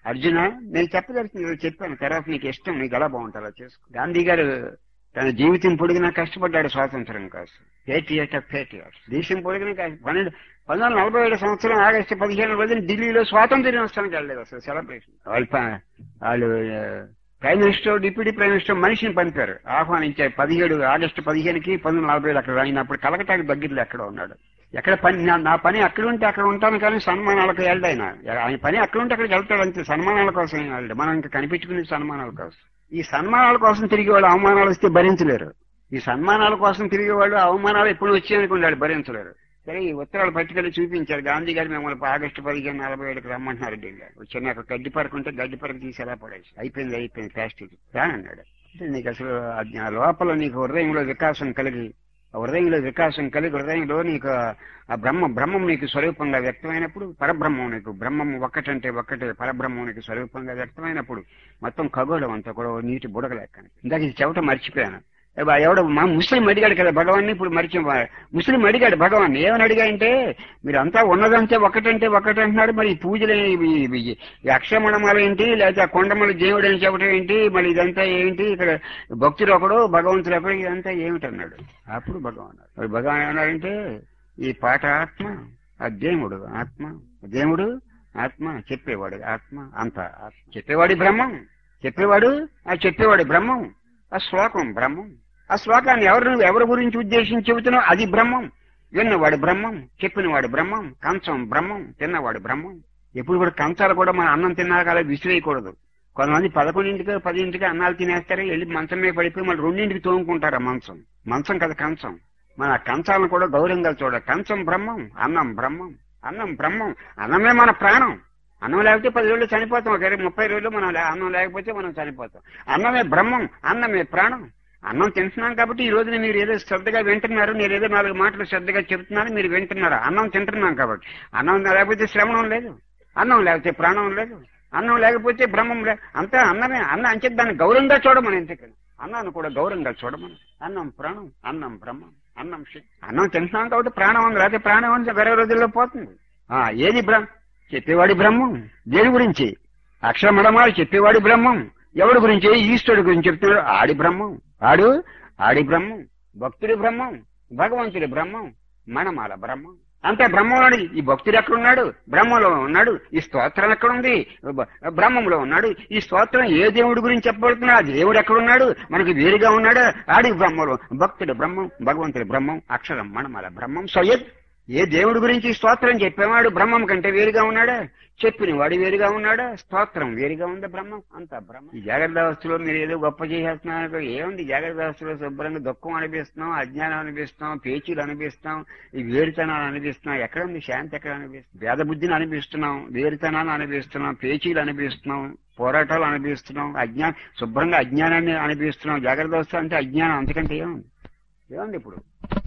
Arjuna నేను చెప్పదలుచుకుంది ఏదో చెప్పాను తర్వాత నీకు ఇష్టం నీకు ఎలా బాగుంటుంది అలా చేసుకో గాంధీ గారు తన జీవితం పొడిగినా కష్టపడ్డాడు స్వాతంత్రం కోసం పేటియట్ ఆఫ్ పేటియట్ దేశం పొడిగిన పన్నెండు పంతొమ్మిది వందల నలభై ఏడు సంవత్సరం ఆగస్టు పదిహేను రోజున ఢిల్లీలో స్వాతంత్ర దినోత్సవానికి వెళ్ళలేదు అసలు సెలబ్రేషన్ వాళ్ళు ప- వాళ్ళు ఆ, prime minister deputy prime minister మనిషిని పంపారు ఆహ్వానించారు పదిహేడు ఆగస్టు పదిహేనుకి పంతొమ్మిది నలభై ఏడు అక్కడ ఆయన అప్పుడు కలకటాకి దగ్గరలో ఎక్కడ ఉన్నాడు ఎక్కడ పని నా- నా పని అక్కడ ఉంటే అక్కడ ఉంటాను కానీ సన్మానాలకు వెళ్ళడు ఆయన ఆయన పని అక్కడ ఉంటే అక్కడికి వెళ్తాడు అంతే సన్మానాల కోసం ఏం వెళ్ళడు మనం ఇంకా కనిపించుకునే సన్మానాల కోసం ఈ సన్మానాల కోసం తిరిగి వాళ్ళు అవమానాలు వస్తే భరించలేరు ఈ సన్మానాల కోసం తిరిగే వాళ్ళు అవమానాలు ఎప్పుడు వచ్చాయనుకుని వాళ్ళు భరించలేరు సరే ఈ ఉత్తరాలు పట్టుకెళ్ళి చూపించారు గాంధీ గారు మిమ్మల్ని ఆగస్టు పదిహేను నలభై ఏడుకి రమ్మంటున్నారు ఢిల్లీ వచ్చిన అక్కడ గడ్డి పరకు ఉంటే గడ్డి పరకు తీసి ఎలా పడేసి అయిపోయింది అయిపోయింది ప్లాస్టిక్ రానన్నాడు అంటే నీకు అసలు అది ఆ లోపల నీకు హృదయంలో వికాసం కలిగి ఆ హృదయంలో వికాసం కలిగి హృదయంలో నీకు ఆ బ్రహ్మ బ్రహ్మం నీకు స్వరూపంగా వ్యక్తమైనప్పుడు పరబ్రహ్మం నీకు బ్రహ్మం ఒక్కటంటే ఒక్కటే పరబ్రహ్మం నీకు స్వరూపంగా వ్యక్తమైనప్పుడు మొత్తం ఖగోళం అంతా కూడా ఓ నీటి బుడగ లెక్క ఇందాక ఇది చెవట మర్చిపోయాను ఏ- ఎవడు మా ముస్లిం అడిగాడు కదా భగవాన్ని ఇప్పుడు మరిచి ముస్లిం అడిగాడు భగవాన్ ఏమని అడిగాయంటే మీరు అంతా ఉన్నదంటే ఒకటంటే ఒకటి అంటున్నారు మరి ఈ పూజలు ఈ- ఈ- ఈ- ఈ అక్షమణమాలు ఏంటి లేకపోతే ఆ కొండమల దేవుడు అని చెప్పడం ఏంటి మరి ఇదంతా ఏంటి ఇక్కడ భక్తుడు ఒకడు భగవంతుడు ఒకడు ఇదంతా ఏమిటి అన్నాడు అప్పుడు భగవాన్ మరి భగవాన్ ఏమన్నాడంటే ఈ పాట ఆత్మ ఆ దేవుడు ఆత్మ దేవుడు ఆత్మ చెప్పేవాడు ఆత్మ అంత ఆత్మ చెప్పేవాడి బ్రహ్మం చెప్పేవాడు ఆ చెప్పేవాడి బ్రహ్మం ఆ శ్లోకం బ్రహ్మం ఆ శ్లోకాన్ని ఎవరు ఎవరి గురించి ఉద్దేశించి చెబుతున్నావు అది బ్రహ్మం విన్నవాడు బ్రహ్మం చెప్పినవాడు బ్రహ్మం కంచం బ్రహ్మం తిన్నవాడు బ్రహ్మం ఎప్పుడు కూడా కంచాలు కూడా మన అన్నం తిన్నాక అలా విసిరేయకూడదు కొంతమంది పదకొండింటికి పదింటికి అన్నాలు తినేస్తారు వెళ్ళి మంచం మీద పడిపోయి మళ్ళీ రెండింటికి తోముకుంటారు ఆ మంచం మంచం కదా కంచం మన ఆ కంచాలను కూడా గౌరవంగా చూడ కంచం బ్రహ్మం అన్నం బ్రహ్మం అన్నం బ్రహ్మం అన్నమే మన ప్రాణం అన్నం లేకపోతే పది రోజులు చనిపోతాం ఒక ఇరవై ముప్పై రోజులు మనం లే- అన్నం లేకపోతే మనం చనిపోతాం అన్నమే బ్రహ్మం అన్నమే ప్రాణం అన్నం తింటున్నాం కాబట్టి ఈ రోజున మీరు ఏదో శ్రద్ధగా వింటున్నారు నేను ఏదో నాలుగు మాటలు శ్రద్ధగా చెప్తున్నాను మీరు వింటున్నారు అన్నం తింటున్నాం కాబట్టి అన్నం లేకపోతే శ్రవణం లేదు అన్నం లేకపోతే ప్రాణం లేదు అన్నం లేకపోతే బ్రహ్మం లేదు అంతా అన్నమే అన్నం అంటే దాన్ని గౌరవంగా చూడమని ఎందుకని అన్నాన్ని కూడా గౌరవంగా చూడమని అన్నం ప్రాణం అన్నం బ్రహ్మం అన్నం శక్తి అన్నం తింటున్నాం కాబట్టి ప్రాణం ఉంది లేకపోతే ప్రాణం ఉంది వేరే రోజుల్లో పోతుంది ఆ ఏది బ్రహ్మ చెప్పేవాడి బ్రహ్మం దేని గురించి అక్షరమడమాలు చెప్పేవాడి బ్రహ్మం ఎవడి గురించి ఈశ్వరుడి గురించి చెప్తున్నాడు ఆడి బ్రహ్మం ఆడు ఆడి బ్రహ్మం భక్తుడి బ్రహ్మం భగవంతుడి బ్రహ్మం మనమాల బ్రహ్మం అంతే బ్రహ్మంలోని ఈ భక్తుడు ఎక్కడున్నాడు బ్రహ్మంలో ఉన్నాడు ఈ స్తోత్రం ఎక్కడుంది బ- బ్రహ్మంలో ఉన్నాడు ఈ స్తోత్రం ఏ దేవుడి గురించి చెప్పబడుతున్నాడు ఆ దేవుడు ఎక్కడున్నాడు మనకి వేరుగా ఉన్నాడు ఆడి బ్రహ్మలో భక్తుడు బ్రహ్మం భగవంతుడి బ్రహ్మం అక్షరం మనమాల బ్రహ్మం సయ్యద్ ఏ దేవుడి గురించి స్తోత్రం చెప్పేవాడు బ్రహ్మం కంటే వేరుగా ఉన్నాడా చెప్పిన వాడు వేరుగా ఉన్నాడా స్తోత్రం వేరుగా ఉందా బ్రహ్మం అంతా బ్రహ్మం ఈ జాగ్రత్త అవస్థలో మీరు ఏదో గొప్ప చేసేస్తున్నారు ఏముంది జాగ్రత్త అవస్థలో శుభ్రంగా దుఃఖం అనిపిస్తున్నాం అజ్ఞానం అనిపిస్తున్నాం పేచీలు అనిపిస్తాం ఈ వేరుతనాలు అనిపిస్తున్నాం ఎక్కడ ఉంది శాంతి ఎక్కడ అనిపిస్తుంది వేద బుద్ధిని అనిపిస్తున్నాం వేరుతనాన్ని అనిపిస్తున్నాం పేచీలు అనిపిస్తున్నాం పోరాటాలు అనిపిస్తున్నాం అజ్ఞా శుభ్రంగా అజ్ఞానాన్ని అనిపిస్తున్నాం జాగ్రత్త అవస్థ అంటే అజ్ఞానం అంతకంటే ఏముంది ఏముంది ఇప్పుడు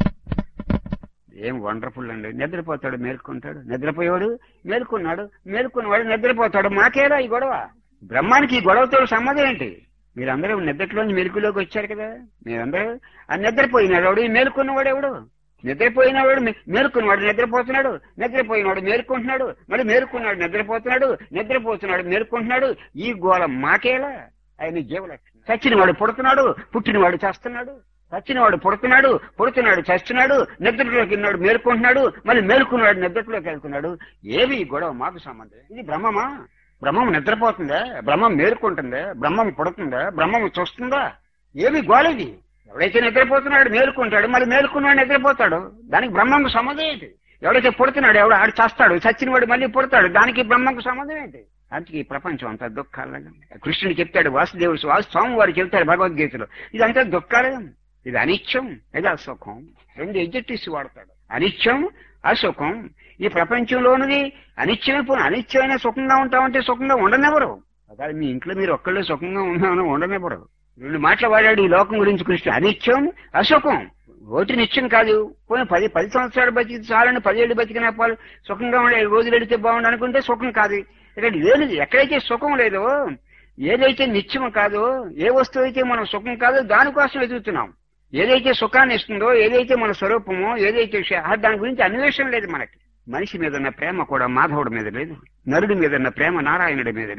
ఏం వండర్ఫుల్ అండి నిద్రపోతాడు మేల్కొంటాడు నిద్రపోయేవాడు మేల్కొన్నాడు మేల్కొన్నవాడు నిద్రపోతాడు మాకేరా ఈ గొడవ బ్రహ్మానికి ఈ గొడవతో సంబంధం ఏంటి మీరందరూ నిద్రలోంచి మెలుకులోకి వచ్చారు కదా మీరందరూ ఆ నిద్రపోయినాడు మేల్కొన్నవాడు ఎవడు నిద్రపోయినవాడు మే- మేలుకున్నవాడు నిద్రపోతున్నాడు నిద్రపోయినవాడు మేలుకుంటున్నాడు మళ్ళీ మేలుకున్నాడు నిద్రపోతున్నాడు నిద్రపోతున్నాడు మేలుకుంటున్నాడు ఈ గోళ మాకేలా ఆయన జీవలక్షణం చచ్చినవాడు పుడుతున్నాడు పుట్టినవాడు చేస్తున్నాడు చచ్చినవాడు పుడుతున్నాడు పుడుతున్నాడు చస్తున్నాడు నిద్రలోకి వెళ్ళినాడు మేలుకుంటున్నాడు మళ్ళీ మేలుకున్నాడు నిద్రలోకి వెళ్తున్నాడు ఏవి ఈ గొడవ మాకు సంబంధం ఇది బ్రహ్మమా బ్రహ్మం నిద్రపోతుందా బ్రహ్మం మేలుకుంటుందా బ్రహ్మం పుడుతుందా బ్రహ్మం చూస్తుందా ఏమి గోళది ఎవడైతే నిద్రపోతున్నాడు మేలుకుంటాడు మళ్ళీ మేలుకున్నాడు నిద్రపోతాడు దానికి బ్రహ్మంకు సంబంధం ఏంటి ఎవడైతే పుడుతున్నాడు ఎవడు ఆడు చేస్తాడు చచ్చినవాడు మళ్ళీ పుడతాడు దానికి బ్రహ్మంకు సంబంధం ఏంటి అందుకే ఈ ప్రపంచం అంతా దుఃఖాలగా కృష్ణుడు చెప్తాడు వాసుదేవుడు వాసు స్వామివారు చెప్తాడు భగవద్గీతలో ఇదంతా దుఃఖాలే ఇది అనిత్యం ఇది అసుఖం రెండు ఎడ్జెక్టివ్స్ వాడతాడు అనిత్యం అసుఖం ఈ ప్రపంచంలోనిది అనిత్యమే పోను అనిత్యమైన సుఖంగా ఉంటామంటే సుఖంగా ఉండనివ్వరు అదే మీ ఇంట్లో మీరు ఒక్కళ్ళే సుఖంగా ఉన్నామని ఉండనివ్వరు రెండు మాటలు వాడాడు ఈ లోకం గురించి కృష్ణ అనిత్యం అసుఖం ఓటి నిత్యం కాదు పోనీ పది పది సంవత్సరాలు బతికి చాలని పదేళ్ళు బతికినా పాలు సుఖంగా ఉండే రోజులు వెళితే బాగుండు అనుకుంటే సుఖం కాదు ఇక్కడ లేనిది ఎక్కడైతే సుఖం లేదో ఏదైతే నిత్యం కాదో ఏ వస్తువు అయితే మనం సుఖం కాదో దానికోసం వెతుకుతున్నాం ఏదైతే సుఖాన్ని ఇస్తుందో ఏదైతే మన స్వరూపమో ఏదైతే శ- ఆ దాని గురించి అన్వేషణ లేదు మనకి మనిషి మీద ఉన్న ప్రేమ కూడా మాధవుడి మీద లేదు నరుడి మీద ఉన్న ప్రేమ నారాయణుడి మీద లేదు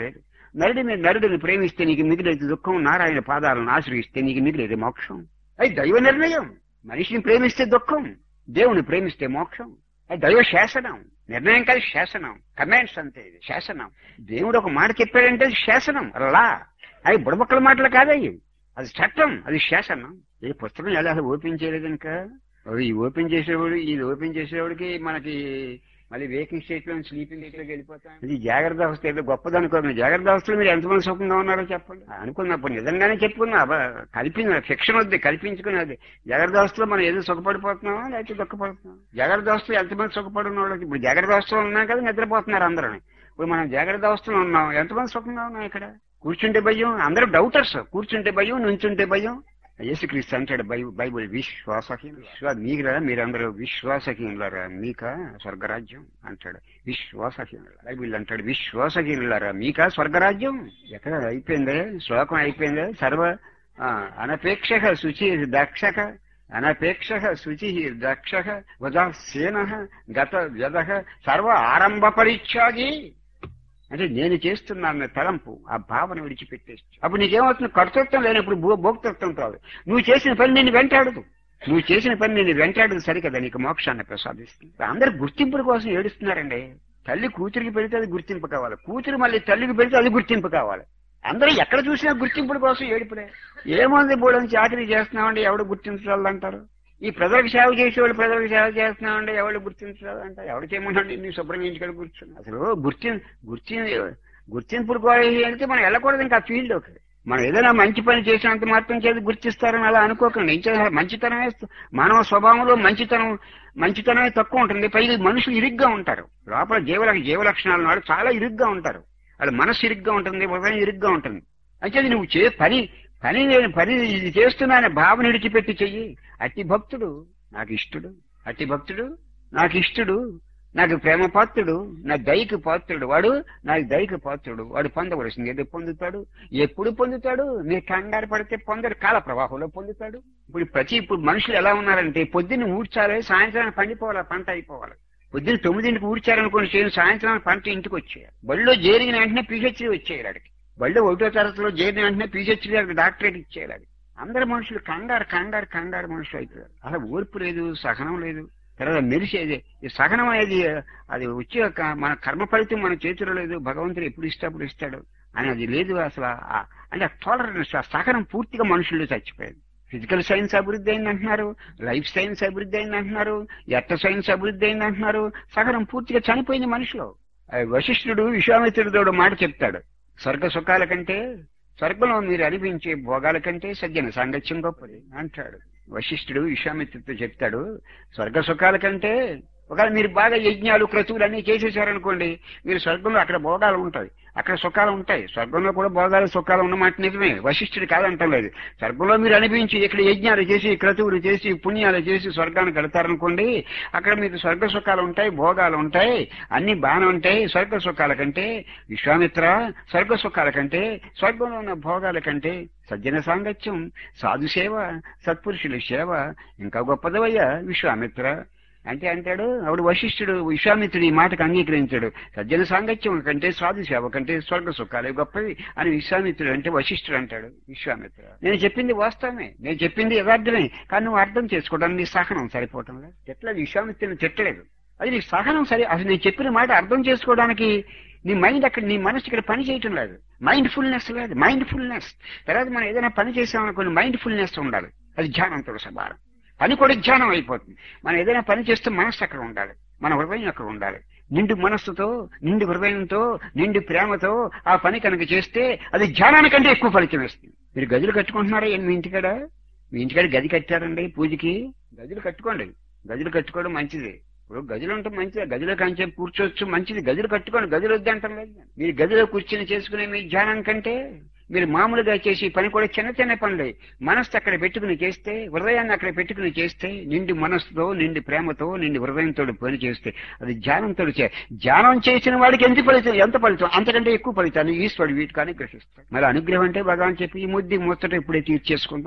నరుడిని నరుడిని ప్రేమిస్తే నీకు మిగిలేదు దుఃఖం నారాయణ పాదాలను ఆశ్రయిస్తే నీకు మిగిలేదు మోక్షం అది దైవ నిర్ణయం మనిషిని ప్రేమిస్తే దుఃఖం దేవుని ప్రేమిస్తే మోక్షం అది దైవ శాసనం నిర్ణయం కాదు శాసనం కమాండ్స్ అంతే ఇది శాసనం దేవుడు ఒక మాట చెప్పాడంటే అది శాసనం లా అవి బుడబక్కల మాటలు కాదయ్యి అది చట్టం అది శాసనం ఈ పుస్తకం ఎలా అసలు ఓపెన్ చేయలేదు ఇంకా ఈ ఓపెన్ చేసేవాడు ఇది ఓపెన్ చేసేవాడికి మనకి మళ్ళీ వేకింగ్ స్టేట్ లో స్లీపింగ్ స్టేట్ లోకి వెళ్ళిపోతాం ఇది జాగ్రత్త అవస్థ ఏదో గొప్పది అనుకోండి జాగ్రత్త అవస్థలో మీరు ఎంతమంది సుఖంగా ఉన్నారో చెప్పండి అనుకున్నప్పుడు నిజంగానే చెప్పుకున్నా అబ్బా, కల్పించిన ఫిక్షన్ వద్దు కల్పించుకునేది జాగ్రత్త అవస్థలో మనం ఏదో సుఖపడిపోతున్నామా లేకపోతే దుఃఖపడుతున్నాం జాగ్రత్త అవస్థలో ఎంతమంది సుఖపడిన వాళ్ళకి ఇప్పుడు జాగ్రత్త అవస్థలో ఉన్నాం కదా నిద్రపోతున్నారు అందరూ ఇప్పుడు మనం జాగ్రత్త అవస్థలో ఉన్నాం ఎంతమంది సుఖంగా ఉన్నాం ఇక్కడ కూర్చుంటే భయం అందరూ డౌటర్స్ కూర్చుంటే భయం నుంచుంటే భయం యేసుక్రీస్తు అంటాడు బై- బైబిల్ విశ్వాసహీన విశ్వా మీరా మీరందరూ విశ్వాసహీనులారా మీక స్వర్గరాజ్యం అంటాడు విశ్వాసహీనుల బైబిల్ అంటాడు విశ్వాసహీనులారా మీక స్వర్గరాజ్యం ఎక్కడ అయిపోయిందే శ్లోకం అయిపోయిందే సర్వ ఆ, అనపేక్ష శుచి దక్షక అనపేక్ష శుచి దక్ష ఉదాసీన గత వ్యధ సర్వ ఆరంభ పరిచ్ఛాగి అంటే నేను చేస్తున్నాను తలంపు ఆ భావన విడిచిపెట్టేసి అప్పుడు నీకేమవుతుంది కర్తృత్వం లేనప్పుడు భూ- భోక్తృత్వం కాదు నువ్వు చేసిన పని నిన్ను వెంటాడదు నువ్వు చేసిన పని నిన్ను వెంటాడదు సరికదా నీకు మోక్షాన్ని ప్రసాదిస్తుంది అందరు గుర్తింపుల కోసం ఏడుస్తున్నారండి తల్లి కూతురికి పెడితే అది గుర్తింపు కావాలి కూతురు మళ్ళీ తల్లికి పెడితే అది గుర్తింపు కావాలి అందరూ ఎక్కడ చూసినా గుర్తింపుల కోసం ఏడుపుడే ఏముంది బోడని చాకరీ చేస్తున్నామండి ఎవడు గుర్తించాలంటారు ఈ ప్రజలకు సేవ చేసేవాళ్ళు ప్రజలకు సేవ చేస్తున్నామండి ఎవరు గుర్తించాలంటారు ఎవరు చేయమన్నాడు నీ శుభ్రంగా ఇంటికాడ కూర్చుని అసలు గుర్తి గుర్తి గుర్తింపుడు కోసం వెళ్తే మనం వెళ్ళకూడదు ఇంకా ఫీల్డ్ ఒక మనం ఏదైనా మంచి పని చేసినంత మాత్రం చేసి గుర్తిస్తారని అలా అనుకోకండి ఇంకా మంచితనమే మానవ స్వభావంలో మంచితనం మంచితనమే తక్కువ ఉంటుంది పైగా మనుషులు ఇరుగ్గా ఉంటారు లోపల జీవ జీవ లక్షణాలు నాడు చాలా ఇరుగ్గా ఉంటారు వాళ్ళ మనసు ఇరుగ్గా ఉంటుంది హృదయం ఇరుగ్గా ఉంటుంది అంటే నువ్వు చే పని పని నేను పని ఇది చేస్తున్నాను భావన విడిచిపెట్టి చెయ్యి అతి భక్తుడు నాకు ఇష్టడు అతి భక్తుడు నాకు ఇష్టడు నాకు ప్రేమ పాత్రుడు నా దైకి పాత్రుడు వాడు నాకు దైకి పాత్రుడు వాడు పొందవలసింది ఏదో పొందుతాడు ఎప్పుడు పొందుతాడు మీరు కంగారు పడితే పొందడు కాల ప్రవాహంలో పొందుతాడు ఇప్పుడు ప్రతి ఇప్పుడు మనుషులు ఎలా ఉన్నారంటే పొద్దున్న ఊడ్చాలి సాయంత్రానికి పండిపోవాలి పంట అయిపోవాలి పొద్దున్న తొమ్మిదింటికి ఊడ్చారనుకోండి చేయను సాయంత్రానికి పంట ఇంటికి వచ్చేయాలి బడిలో చేరిన వెంటనే పిహెచ్డి వచ్చేయాలి అడిగి బడిలో ఒకటో తరగతిలో చేరిన వెంటనే పిహెచ్డి డాక్టరేట్ ఇచ్చేయాలి అడిగి అందరు మనుషులు కంగారు కంగారు కంగారు మనుషులు అయిపోయారు అసలు ఓర్పు లేదు సహనం లేదు తర్వాత మెరిసేది ఈ సహనం అనేది అది వచ్చే క- మన కర్మ ఫలితం మన చేతిలో లేదు భగవంతుడు ఎప్పుడు ఇస్తే అప్పుడు ఇస్తాడు అని అది లేదు అసలు ఆ- అంటే టాలరెన్స్ ఆ సహనం పూర్తిగా మనుషుల్లో చచ్చిపోయింది ఫిజికల్ సైన్స్ అభివృద్ధి అయింది అంటున్నారు లైఫ్ సైన్స్ అభివృద్ధి అయింది అంటున్నారు ఎట్ట సైన్స్ అభివృద్ధి అయింది అంటున్నారు సహనం పూర్తిగా చనిపోయింది మనిషిలో ఆ వశిష్ఠుడు విశ్వామిత్రుడు మాట చెప్తాడు స్వర్గ సుఖాల కంటే స్వర్గంలో మీరు అనిపించే భోగాల కంటే సజ్జన సాంగత్యం గొప్పది అంటాడు వశిష్ఠుడు విశ్వామిత్రుడితో చెప్తాడు స్వర్గ సుఖాల కంటే ఒకవేళ మీరు బాగా యజ్ఞాలు క్రతువులు అన్ని చేసేసారనుకోండి మీరు స్వర్గంలో అక్కడ భోగాలు ఉంటాయి అక్కడ సుఖాలు ఉంటాయి స్వర్గంలో కూడా భోగాలు సుఖాలు ఉన్నమాట నిజమే వశిష్ఠుడు కాదంటలేదు స్వర్గంలో మీరు అనిపించి ఇక్కడ యజ్ఞాలు చేసి క్రతువులు చేసి పుణ్యాలు చేసి స్వర్గానికి వెళ్తారనుకోండి అక్కడ మీకు స్వర్గ సుఖాలు ఉంటాయి భోగాలు ఉంటాయి అన్ని బాగానే ఉంటాయి స్వర్గ సుఖాల కంటే విశ్వామిత్ర స్వర్గ సుఖాల కంటే స్వర్గంలో ఉన్న భోగాల కంటే సజ్జన సాంగత్యం సాధు సేవ సత్పురుషుల సేవ ఇంకా గొప్పదవయ్యా విశ్వామిత్ర అంటే అంటాడు అప్పుడు వశిష్ఠుడు విశ్వామిత్రుడు ఈ మాటకు అంగీకరించాడు సజ్జన సాంగత్యం కంటే సాధు సేవ కంటే స్వర్గ సుఖాలే గొప్పవి అని విశ్వామిత్రుడు అంటే వశిష్ఠుడు అంటాడు విశ్వామిత్ర నేను చెప్పింది వాస్తవమే నేను చెప్పింది యథార్థమే కానీ నువ్వు అర్థం చేసుకోవడానికి నీ సహనం సరిపోవటం లేదు ఎట్లా విశ్వామిత్రుని తిట్టలేదు అది నీ సహనం సరి అసలు నేను చెప్పిన మాట అర్థం చేసుకోవడానికి నీ మైండ్ అక్కడ నీ మనసు ఇక్కడ పని చేయటం లేదు మైండ్ ఫుల్నెస్ లేదు మైండ్ ఫుల్నెస్ తర్వాత మనం ఏదైనా పని చేసామనుకోండి మైండ్ ఫుల్నెస్ ఉండాలి అది ధ్యానంతో సమానం పని కూడా ధ్యానం అయిపోతుంది మనం ఏదైనా పని చేస్తే మనస్సు అక్కడ ఉండాలి మన హృదయం అక్కడ ఉండాలి నిండు మనస్సుతో నిండు హృదయంతో నిండు ప్రేమతో ఆ పని కనుక చేస్తే అది ధ్యానానికంటే ఎక్కువ ఫలితం ఇస్తుంది మీరు గదులు కట్టుకుంటున్నారా ఏం మీ ఇంటికాడ మీ ఇంటికాడ గది కట్టారండి పూజకి గదులు కట్టుకోండి గదులు కట్టుకోవడం మంచిది ఇప్పుడు గదిలో ఉంటే మంచిది గదిలో కంచే కూర్చోవచ్చు మంచిది గదులు కట్టుకోండి గదులు వద్దంటాం లేదు మీరు గదిలో కూర్చొని చేసుకునే మీ ధ్యానం కంటే మీరు మామూలుగా చేసి పని కూడా చిన్న చిన్న పనులే మనస్సు అక్కడ పెట్టుకుని చేస్తే హృదయాన్ని అక్కడ పెట్టుకుని చేస్తే నిండి మనస్సుతో నిండి ప్రేమతో నిండి హృదయంతో పని చేస్తే అది ధ్యానంతో చే ధ్యానం చేసిన వాడికి ఎంత ఫలితం ఎంత ఫలితం అంతకంటే ఎక్కువ ఫలితాన్ని ఈశ్వరుడు వీటికి అనుగ్రహిస్తాడు మరి అనుగ్రహం అంటే భగవాన్ చెప్పి ఈ ముద్ది ముచ్చట ఇప్పుడే తీర్చేసుకుందాం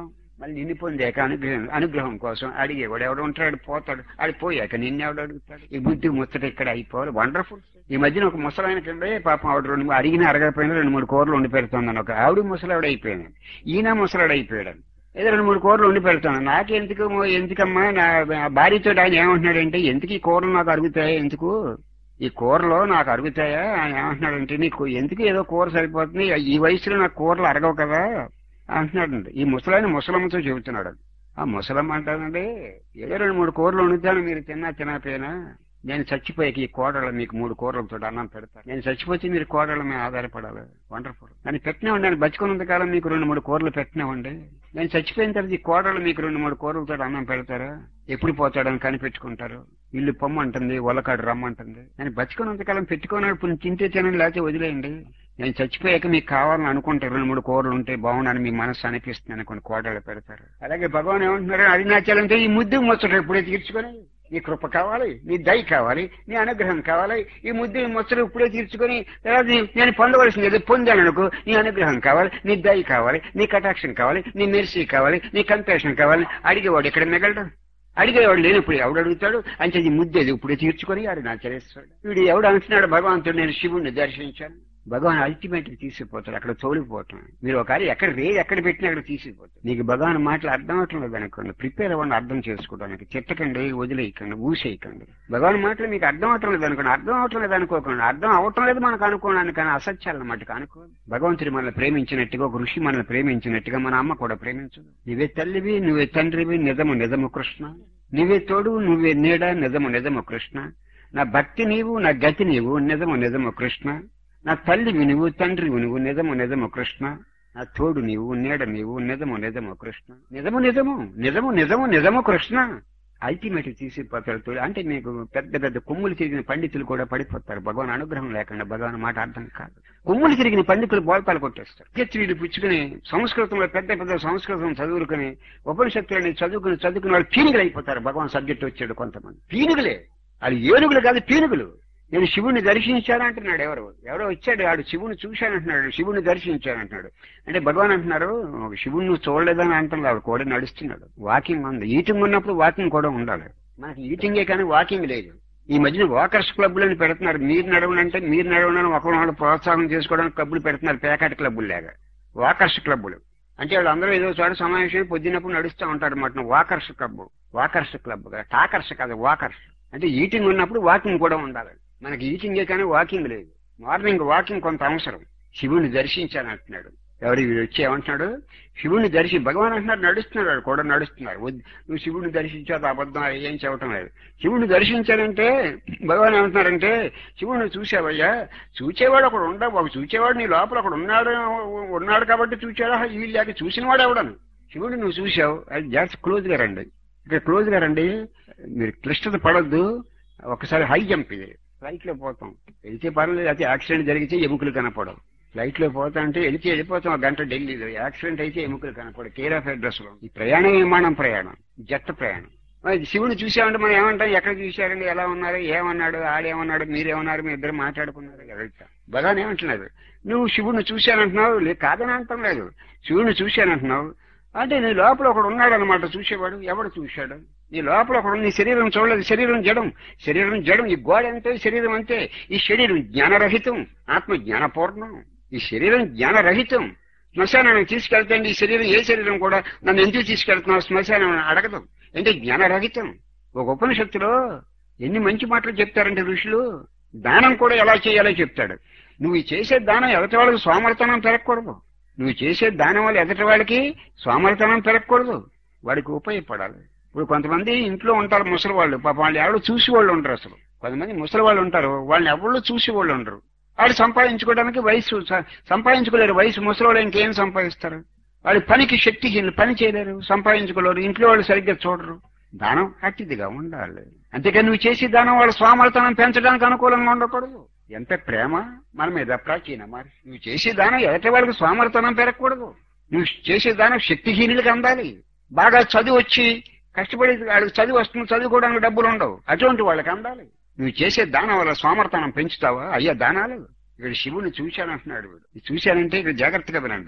మళ్ళీ నిన్ను పొందాక అనుగ్రహం అనుగ్రహం కోసం అడిగేవాడు ఎవడు ఉంటాడు పోతాడు ఆడి పోయాక నిన్నెవడు అడుగుతాడు ఈ బుద్ధి ముచ్చట ఇక్కడ అయిపోవాలి వండర్ఫుల్ ఈ మధ్యన ఒక ముసలాయన కింద పాపం ఆవిడ రెండు మూడు- అడిగిన అరగకపోయినా రెండు మూడు కూరలు వండి పెడుతుందని ఒక ఆవిడ ముసలావిడ అయిపోయాను ఈయన ముసలాడు అయిపోయాడు ఏదో రెండు మూడు కూరలు వండి పెడతాను నాకెందుకు ఎందుకమ్మా నా నా భార్యతో ఆయన ఏమంటున్నాడంటే ఎందుకు ఈ కూరలు నాకు అరుగుతాయి ఎందుకు ఈ కూరలో నాకు అరుగుతాయా ఆయన ఏమంటున్నాడంటే నీకు ఎందుకు ఏదో కూర సరిపోతుంది ఈ వయసులో నాకు కూరలు అరగవు కదా అంటున్నాడండి ఈ ముసలాయన ముసలమ్మతో చెబుతున్నాడు ఆ ముసలమ్మ అంటానండి ఏదో రెండు మూడు కూరలు వండుతాను మీరు తిన్నా తినకపోయినా నేను చచ్చిపోయాక ఈ కోడలు మీకు మూడు కూరలతో అన్నం పెడతాను నేను చచ్చిపోతే మీరు కోడల మీద ఆధారపడాలి వండర్ఫుల్ నేను పెట్టినామండి నేను బతుకున్నంత కాలం మీకు రెండు మూడు కూరలు పెట్టినామండి నేను చచ్చిపోయిన తర్వాత ఈ కోడలు మీకు రెండు మూడు కూరలతో అన్నం పెడతారా ఎప్పుడు పోతాడని కనిపెట్టుకుంటారు ఇల్లు పొమ్మంటుంది ఒలకాడు రమ్మంటుంది నేను బతుకున్నంత కాలం పెట్టుకున్నప్పుడు తింటే తినండి లేకపోతే వదిలేయండి నేను చచ్చిపోయాక మీకు కావాలని అనుకుంటారు రెండు మూడు కూరలు ఉంటే బాగుండని మీ మనసు అనిపిస్తుంది అనుకుని కోడలు పెడతారు అలాగే భగవాన్ ఏమంటున్నారు అరుణాచలంటే ఈ ముద్దు ముచ్చట ఇప్పుడే తీర్చుకొని నీ కృప కావాలి నీ దయ కావాలి నీ అనుగ్రహం కావాలి ఈ ముద్దు ఈ ముచ్చట ఇప్పుడే తీర్చుకొని తర్వాత నీ- నేను పొందవలసింది ఏదో పొందాను అనుకో నీ అనుగ్రహం కావాలి నీ దయ కావాలి నీ కటాక్షం కావాలి నీ మెర్సీ కావాలి నీ కంపాషన్ కావాలి అడిగేవాడు ఇక్కడ మిగలడం అడిగేవాడు లేనప్పుడు ఎవడు అడుగుతాడు అంటే ఈ ముద్దేది ఇప్పుడు తీర్చుకొని ఆడు నా చరిస్తాడు వీడు ఎవడు అంటున్నాడు భగవంతుడు నేను శివుణ్ణి దర్శించాను భగవాన్ అల్టిమేట్ తీసుకుపోతాడు అక్కడ తోలిపోవటం మీరు ఒకసారి ఎక్కడ రేది ఎక్కడ పెట్టినా అక్కడ తీసుకుపోతాడు నీకు భగవాన్ మాటలు అర్థం అవటం లేదు అనుకోండి ప్రిపేర్ అవ్వండి అర్థం చేసుకోవడానికి తిట్టకండి వదిలేయకండి ఊసేయకండి భగవాన్ మాటలు మీకు అర్థం అవటం లేదు అనుకోండి అర్థం అవటం లేదు అనుకోకండి అర్థం అవటం లేదు మనకు అనుకోవడానికి కానీ అసత్యాలను మట్టుకు అనుకో భగవంతుడు మనల్ని ప్రేమించినట్టుగా ఒక ఋషి మనల్ని ప్రేమించినట్టుగా మన అమ్మ కూడా ప్రేమించదు నువ్వే తల్లివి నువ్వే తండ్రివి నిజము నిజము కృష్ణ నువ్వే తోడు నువ్వే నీడ నిజము నిజము కృష్ణ నా భక్తి నీవు నా గతి నీవు నిజము నిజము కృష్ణ నా తల్లివి నువ్వు తండ్రివి నువ్వు నిజము నిజము కృష్ణ నా తోడు నీవు నీడ నీవు నిజము నిజము కృష్ణ నిజము నిజము నిజము నిజము నిజము కృష్ణ అల్టిమేట్ తీసిపోతాడు తోడు అంటే మీకు పెద్ద పెద్ద కొమ్ములు తిరిగిన పండితులు కూడా పడిపోతారు భగవాన్ అనుగ్రహం లేకుండా భగవాన్ మాట అర్థం కాదు కొమ్ములు తిరిగిన పండితులు బోల్తాలు కొట్టేస్తారు గెచ్చివీళ్ళు పుచ్చుకుని సంస్కృతంలో పెద్ద పెద్ద సంస్కృతం చదువుకుని ఉపనిషత్తులని చదువుకుని చదువుకుని వాళ్ళు పీనుగులు అయిపోతారు భగవాన్ సబ్జెక్ట్ వచ్చాడు కొంతమంది పీనుగులే అది ఏనుగులు కాదు పీనుగులు నేను శివుణ్ణి దర్శించానంటున్నాడు ఎవరు ఎవరో వచ్చాడు ఆడు శివుని చూశానంటున్నాడు శివుని దర్శించానంటున్నాడు అంటే భగవాన్ అంటున్నారు శివుని నువ్వు చూడలేదని అంటున్నాడు ఆవిడ కూడా నడుస్తున్నాడు వాకింగ్ ఉంది ఈటింగ్ ఉన్నప్పుడు వాకింగ్ కూడా ఉండాలి మనకి ఈటింగే కానీ వాకింగ్ లేదు ఈ మధ్యన వాకర్స్ క్లబ్లని పెడుతున్నారు మీరు నడవనంటే మీరు నడవనని ఒకరినొకరు ప్రోత్సాహం చేసుకోవడానికి క్లబ్బులు పెడుతున్నారు పేకాట క్లబ్బులు లాగా వాకర్స్ క్లబ్బులు అంటే వాళ్ళందరూ ఏదో చోట సమావేశం పొద్దున్నప్పుడు నడుస్తూ ఉంటారు అన్నమాట walkers club walkers club talkers కాదు వాకర్స్ అంటే ఈటింగ్ ఉన్నప్పుడు వాకింగ్ కూడా ఉండాలి మనకి ఈటింగే కానీ వాకింగ్ లేదు మార్నింగ్ వాకింగ్ కొంత అవసరం శివుని దర్శించాను అంటున్నాడు ఎవరు వీడు వచ్చి ఏమంటున్నాడు శివుని దర్శి భగవాన్ అంటున్నాడు నడుస్తున్నాడు వాడు కూడా నడుస్తున్నారు వద్దు నువ్వు శివుని దర్శించావు అబద్ధం అది ఏం చెప్పటం లేదు శివుని దర్శించాడంటే భగవాన్ ఏమంటున్నారంటే శివుని చూసావయ్యా చూచేవాడు ఒకడు ఉండ ఒక చూచేవాడు నీ లోపల ఒకడు ఉన్నాడు ఉన్నాడు కాబట్టి చూచాడా వీళ్ళు లేక చూసిన వాడు ఎవడను శివుడు నువ్వు చూసావు అది జాగ్రత్త క్లోజ్ గా రండి ఇక్కడ క్లోజ్ గా రండి మీరు క్లిష్టత పడొద్దు ఒకసారి హై జంప్ ఇది ఫ్లైట్ లో పోతాం వెళ్తే పర్లేదు అయితే యాక్సిడెంట్ జరిగితే ఎముకలు కనపడవు ఫ్లైట్ లో పోతా అంటే వెళ్తే వెళ్ళిపోతాం ఒక గంట ఢిల్లీలో యాక్సిడెంట్ అయితే ఎముకలు కనపడవు కేర్ ఆఫ్ అడ్రస్ లో ఈ ప్రయాణం విమానం ప్రయాణం జట్ ప్రయాణం మరి శివుని చూసామంటే మనం ఏమంటాం ఎక్కడ చూశారండి ఎలా ఉన్నారు ఏమన్నాడు ఆడేమన్నాడు మీరేమన్నారు మీ ఇద్దరు మాట్లాడుకున్నారు వెళ్తా భగవాన్ ఏమంటున్నారు నువ్వు శివుని చూశానంటున్నావు లే కాదని అంటాం లేదు శివుని చూశానంటున్నావు అంటే నీ లోపల ఒకడు ఉన్నాడు అనమాట చూసేవాడు ఎవడు చూశాడు నీ లోపల ఒకడు నీ శరీరం చూడలేదు శరీరం జడం శరీరం జడం ఈ గోడ అంతే శరీరం అంతే ఈ శరీరం జ్ఞానరహితం ఆత్మ జ్ఞానపూర్ణం ఈ శరీరం జ్ఞానరహితం శ్మశానానికి తీసుకెళ్తే ఈ శరీరం ఏ శరీరం కూడా నన్ను ఎందుకు తీసుకెళ్తున్నావు శ్మశానం అని అడగదు అంటే జ్ఞానరహితం ఒక ఉపనిషత్తులో ఎన్ని మంచి మాటలు చెప్తారంటే ఋషులు దానం కూడా ఎలా చేయాలో చెప్తాడు నువ్వు ఈ చేసే దానం ఎదటి వాళ్ళకి సోమర్తనం పెరగకూడదు నువ్వు చేసే దానం వల్ల ఎదటి వాళ్ళకి సోమర్తనం పెరగకూడదు వాడికి ఉపయోగపడాలి ఇప్పుడు కొంతమంది ఇంట్లో ఉంటారు ముసలి వాళ్ళు పాప వాళ్ళు ఎవరు చూసి వాళ్ళు ఉండరు అసలు కొంతమంది ముసలి వాళ్ళు ఉంటారు వాళ్ళని ఎవరు చూసి వాళ్ళు ఉండరు వాళ్ళు సంపాదించుకోవడానికి వయసు స- సంపాదించుకోలేరు వయసు ముసలి వాళ్ళు ఇంకేం సంపాదిస్తారు వాళ్ళ పనికి శక్తి పని చేయలేరు సంపాదించుకోలేరు ఇంట్లో వాళ్ళు సరిగ్గా చూడరు దానం అతిథిగా ఉండాలి అంతేకాని నువ్వు చేసే దానం వాళ్ళ స్వామర్థనం పెంచడానికి అనుకూలంగా ఉండకూడదు ఎంత ప్రేమ మన మీద ప్రాచీన మరి నువ్వు చేసే దానం ఎదటి వాళ్ళకి స్వామర్థనం పెరగకూడదు నువ్వు చేసే దానం శక్తిహీనులకు అందాలి బాగా చదువు వచ్చి కష్టపడి వాళ్ళకి చదువు వస్తుంది చదువుకోవడానికి డబ్బులు ఉండవు అటువంటి వాళ్ళకి అందాలి నువ్వు చేసే దానం వల్ల స్వామర్థనం పెంచుతావా అయ్యా దానాలు ఇక్కడ శివుని చూశానంటున్నాడు వీడు ఇది చూశానంటే ఇక్కడ జాగ్రత్తగా వినండి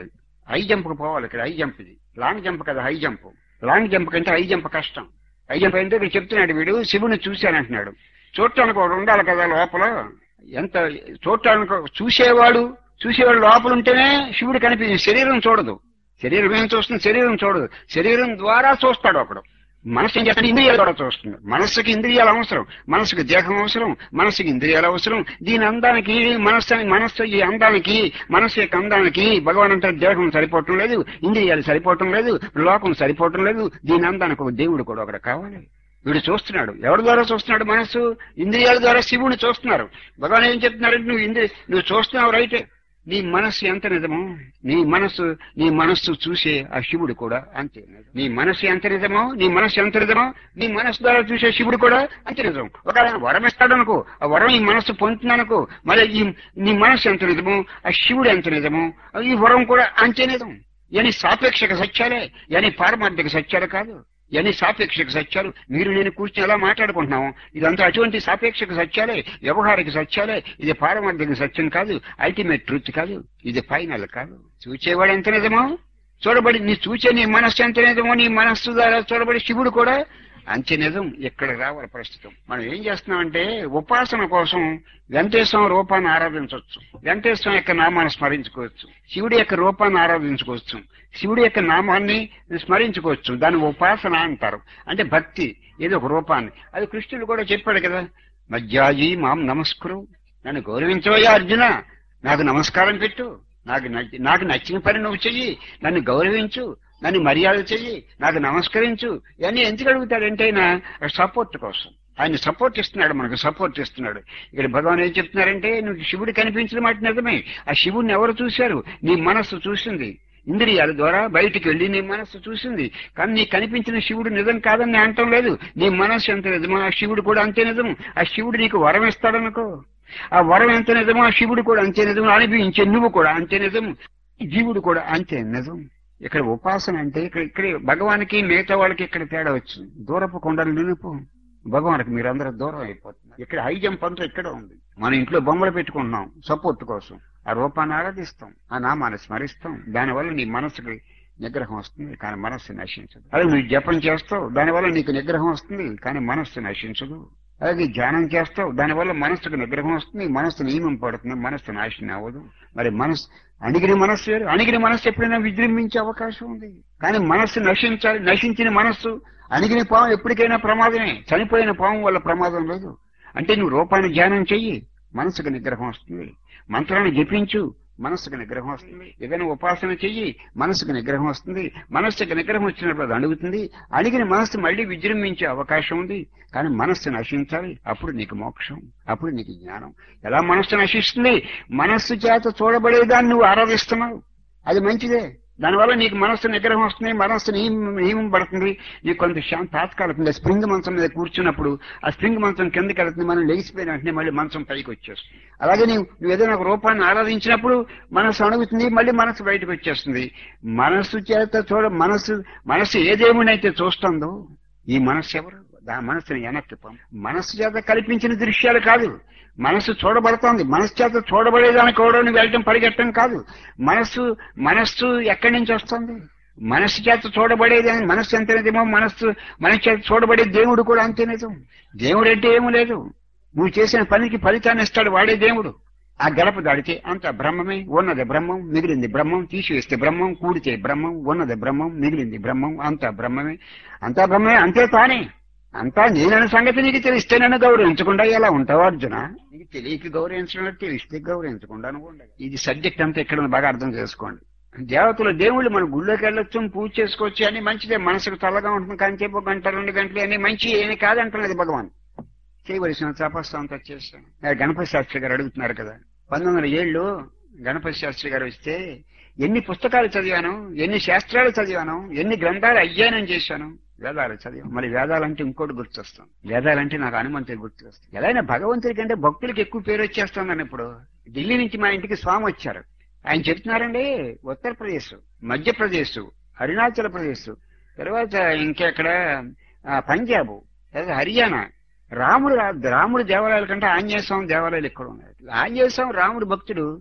హై జంప్ కు పోవాలి ఇక్కడ హై జంప్ ఇది లాంగ్ జంప్ కదా హై జంప్ లాంగ్ జంప్ కంటే హై జంప్ కష్టం హై జంప్ అంటే ఇక్కడ చెప్తున్నాడు వీడు శివుని చూశానంటున్నాడు చూడటానికి ఒకడు ఉండాలి కదా లోపల ఎంత చూడటానికి చూసేవాడు చూసేవాడు లోపల ఉంటేనే శివుడు కనిపించింది శరీరం చూడదు శరీరం ఏం చూస్తుంది శరీరం చూడదు శరీరం ద్వారా చూస్తాడు ఒకడు మనసు ఏం చేస్తాడు ఇంద్రియాలు కూడా చూస్తుంది మనస్సుకి ఇంద్రియాలు అవసరం మనసుకి దేహం అవసరం మనసుకి ఇంద్రియాలు అవసరం దీని అందానికి మనస్సు మనస్సు ఈ అందానికి మనస్సు యొక్క అందానికి భగవాన్ అంటే దేహం సరిపోవటం లేదు ఇంద్రియాలు సరిపోవటం లేదు లోకం సరిపోవటం లేదు దీని అందానికి ఒక దేవుడు కూడా ఒకటి కావాలి వీడు చూస్తున్నాడు ఎవరి ద్వారా చూస్తున్నాడు మనస్సు ఇంద్రియాల ద్వారా శివుని చూస్తున్నారు భగవాన్ ఏం చెప్తున్నారంటే నువ్వు ఇంద్రి నువ్వు చూస్తున్నావు రైటే నీ మనస్సు ఎంత నిజమో నీ మనస్సు నీ మనస్సు చూసే ఆ శివుడు కూడా అంతే నిజం. నీ మనస్సు ఎంత నిజమో నీ మనస్సు ఎంత నిజమో నీ మనస్సు ద్వారా చూసే శివుడు కూడా అంతే నిజం ఒక ఆయన వరం ఇస్తాడనుకో ఆ వరం ఈ మనస్సు పొందుతుందనుకో మరి ఈ నీ మనస్సు ఎంత నిజమో ఆ శివుడు ఎంత నిజమో ఈ వరం కూడా అంతే నిజం అని సాపేక్షక సత్యాలే అని పారమార్థిక సత్యాలు కాదు ఇవన్నీ సాపేక్షక సత్యాలు మీరు నేను కూర్చొని ఎలా మాట్లాడుకుంటున్నాము ఇదంతా అటువంటి సాపేక్షక సత్యాలే వ్యవహారిక సత్యాలే ఇది పారమార్థిక సత్యం కాదు అల్టిమేట్ ట్రూత్ కాదు ఇది ఫైనల్ కాదు చూచేవాడు ఎంత నిజమో చూడబడి నీ చూచే నీ మనస్సు ఎంత నిజమో నీ మనస్సు ద్వారా చూడబడి శివుడు కూడా అంచె నిజం ఇక్కడ రావాలి ప్రస్తుతం మనం ఏం చేస్తున్నామంటే ఉపాసన కోసం వెంకటేశ్వరం రూపాన్ని ఆరాధించవచ్చు వెంకటేశ్వరం యొక్క నామాన్ని స్మరించుకోవచ్చు శివుడి యొక్క రూపాన్ని ఆరాధించుకోవచ్చు శివుడి యొక్క నామాన్ని స్మరించుకోవచ్చు దాన్ని ఉపాసన అంటారు అంటే భక్తి ఏదో ఒక రూపాన్ని అది కృష్ణుడు కూడా చెప్పాడు కదా మధ్యాజీ మాం నమస్కరు నన్ను గౌరవించవయ్యా అర్జున నాకు నమస్కారం పెట్టు నాకు నచ్చి- నాకు నచ్చిన పని నువ్వు చెయ్యి నన్ను గౌరవించు నన్ను మర్యాద చెయ్యి నాకు నమస్కరించు ఇవన్నీ ఎందుకు అడుగుతాడంటే ఆయన సపోర్ట్ కోసం ఆయన సపోర్ట్ ఇస్తున్నాడు మనకు సపోర్ట్ ఇస్తున్నాడు ఇక్కడ భగవాన్ ఏం చెప్తున్నారంటే నువ్వు శివుడు కనిపించిన మాట నిజమే ఆ శివుడిని ఎవరు చూశారు నీ మనస్సు చూసింది ఇంద్రియాల ద్వారా బయటికి వెళ్లి నీ మనస్సు చూసింది కానీ నీకు కనిపించిన శివుడు నిజం కాదని నేను అంటం లేదు నీ మనస్సు ఎంత నిజమో ఆ శివుడు కూడా అంతే నిజం ఆ శివుడు నీకు వరం ఇస్తాడనుకో ఆ వరం ఎంత నిజమో ఆ శివుడు కూడా అంతే నిజం అనిపించే నువ్వు కూడా అంతే నిజం జీవుడు కూడా అంతే నిజం ఇక్కడ ఉపాసన అంటే ఇక్కడ ఇక్కడ భగవానికి మిగతా వాళ్ళకి ఇక్కడ తేడా వచ్చింది దూరపు కొండలు నిలుపు భగవానికి మీరందరూ దూరం అయిపోతున్నారు ఇక్కడ హై జంప్ అంతా ఇక్కడ ఉంది మన ఇంట్లో బొమ్మలు పెట్టుకుంటున్నాం సపోర్ట్ కోసం ఆ రూపాన్ని ఆరాధిస్తాం ఆ నామాన్ని స్మరిస్తాం దానివల్ల నీ మనసుకి నిగ్రహం వస్తుంది కానీ మనస్సు నశించదు అదే నువ్వు జపం చేస్తావు దానివల్ల నీకు నిగ్రహం వస్తుంది కానీ మనస్సు నశించదు అలాగే ధ్యానం చేస్తావు దానివల్ల మనస్సుకు నిగ్రహం వస్తుంది మనస్సు నియమం పడుతుంది మనస్సు నాశనం అవ్వదు మరి మనస్సు అణిగిన మనస్సు వేరు అణిగిన మనస్సు ఎప్పుడైనా విజృంభించే అవకాశం ఉంది కానీ మనస్సు నశించాలి నశించిన మనస్సు అణిగిన పాము ఎప్పటికైనా ప్రమాదమే చనిపోయిన పాము వల్ల ప్రమాదం లేదు అంటే నువ్వు రూపాన్ని ధ్యానం చెయ్యి మనసుకు నిగ్రహం వస్తుంది మంత్రాన్ని జపించు మనస్సుకు నిగ్రహం వస్తుంది ఏదైనా ఉపాసన చెయ్యి మనసుకు నిగ్రహం వస్తుంది మనస్సుకు నిగ్రహం వచ్చినప్పుడు అది అణుగుతుంది అడిగిన మనస్సు మళ్ళీ విజృంభించే అవకాశం ఉంది కానీ మనస్సు నశించాలి అప్పుడు నీకు మోక్షం అప్పుడు నీకు జ్ఞానం ఎలా మనస్సు నశిస్తుంది మనస్సు చేత చూడబడేదాన్ని నువ్వు ఆరాధిస్తున్నావు అది మంచిదే దానివల్ల నీకు మనస్సు నిగ్రహం వస్తుంది మనస్సు నియమం నియమం పడుతుంది నీకు కొంత శాంతి తాత్కాలికంగా స్ప్రింగ్ మంచం మీద కూర్చున్నప్పుడు ఆ స్ప్రింగ్ మంచం కిందకి వెళ్తుంది మనం లేచిపోయిన వెంటనే మళ్ళీ మంచం పైకి వచ్చేస్తుంది అలాగే నీవు నువ్వు ఏదైనా ఒక రూపాన్ని ఆరాధించినప్పుడు మనస్సు అణుగుతుంది మళ్ళీ మనస్సు బయటకు వచ్చేస్తుంది మనస్సు చేత చూడ మనస్సు మనస్సు ఏ దేవునైతే చూస్తుందో ఈ మనస్సు ఎవరు దా మనస్సుని వెనక్కి పంపు మనస్సు చేత కల్పించిన దృశ్యాలు కాదు మనస్సు చూడబడుతోంది మనస్సు చేత చూడబడేదానికి కూడా నువ్వు వెళ్ళటం పరిగెట్టడం కాదు మనస్సు మనస్సు ఎక్కడి నుంచి వస్తుంది మనస్సు చేత చూడబడేది అని మనస్సు ఎంత నిజమో మనస్సు మనస్సు చేత చూడబడే దేవుడు కూడా అంతే నిజం దేవుడు అంటే ఏమీ లేదు నువ్వు చేసిన పనికి ఫలితాన్ని ఇస్తాడు వాడే దేవుడు ఆ గడప దాడితే అంత బ్రహ్మమే ఉన్నది బ్రహ్మం మిగిలింది బ్రహ్మం తీసివేస్తే బ్రహ్మం కూడితే బ్రహ్మం ఉన్నది బ్రహ్మం మిగిలింది బ్రహ్మం అంతా బ్రహ్మమే అంతా బ్రహ్మమే అంతే తానే అంతా నేనన్న సంగతి నీకు తెలిస్తే నన్ను గౌరవించకుండా ఎలా ఉంటావు అర్జున నీకు తెలియక గౌరవించడం తెలిస్తే గౌరవించకుండా నువ్వు ఉండవు. ఇది సబ్జెక్ట్ అంతా ఇక్కడ ఉంది, బాగా అర్థం చేసుకోండి దేవతలు దేవుళ్ళు మన గుళ్ళోకి వెళ్ళొచ్చు పూజ చేసుకోవచ్చు అని మంచిదే మనసుకు చల్లగా ఉంటుంది కానీ చెప్పు గంట రెండు గంటలు అని మంచి ఏమి కాదంటున్నది భగవాన్ చేయవలసిన తపస్సు అంతా చేస్తాను గణపతి శాస్త్రి గారు అడుగుతున్నారు కదా పంతొమ్మిది వందల ఏళ్ళు గణపతి శాస్త్రి గారు వస్తే ఎన్ని పుస్తకాలు చదివాను ఎన్ని శాస్త్రాలు చదివాను ఎన్ని గ్రంథాలు అధ్యయనం చేశాను వేదాలు చదివాను మరి వేదాలంటే ఇంకోటి గుర్తొస్తాం వేదాలంటే నాకు హనుమంతుడి గుర్తొస్తాం ఎలా అయినా భగవంతుడి కంటే భక్తులకి ఎక్కువ పేరు వచ్చేస్తుందని ఇప్పుడు ఢిల్లీ నుంచి మా ఇంటికి స్వామి వచ్చారు ఆయన చెప్తున్నారండి ఉత్తరప్రదేశ్ మధ్యప్రదేశ్ అరుణాచల్ ప్రదేశ్ తర్వాత ఇంకెక్కడ ఆ, పంజాబ్ తర్వాత హర్యానా రాముడు రాముడు దేవాలయాల కంటే ఆంజనేయ స్వామి దేవాలయాలు ఎక్కువ ఉన్నాయి ఆంజనేయ స్వామి రాముడు భక్తుడు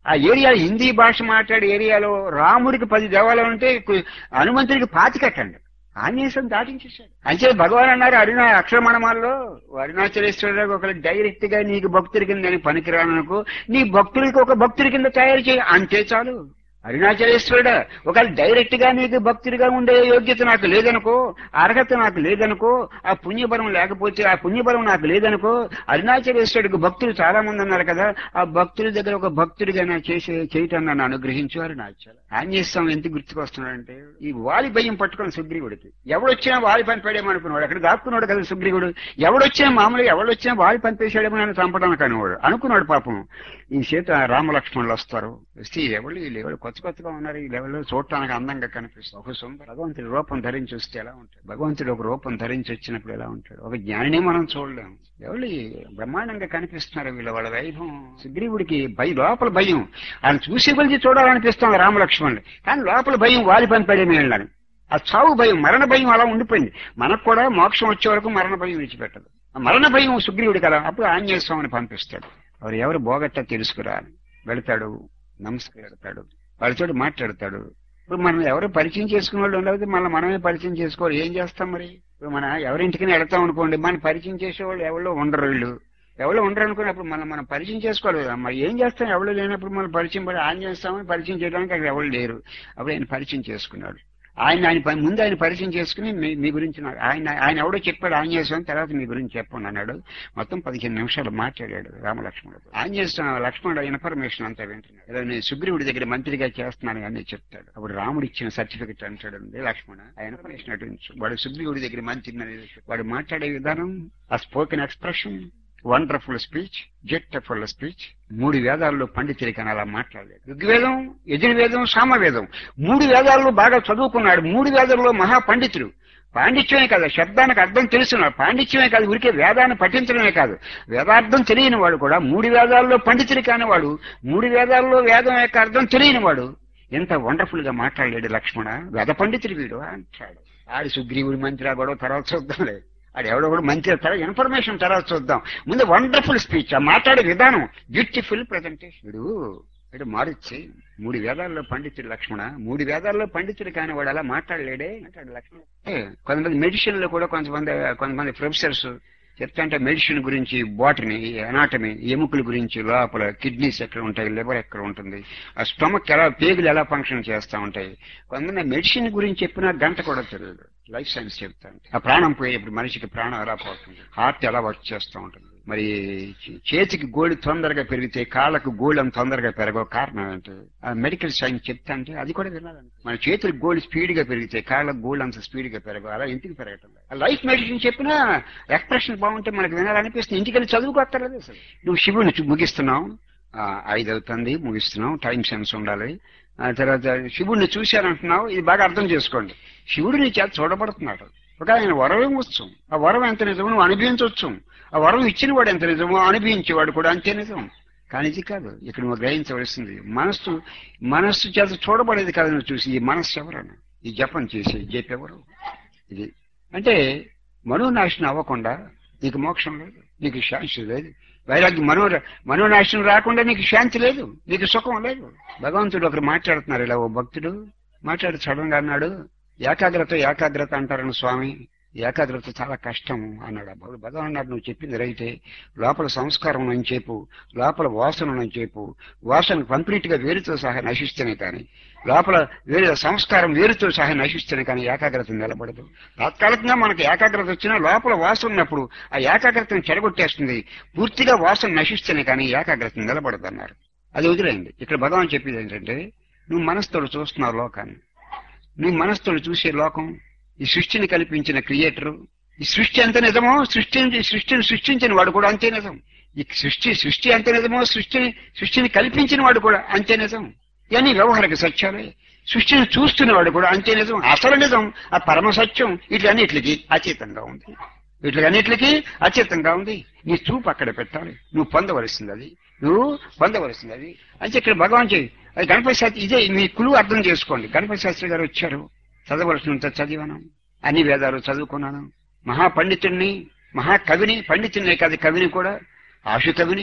ఆ ఏరియా హిందీ భాష మాట్లాడే ఏరియాలో రాముడికి పది దేవాలయం ఉంటే కు- హనుమంతుడికి పాతి కట్టండి ఆంజనేయం దాటించేశాడు అంతే భగవాన్ అన్నారు అరుణ అక్షరమణమాల్లో అరుణాచలేశ్వరరావు ఒక డైరెక్ట్ గా నీకు భక్తుడి కింద నేను పనికిరాననుకో నీ భక్తుడికి ఒక భక్తుడి కింద తయారు చేయి అంతే చాలు అరుణాచలేశ్వరుడా ఒకవేళ డైరెక్ట్ గా నీకు భక్తుడిగా ఉండే యోగ్యత నాకు లేదనుకో అర్హత నాకు లేదనుకో ఆ పుణ్యబలం లేకపోతే ఆ పుణ్యబలం నాకు లేదనుకో అరుణాచలేశ్వరుడికి భక్తులు చాలా మంది ఉన్నారు కదా ఆ భక్తుల దగ్గర ఒక భక్తుడిగా నా చేసే చేయటం నన్ను అనుగ్రహించు అరుణాచల ఆంజనేయ స్వామి ఎందుకు గుర్తుకొస్తున్నాడంటే ఈ వాలి భయం పట్టుకుని సుగ్రీవుడికి ఎవడొచ్చినా వాలి పని పడేమనుకున్నాడు అక్కడ దాక్కున్నాడు కదా సుగ్రీవుడు ఎవడొచ్చినా మామూలుగా ఎవడొచ్చినా వాలి పనిపేసాడేమో నన్ను చంపడానికి అనువాడు అనుకున్నాడు పాపం ఈ చేత రామలక్ష్మణులు వస్తారు వస్తే ఎవరు వీళ్ళు ఎవరు కొత్త కొత్తగా ఉన్నారు ఈ లెవెల్లో చూడటానికి అందంగా కనిపిస్తారు ఒక సుందర భగవంతుడి రూపం ధరించి వస్తే ఎలా ఉంటాడు భగవంతుడు ఒక రూపం ధరించి వచ్చినప్పుడు ఎలా ఉంటాడు ఒక జ్ఞానిని మనం చూడలేము ఎవరు ఈ బ్రహ్మాండంగా కనిపిస్తున్నారు వీళ్ళ వాళ్ళ వైభవం సుగ్రీవుడికి భయం లోపల భయం ఆయన చూసి కొలిచి చూడాలనిపిస్తుంది రామలక్ష్మణుడు కానీ లోపల భయం వాలి పని పడేమి వెళ్ళాలి ఆ చావు భయం మరణ భయం అలా ఉండిపోయింది మనకు కూడా మోక్షం వచ్చే వరకు మరణ భయం విడిచిపెట్టదు ఆ మరణ భయం సుగ్రీవుడి కదా అప్పుడు ఆంజనేయ స్వామిని పంపిస్తాడు వారు ఎవరు బోగట్టా తెలుసుకురా అని వెళతాడు నమస్కరిస్తాడు వాళ్ళతో మాట్లాడతాడు ఇప్పుడు మనం ఎవరు పరిచయం చేసుకునే వాళ్ళు ఉండకపోతే మళ్ళీ మనమే పరిచయం చేసుకోవాలి ఏం చేస్తాం మరి ఇప్పుడు మన ఎవరింటికైనా వెళ్తాం అనుకోండి మనం పరిచయం చేసేవాళ్ళు ఎవరో ఉండరు వీళ్ళు ఎవరో ఉండరు అనుకున్నప్పుడు మనం మనం పరిచయం చేసుకోవాలి కదా మరి ఏం చేస్తాం ఎవరు లేనప్పుడు మనం పరిచయం పడి ఆయన చేస్తామని పరిచయం చేయడానికి అక్కడ ఎవరు లేరు అప్పుడు ఆయన పరిచయం చేసుకున్నాడు ఆయన ఆయన ప- ముందు ఆయన పరిచయం చేసుకుని మీ మీ గురించి నాకు- ఆయన ఆయన ఎవడో చెప్పాడు ఆంజనేయ స్వామి తర్వాత మీ గురించి చెప్పండి అన్నాడు మొత్తం పదిహేను నిమిషాలు మాట్లాడాడు రామలక్ష్మణుడు ఆంజనేయ స్వామి లక్ష్మణుడు ఇన్ఫర్మేషన్ అంతా వింటున్నాడు ఏదో నేను సుగ్రీవుడి దగ్గర మంత్రిగా చేస్తున్నాను అని చెప్తాడు అప్పుడు రాముడు ఇచ్చిన సర్టిఫికెట్ అంటాడు "ఉంది లక్ష్మణ ఆ ఇన్ఫర్మేషన్ అటు వాడు సుగ్రీవుడి దగ్గర మంత్రి అనేది వాడు మాట్లాడే విధానం ఆ స్పోకెన్ ఎక్స్ప్రెషన్ వండర్ఫుల్ స్పీచ్ జెట్టఫుల్ స్పీచ్ మూడు వేదాల్లో పండితుడికి అని అలా మాట్లాడలేదు ఋగ్వేదం యజుర్వేదం సామవేదం మూడు వేదాల్లో బాగా చదువుకున్నాడు మూడు వేదాల్లో మహా పండితుడు పాండిత్యమే కాదు శబ్దానికి అర్థం తెలుసున్నాడు పాండిత్యమే కాదు ఊరికే వేదాన్ని పఠించడమే కాదు వేదార్థం తెలియని వాడు కూడా మూడు వేదాల్లో పండితుడు కానివాడు మూడు వేదాల్లో వేదం యొక్క అర్థం తెలియని వాడు ఎంత వండర్ఫుల్ గా మాట్లాడాడు లక్ష్మణ వేద పండితుడు వీడు అంటాడు ఆడి సుగ్రీవుడి మంత్రి ఆ గొడవ తర్వాత చూద్దాంలే ఆడు ఎవడో కూడా మంచి తర్వాత ఇన్ఫర్మేషన్ తర్వాత చూద్దాం ముందు వండర్ఫుల్ స్పీచ్ ఆ మాట్లాడే విధానం బ్యూటిఫుల్ ప్రజెంటేషన్ వీడు వీడు మారిచ్చి మూడు వేదాల్లో పండితుడు లక్ష్మణ మూడు వేదాల్లో పండితుడు కాని వాడు అలా మాట్లాడలేడే అంటాడు లక్ష్మణ ఏ, కొంతమంది మెడిసిన్ లో కూడా కొంతమంది కొంతమంది ప్రొఫెసర్స్ చెప్తాంటే మెడిసిన్ గురించి బాటనీ అనాటమీ ఎముకల గురించి లోపల కిడ్నీస్ ఎక్కడ ఉంటాయి లివర్ ఎక్కడ ఉంటుంది ఆ స్టమక్ ఎలా పేగులు ఎలా ఫంక్షన్ చేస్తా ఉంటాయి కొంతమంది మెడిసిన్ గురించి చెప్పినా గంట కూడా తెలియదు లైఫ్ సైన్స్ చెప్తాను ఆ ప్రాణం పోయేప్పుడు మనిషికి ప్రాణం ఎలా పోతుంది హార్ట్ ఎలా వర్క్ చేస్తూ ఉంటుంది మరి చే- చేతికి గోళ్ళు తొందరగా పెరిగితే కాళ్ళకు గోళ్ళు అంత తొందరగా పెరగవు కారణం ఏంటి ఆ మెడికల్ సైన్స్ చెప్తా అంటే అది కూడా వినాలండి మన చేతులకు గోళ్ళు స్పీడ్ గా పెరిగితే కాళ్ళకు గోళ్ళు అంత స్పీడ్ గా పెరగవు అలా ఎందుకు పెరగటం లేదు? ఆ లైఫ్ మెడిసిన్ చెప్పినా ఎక్స్ప్రెషన్ బాగుంటే మనకు వినాలనిపిస్తుంది ఇంటికెళ్ళి చదువుకోక్కర్లేదు అసలు నువ్వు శివుని చూ- ముగిస్తున్నావు ఆ, ఐదు అవుతుంది ముగిస్తున్నావు టైం సెన్స్ ఉండాలి ఆ తర్వాత శివుడిని చూశానంటున్నావు ఇది బాగా అర్థం చేసుకోండి శివుడు నీ చేత చూడబడుతున్నాడు ఒక ఆయన వరం ఇవ్వచ్చు ఆ వరం ఎంత నిజమో నువ్వు అనుభవించవచ్చు ఆ వరం ఇచ్చిన వాడు ఎంత నిజమో అనుభవించేవాడు కూడా అంతే నిజం కానీ ఇది కాదు ఇక్కడ నువ్వు గ్రహించవలసింది మనస్సు మనస్సు చేత చూడబడేది కాదు నువ్వు చూసి ఈ మనస్సు ఎవరని ఈ జపం చేసే జపెవరు ఇది అంటే మనోనాశనం అవ్వకుండా నీకు మోక్షం లేదు నీకు శాంతి లేదు వైరాగ్యం మనో మనోనాశనం రాకుండా నీకు శాంతి లేదు నీకు సుఖం లేదు భగవంతుడు ఒకరు మాట్లాడుతున్నారు ఇలా ఓ భక్తుడు మాట్లాడి సడన్ గా అన్నాడు ఏకాగ్రత ఏకాగ్రత అంటారని స్వామి ఏకాగ్రత చాలా కష్టం అన్నాడు ఆ భగవాన్ భగవాన్ అన్నాడు నువ్వు చెప్పింది రైతే లోపల సంస్కారం నుంచి చెప్పు లోపల వాసన నుంచి చెప్పు వాసన కంప్లీట్ గా వేరుతో సహా నశిస్తేనే కానీ లోపల వేరే సంస్కారం వేరుతో సహా నశిస్తేనే కానీ ఏకాగ్రత నిలబడదు తాత్కాలికంగా మనకి ఏకాగ్రత వచ్చినా లోపల వాసన ఉన్నప్పుడు ఆ ఏకాగ్రతను చెడగొట్టేస్తుంది పూర్తిగా వాసన నశిస్తేనే కానీ ఏకాగ్రత నిలబడదు అన్నారు అది వదిలేయండి ఇక్కడ భగవాన్ చెప్పేది ఏంటంటే నువ్వు మనస్తోడు చూస్తున్నావు లోకాన్ని నీ మనస్తోడు చూసే లోకం ఈ సృష్టిని కల్పించిన క్రియేటరు ఈ సృష్టి ఎంత నిజమో సృష్టిని సృష్టిని సృష్టించిన వాడు కూడా అంతే నిజం ఈ సృష్టి సృష్టి ఎంత నిజమో సృష్టిని సృష్టిని కల్పించిన వాడు కూడా అంతే నిజం ఇవన్నీ వ్యవహారిక సత్యాలే సృష్టిని చూస్తున్నవాడు కూడా అంతే నిజం అసలు నిజం ఆ పరమ సత్యం వీటిలన్నిటికి అతీతంగా ఉంది వీటిలన్నిటికి అతీతంగా ఉంది నీ చూపు అక్కడ పెట్టాలి నువ్వు పొందవలసింది అది నువ్వు పొందవలసింది అది అంటే ఇక్కడ భగవాన్ చెయ్యి అది గణపతి శాస్త్రి ఇదే మీ కులు అర్థం చేసుకోండి గణపతి శాస్త్రి గారు వచ్చారు చదవలసినంత చదివాను అన్ని వేదాలు చదువుకున్నాను మహాపండితుడిని మహాకవిని పండితుడినే కాదు కవిని కూడా ఆశు కవిని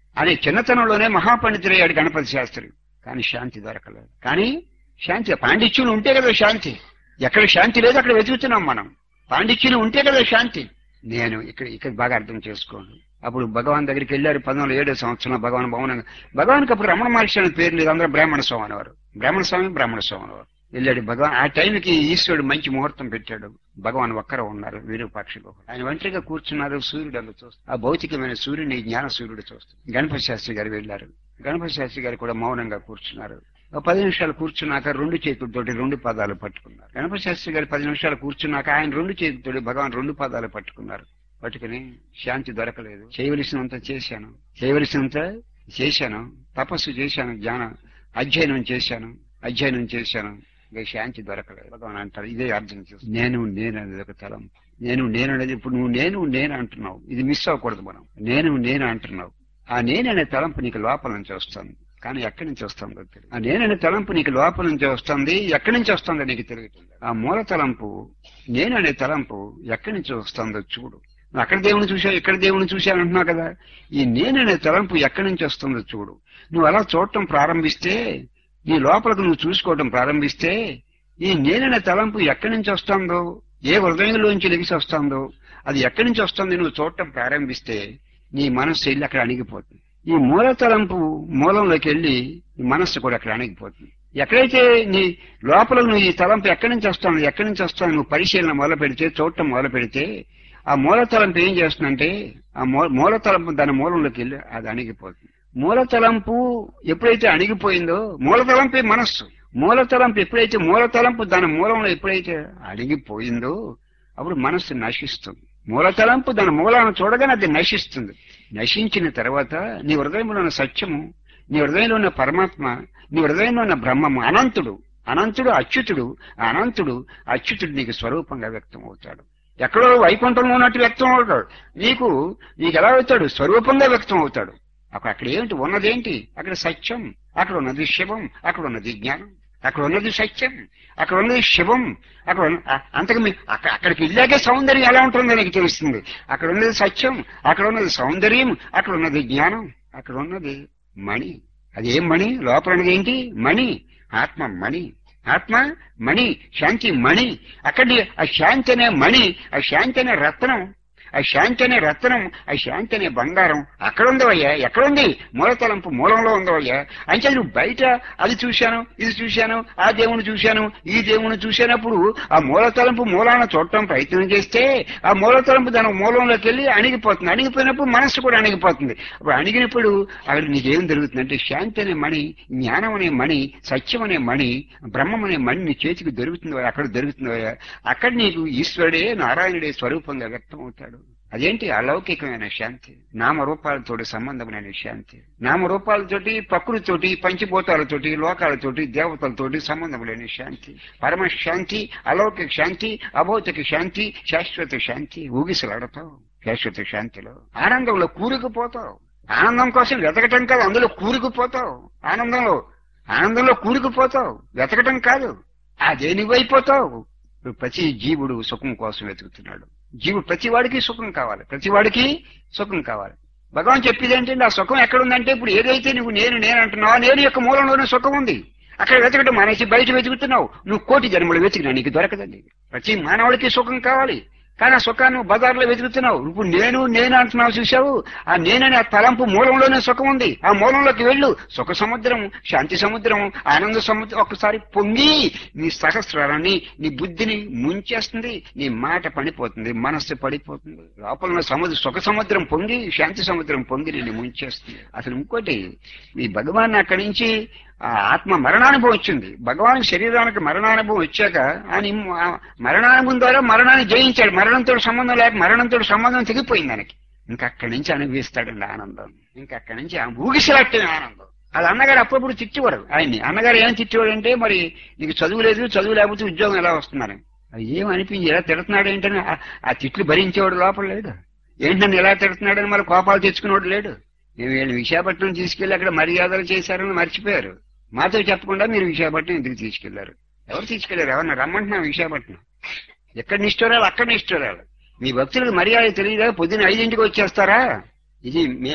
అనే చిన్నతనంలోనే మహాపండితుడయ్యాడు గణపతి శాస్త్రి కానీ శాంతి దొరకలేదు కానీ శాంతి పాండిత్యులు ఉంటే కదా శాంతి ఎక్కడ శాంతి లేదు అక్కడ వెతుకుతున్నాం మనం పాండిత్యులు ఉంటే కదా శాంతి నేను ఇక్కడ ఇక్కడ బాగా అర్థం చేసుకోండి అప్పుడు భగవాన్ దగ్గరికి వెళ్ళారు పంతొమ్మిది ఏడో సంవత్సరం భగవాన్ భవనంగా భగవాన్కి అప్పుడు రమణ మహర్షి అనే పేరు లేదు అందరూ బ్రాహ్మణ స్వామి అనేవారు బ్రాహ్మణ స్వామి బ్రాహ్మణ స్వామి అనేవారు వెళ్ళాడు భగవాన్ ఆ టైంకి ఈశ్వరుడు మంచి ముహూర్తం పెట్టాడు భగవాన్ ఒక్కరు ఉన్నారు విరూపాక్షులు ఆయన ఒంటరిగా కూర్చున్నారు సూర్యుడు అలా చూస్తారు ఆ భౌతికమైన సూర్యుని జ్ఞాన సూర్యుడు చూస్తారు గణపతి శాస్త్రి గారు వెళ్ళారు గణపతి శాస్త్రి గారు కూడా మౌనంగా కూర్చున్నారు ఒక పది నిమిషాలు కూర్చున్నాక రెండు చేతులతోటి రెండు పాదాలు పట్టుకున్నారు గణపతి శాస్త్రి గారు పది నిమిషాలు కూర్చున్నాక ఆయన రెండు చేతులతోటి భగవాన్ రెండు పాదాలు పట్టుకున్నారు పట్టుకుని శాంతి దొరకలేదు చేయవలసినంత చేశాను చేయవలసినంత చేశాను తపస్సు చేశాను జ్ఞాన అధ్యయనం చేశాను అధ్యయనం చేశాను ఇంకా శాంతి దొరకలేదు భగవాన్ అంటారు ఇదే అర్థం చేస్తాను నేను నేను అనేది ఒక తలం నేను నేను అనేది ఇప్పుడు నువ్వు నేను నేను అంటున్నావు ఇది మిస్ అవ్వకూడదు మనం నేను నేను అంటున్నావు ఆ నేననే తలంపు నీకు లోపల నుంచి వస్తుంది కానీ ఎక్కడి నుంచి వస్తుందో తెలియదు ఆ నేననే తలంపు నీకు లోపల నుంచి వస్తుంది ఎక్కడి నుంచి వస్తుందో నీకు తెలియదు ఆ మూల తలంపు నేననే తలంపు ఎక్కడి నుంచి వస్తుందో చూడు నువ్వు అక్కడ దేవుని చూసావు ఇక్కడ దేవుని చూశాను అంటున్నావు కదా ఈ నేననే తలంపు ఎక్కడి నుంచి వస్తుందో చూడు నువ్వు అలా చూడటం ప్రారంభిస్తే నీ లోపలకు నువ్వు చూసుకోవటం ప్రారంభిస్తే ఈ నేననే తలంపు ఎక్కడి నుంచి వస్తుందో ఏ హృదయంలోంచి లెగిసి వస్తుందో అది ఎక్కడి నుంచి వస్తుంది నువ్వు చూడటం ప్రారంభిస్తే నీ మనస్సు వెళ్ళి అక్కడ అణిగిపోతుంది ఈ మూల తలంపు మూలంలోకి వెళ్ళి నీ మనస్సు కూడా అక్కడ అణిగిపోతుంది ఎక్కడైతే నీ లోపల నువ్వు ఈ తలంపు ఎక్కడి నుంచి వస్తాను ఎక్కడి నుంచి వస్తాను నువ్వు పరిశీలన మొదలు పెడితే చూడటం మొదలు పెడితే ఆ మూల తలంపు ఏం చేస్తుందంటే ఆ మూ- మూల తలంపు దాని మూలంలోకి వెళ్ళి అది అణిగిపోతుంది మూల తలంపు ఎప్పుడైతే అణిగిపోయిందో మూల తలంపే మనస్సు మూల తలంపు ఎప్పుడైతే మూల తలంపు దాని మూలంలో ఎప్పుడైతే అణిగిపోయిందో అప్పుడు మనస్సు నశిస్తుంది మూల తలంపు దాని మూలాన్ని చూడగానే అది నశిస్తుంది నశించిన తర్వాత నీ హృదయంలో ఉన్న సత్యము నీ హృదయంలో ఉన్న పరమాత్మ నీ హృదయంలో ఉన్న బ్రహ్మము అనంతుడు అనంతుడు అచ్యుతుడు ఆ అనంతుడు అచ్యుతుడు నీకు స్వరూపంగా వ్యక్తం అవుతాడు ఎక్కడో వైకుంఠంలో ఉన్నట్టు వ్యక్తం అవుతాడు నీకు నీకు ఎలా అవుతాడు స్వరూపంగా వ్యక్తం అవుతాడు అక్కడ అక్కడ ఏమిటి ఉన్నదేంటి అక్కడ సత్యం అక్కడ ఉన్నది శివం అక్కడ ఉన్నది జ్ఞానం అక్కడ ఉన్నది సత్యం అక్కడ ఉన్నది శివం అక్కడ ఉన్న- అ- అంతకు మీ అక్కడ అక్కడికి వెళ్ళాకే సౌందర్యం ఎలా ఉంటుందో నీకు తెలుస్తుంది అక్కడ ఉన్నది సత్యం అక్కడ ఉన్నది సౌందర్యం అక్కడ ఉన్నది జ్ఞానం అక్కడ ఉన్నది మణి అది ఏం మణి లోపల ఉన్నది ఏంటి మణి ఆత్మ మణి ఆత్మ మణి శాంతి మణి అక్కడి ఆ శాంతి అనే మణి ఆ శాంతి అనే రత్నం ఆ శాంతి అనే రత్నం ఆ శాంతి అనే బంగారం అక్కడ ఉందవయ్యా ఎక్కడ ఉంది మూలతలంపు మూలంలో ఉందవయ్యా అంటే నువ్వు బయట అది చూశాను ఇది చూశాను ఆ దేవుని చూశాను ఈ దేవుని చూశానప్పుడు ఆ మూలతలంపు మూలాన చూడటం ప్రయత్నం చేస్తే ఆ మూలతలంపు దాని మూలంలోకి వెళ్ళి అణిగిపోతుంది అణిగిపోయినప్పుడు మనస్సు కూడా అణిగిపోతుంది అప్పుడు అణిగినప్పుడు అక్కడ నీకేం జరుగుతుంది అంటే శాంతి అనే మణి జ్ఞానం అనే మణి సత్యం అనే మణి బ్రహ్మం అనే మణి నీ చేతికి దొరుకుతుంది అక్కడ దొరుకుతుంది అక్కడ నీకు ఈశ్వరుడే నారాయణుడే స్వరూపంగా వ్యక్తం అవుతాడు అదేంటి అలౌకికమైన శాంతి నామరూపాలతోటి సంబంధమైన శాంతి నామరూపాలతోటి ప్రకృతితోటి పంచభూతాలతోటి లోకాలతోటి దేవతలతోటి సంబంధం లేని శాంతి పరమ శాంతి అలౌకిక శాంతి అభౌతిక శాంతి శాశ్వత శాంతి ఊగిసలాడతావు శాశ్వత శాంతిలో ఆనందంలో కూరుకుపోతావు ఆనందం కోసం వెతకటం కాదు అందులో కూరుకుపోతావు ఆనందంలో ఆనందంలో కూరుకుపోతావు వెతకటం కాదు అదేనివైపోతావు ప్రతి జీవుడు సుఖం కోసం వెతుకుతున్నాడు జీవుడు ప్రతి వాడికి సుఖం కావాలి ప్రతి వాడికి సుఖం కావాలి భగవాన్ చెప్పేది ఏంటంటే ఆ సుఖం ఎక్కడుందంటే ఇప్పుడు ఏదైతే నువ్వు నేను నేను అంటున్నావో ఆ నేను యొక్క మూలంలోనే సుఖం ఉంది అక్కడ వెతకడం మానేసి బయట వెతుకుతున్నావు నువ్వు కోటి జన్మలు వెతికినా నీకు దొరకదండి ప్రతి మానవుడికి సుఖం కావాలి కానీ ఆ సుఖాన్ని నువ్వు బజార్లో వెతుకుతున్నావు ఇప్పుడు నేను నేను అంటున్నావు చూసావు ఆ నేననే ఆ తలంపు మూలంలోనే సుఖం ఉంది ఆ మూలంలోకి వెళ్ళు సుఖ సముద్రం శాంతి సముద్రం ఆనంద సముద్రం ఒక్కసారి పొంగి నీ సహస్రాన్ని నీ బుద్ధిని ముంచేస్తుంది నీ మాట పడిపోతుంది మనస్సు పడిపోతుంది లోపల ఉన్న సముద్ర సుఖ సముద్రం పొంగి శాంతి సముద్రం పొంగి నిన్ను ముంచేస్తుంది అసలు ఇంకోటి ఈ భగవాన్ అక్కడి నుంచి ఆ ఆత్మ మరణానుభవం వచ్చింది భగవాన్ శరీరానికి మరణానుభవం వచ్చాక ఆయన ఇమ్- ఆ మరణానుభవం ద్వారా మరణాన్ని జయించాడు మరణంతో సంబంధం లేక మరణంతో సంబంధం తెగిపోయింది ఆయనకి ఇంకా అక్కడి నుంచి అనుభవిస్తాడండి ఆనందం ఇంకా అక్కడి నుంచి ఆ ఊగిసలాట్టే ఆనందం అది అన్నగారు అప్పుడప్పుడు తిట్టేవాడు ఆయన్ని అన్నగారు ఏం తిట్టేవాడు అంటే మరి నీకు చదువు లేదు చదువు లేకపోతే ఉద్యోగం ఎలా వస్తున్నారని అది ఏం అనిపించి ఎలా తిడుతున్నాడు ఏంటని ఆ- ఆ తిట్లు భరించేవాడు లోపల లేడు ఏంటని ఎలా తిడుతున్నాడని మరి కోపాలు తెచ్చుకునేవాడు లేడు మేము వీళ్ళు విశాఖపట్నం తీసుకెళ్లి అక్కడ మర్యాదలు చేశారని మర్చిపోయారు మాతో చెప్పకుండా మీరు విశాఖపట్నం ఎందుకు తీసుకెళ్లారు ఎవరు తీసుకెళ్లారు ఎవరన్నా రమ్మంటున్నాం విశాఖపట్నం ఎక్కడ నిష్ఠురాలు అక్కడ నిష్ఠురాలు మీ భక్తులకు మర్యాద తెలియదా పొద్దున్న ఐదింటికి వచ్చేస్తారా ఇది మేము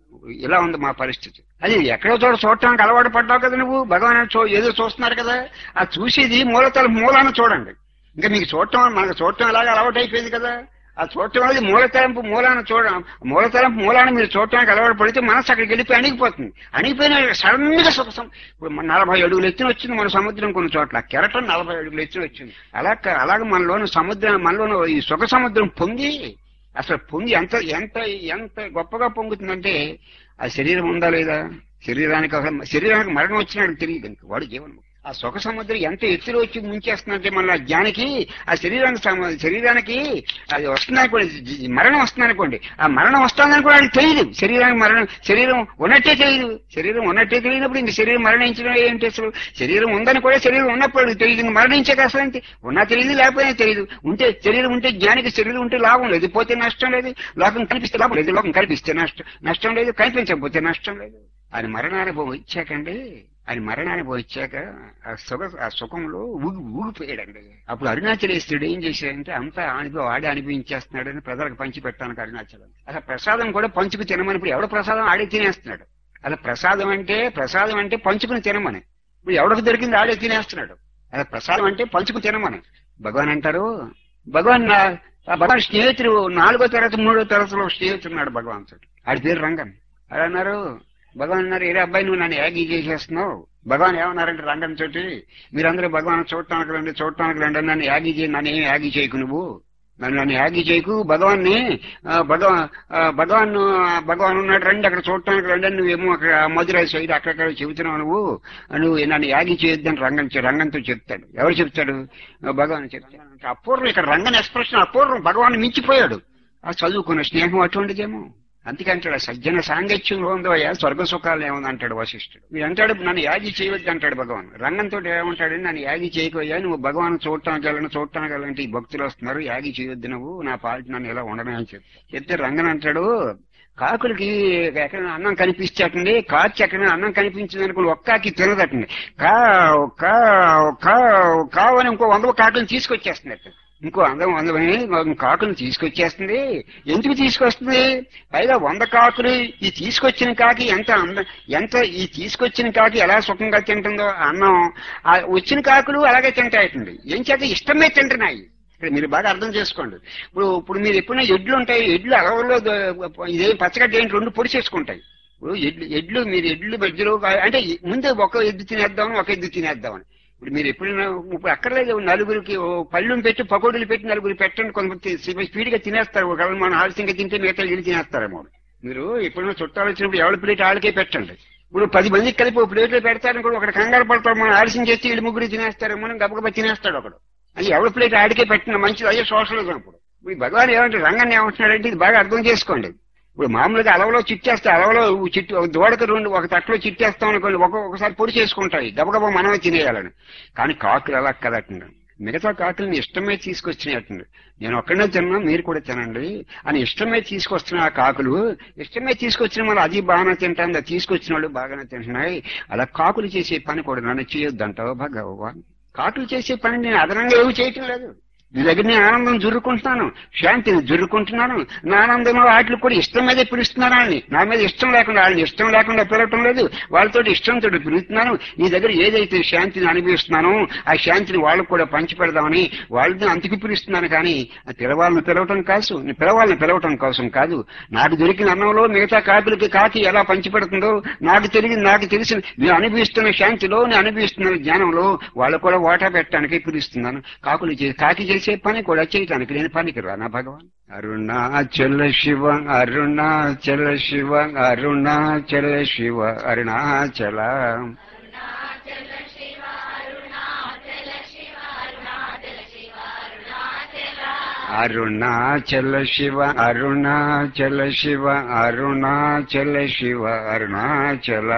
ఇలా ఉంది మా పరిస్థితి అది ఎక్కడో చోట చూడటానికి అలవాటు పడ్డావు కదా నువ్వు భగవాన్ చూ ఏదో చూస్తున్నారు కదా ఆ చూసేది మూలతల మూలాన్ని చూడండి ఇంకా మీకు చూడటం మనకు చూడటం అలాగే అలవాటు అయిపోయింది కదా ఆ చూడటం అనేది మూలతలంపు మూలాన్ని చూడడం మూలతలంపు మూలాన్ని మీరు చూడటానికి అలవాటు పడితే మనసు అక్కడికి వెళ్ళిపోయి అణిగిపోతుంది అణిగిపోయిన సడన్ గా సుఖ సం- ఇప్పుడు మన నలభై అడుగులు ఎత్తున వచ్చింది మన సముద్రం కొన్ని చోట్ల కెరటం నలభై అడుగులు ఎత్తున వచ్చింది అలా అలాగే మనలోని సముద్రం మనలోని ఈ సుఖ సముద్రం పొంగి అసలు పొంగి ఎంత ఎంత ఎంత గొప్పగా పొంగుతుందంటే ఆ శరీరం ఉందా లేదా శరీరానికి అసలు శరీరానికి మరణం వచ్చినాడు తెలియదు ఇంక వాడు జీవనం ఆ సుఖ సముద్రం ఎంత ఎత్తులో వచ్చి ముంచేస్తుందంటే మన జ్ఞానికి ఆ శరీరానికి సమ- శరీరానికి అది వస్తుందనుకోండి జి- జి- మరణం వస్తుందనుకోండి ఆ మరణం వస్తుందని కూడా అది తెలియదు శరీరానికి మరణం శరీరం ఉన్నట్టే తెలియదు శరీరం ఉన్నట్టే తెలియనప్పుడు ఇంక శరీరం మరణించడం ఏంటి అసలు శరీరం ఉందని కూడా శరీరం ఉన్నప్పుడు తెలియదు ఇంక మరణించాక అసలు ఏంటి ఉన్నా తెలియదు లేకపోయినా తెలియదు ఉంటే శరీరం ఉంటే జ్ఞానికి శరీరం ఉంటే లాభం లేదు పోతే నష్టం లేదు లోకం కనిపిస్తే లాభం లేదు లోకం కనిపిస్తే నష్టం నష్టం లేదు కనిపించకపోతే నష్టం లేదు ఆయన మరణానుభవం ఇచ్చాకండి ఆయన మరణానుభవం ఇచ్చాక ఆ సుఖ ఆ సుఖంలో ఊగి ఊగిపోయాడండి అప్పుడు అరుణాచలేశ్వరుడు ఏం చేశాడంటే అంతా అనుభవం ఆడే అనుభవించేస్తున్నాడని ప్రజలకు పంచి పెట్టడానికి అరుణాచలం అసలు ప్రసాదం కూడా పంచుకు తినమని ఇప్పుడు ఎవడ ప్రసాదం ఆడే తినేస్తున్నాడు అసలు ప్రసాదం అంటే ప్రసాదం అంటే పంచుకుని తినమని ఇప్పుడు ఎవడికి దొరికింది ఆడే తినేస్తున్నాడు అసలు ప్రసాదం అంటే పంచుకు తినమని భగవాన్ అంటారు భగవాన్ నా- ఆ భగవాన్ స్నేహితుడు నాలుగో తరగతి మూడో తరగతిలో స్నేహితుడు ఉన్నాడు భగవంతుడు ఆడి పేరు రంగన్ అలా అన్నారు భగవాన్ అన్నారు ఏ అబ్బాయి నువ్వు నన్ను యాగి చేసేస్తున్నావు భగవాన్ ఏమన్నారంటే రంగన్ తోటి మీరందరూ భగవాన్ చూడటానికి రండి చూడటానికి రండి నన్ను యాగి చేయి నన్ను ఏం యాగి చేయకు నువ్వు నన్ను నన్ను యాగి చేయకు భగవాన్ని ఆ, భగవాన్ ఆ, భగవాన్ భగవాన్ ఉన్నాడు రండి అక్కడ చూడటానికి రండి అని నువ్వేమో అక్కడ మధురై సైడ్ అక్కడక్కడ చెబుతున్నావు నువ్వు నువ్వు నన్ను యాగి చేయొద్దని రంగన్ చె- రంగంతో చెప్తాడు ఎవరు చెప్తాడు ఆ, భగవాన్ చెప్తాడు అపూర్వం ఇక్కడ రంగన్ ఎక్స్ప్రెషన్ అపూర్వం భగవాన్ మించిపోయాడు ఆ చదువుకున్న స్నేహం అటువంటిదేమో అందుకే అంటాడు సజ్జన సాంగత్యంలో ఉందో అయ్యా స్వర్గ సుఖాలు ఏముంది అంటాడు వశిష్ఠుడు వీడు అంటాడు నన్ను యాగి చేయవద్దు అంటాడు భగవాన్ రంగంతో ఏమంటాడు నన్ను యాగి చేయకోయ్యా నువ్వు భగవాన్ చూడటానికి వెళ్ళను చూడటానికి వెళ్ళంటే ఈ భక్తులు వస్తున్నారు యాగి చేయొద్దు నువ్వు నా పాలిటి నన్ను ఇలా ఉండనే అని చెప్పి చెప్తే రంగన్ అంటాడు కాకులకి ఎక్కడ అన్నం కనిపించటండి కాచి ఎక్కడ అన్నం కనిపించింది అనుకుని ఒక్కాకి తినదటండి కా కా కా కావు అని ఇంకో వంద కాకులను తీసుకొచ్చేస్తుంది ఇంకో అందం వందమని కాకులు తీసుకొచ్చేస్తుంది ఎందుకు తీసుకొస్తుంది పైగా వంద కాకులు ఈ తీసుకొచ్చిన కాకి ఎంత అంద ఎంత ఈ తీసుకొచ్చిన కాకి ఎలా సుఖంగా తింటుందో అన్నం ఆ వచ్చిన కాకులు అలాగే తింటాయిటండి ఏం చేత ఇష్టమే తింటున్నాయి ఇక్కడ మీరు బాగా అర్థం చేసుకోండి ఇప్పుడు ఇప్పుడు మీరు ఎప్పుడైనా ఎడ్లు ఉంటాయి ఎడ్లు అలవల్లో ఇదే పచ్చగడ్డ ఏంటి రెండు పొడి చేసుకుంటాయి ఇప్పుడు ఎడ్లు ఎడ్లు మీరు ఎడ్లు మధ్యలో కా- అంటే ముందే ఒక ఎద్దు తినేద్దామని ఒక ఎద్దు తినేద్దామని ఇప్పుడు మీరు ఎప్పుడైనా ఇప్పుడు అక్కర్లేదు నలుగురికి ఓ పళ్ళుని పెట్టి పకోడీలు పెట్టి నలుగురు పెట్టండి కొంతమంది స్పీడ్ గా తినేస్తారు ఒకవేళ మనం ఆలస్యంగా తింటే మిగతా ఇల్లు తినేస్తారేమో మీరు ఎప్పుడైనా చుట్టాలు వచ్చినప్పుడు ఎవరి ప్లేట్ ఆళ్ళకే పెట్టండి ఇప్పుడు పది మందికి కలిపి ఒక ప్లేట్లో పెడతారని కూడా ఒకటి కంగారు పడతాడు మనం ఆలస్యం చేస్తే వీళ్ళు ముగ్గురు తినేస్తారేమో అని గబగబా తినేస్తాడు ఒకడు అది ఎవరి ప్లేట్ ఆడికే పెట్టిన మంచిది అయ్యే సోషలిజం ఇప్పుడు ఇప్పుడు ఈ భగవాన్ ఏమంటే రంగన్ ఏమంటున్నాడంటే ఇది బాగా అర్థం చేసుకోండి ఇప్పుడు మామూలుగా అలవలో చిట్టేస్తే అలవలో చిట్టు ఒక దూడకు రెండు ఒక తట్లో చిట్టేస్తాం అనుకోండి ఒక ఒకసారి పొడి చేసుకుంటాయి గబగబా మనమే తినేయాలని కానీ కాకులు అలా కదటండి మిగతా కాకులను ఇష్టమే తీసుకొచ్చినట్టు నేను ఒక్కడనే తిన్నా మీరు కూడా తినండి అని ఇష్టమే తీసుకొస్తున్న ఆ కాకులు ఇష్టమే తీసుకొచ్చిన వాళ్ళు అది బాగానే తింటాను అది తీసుకొచ్చిన వాళ్ళు బాగానే తింటున్నాయి అలా కాకులు చేసే పని కూడా నన్ను చేయొద్దంటావు భగవాన్ కాకులు చేసే పని నేను అదనంగా ఏమి చేయటం లేదు నీ దగ్గర నేను ఆనందం జుర్రుకుంటున్నాను శాంతిని జుర్రుకుంటున్నాను నా ఆనందంలో వాటికి కూడా ఇష్టం మీదే పిలుస్తున్నాను వాళ్ళని నా మీద ఇష్టం లేకుండా వాళ్ళని ఇష్టం లేకుండా పిలవటం లేదు వాళ్ళతో ఇష్టంతో పిలుస్తున్నాను నీ దగ్గర ఏదైతే శాంతిని అనుభవిస్తున్నానో ఆ శాంతిని వాళ్ళకు కూడా పంచి పెడదామని వాళ్ళని అంతకు పిలుస్తున్నాను కానీ ఆ పిలవాళ్ళని పిలవటం కాదు పిలవాళ్ళని పిలవటం కోసం కాదు నాకు దొరికిన అన్నంలో మిగతా కాకులకి కాకి ఎలా పంచి పెడుతుందో నాకు తెలియదు నాకు తెలిసిన నేను అనుభవిస్తున్న శాంతిలో నేను అనుభవిస్తున్న జ్ఞానంలో వాళ్ళు కూడా వాటా పెట్టడానికి పిలుస్తున్నాను కాకులు చే- కాకి చేసే పని కూడా చేయటానికి నేను పనికి రానా భగవాన్ అరుణాచల శివ అరుణాచల శివ అరుణాచల శివ అరుణాచల అరుణాచల శివ అరుణాచల శివ అరుణాచల శివ అరుణాచల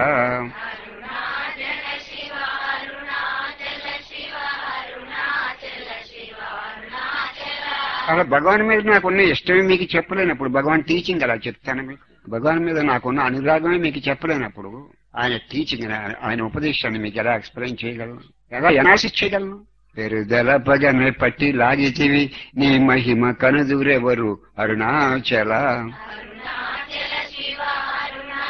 అలా భగవాన్ మీద నాకున్న ఇష్టమే మీకు చెప్పలేనప్పుడు భగవాన్ టీచింగ్ అలా చెప్తాను మీకు భగవాన్ మీద నాకున్న అనురాగమే మీకు చెప్పలేనప్పుడు ఆయన టీచింగ్ ఆయన ఉపదేశాన్ని మీకు ఎలా ఎక్స్ప్లెయిన్ చేయగలను ఎలా ఎనాలిసిస్ చేయగలను పెరుదల పగన పట్టి లాగితివి నీ మహిమ కనుదురెవరు అరుణాచల అరుణాచల శివ అరుణాచల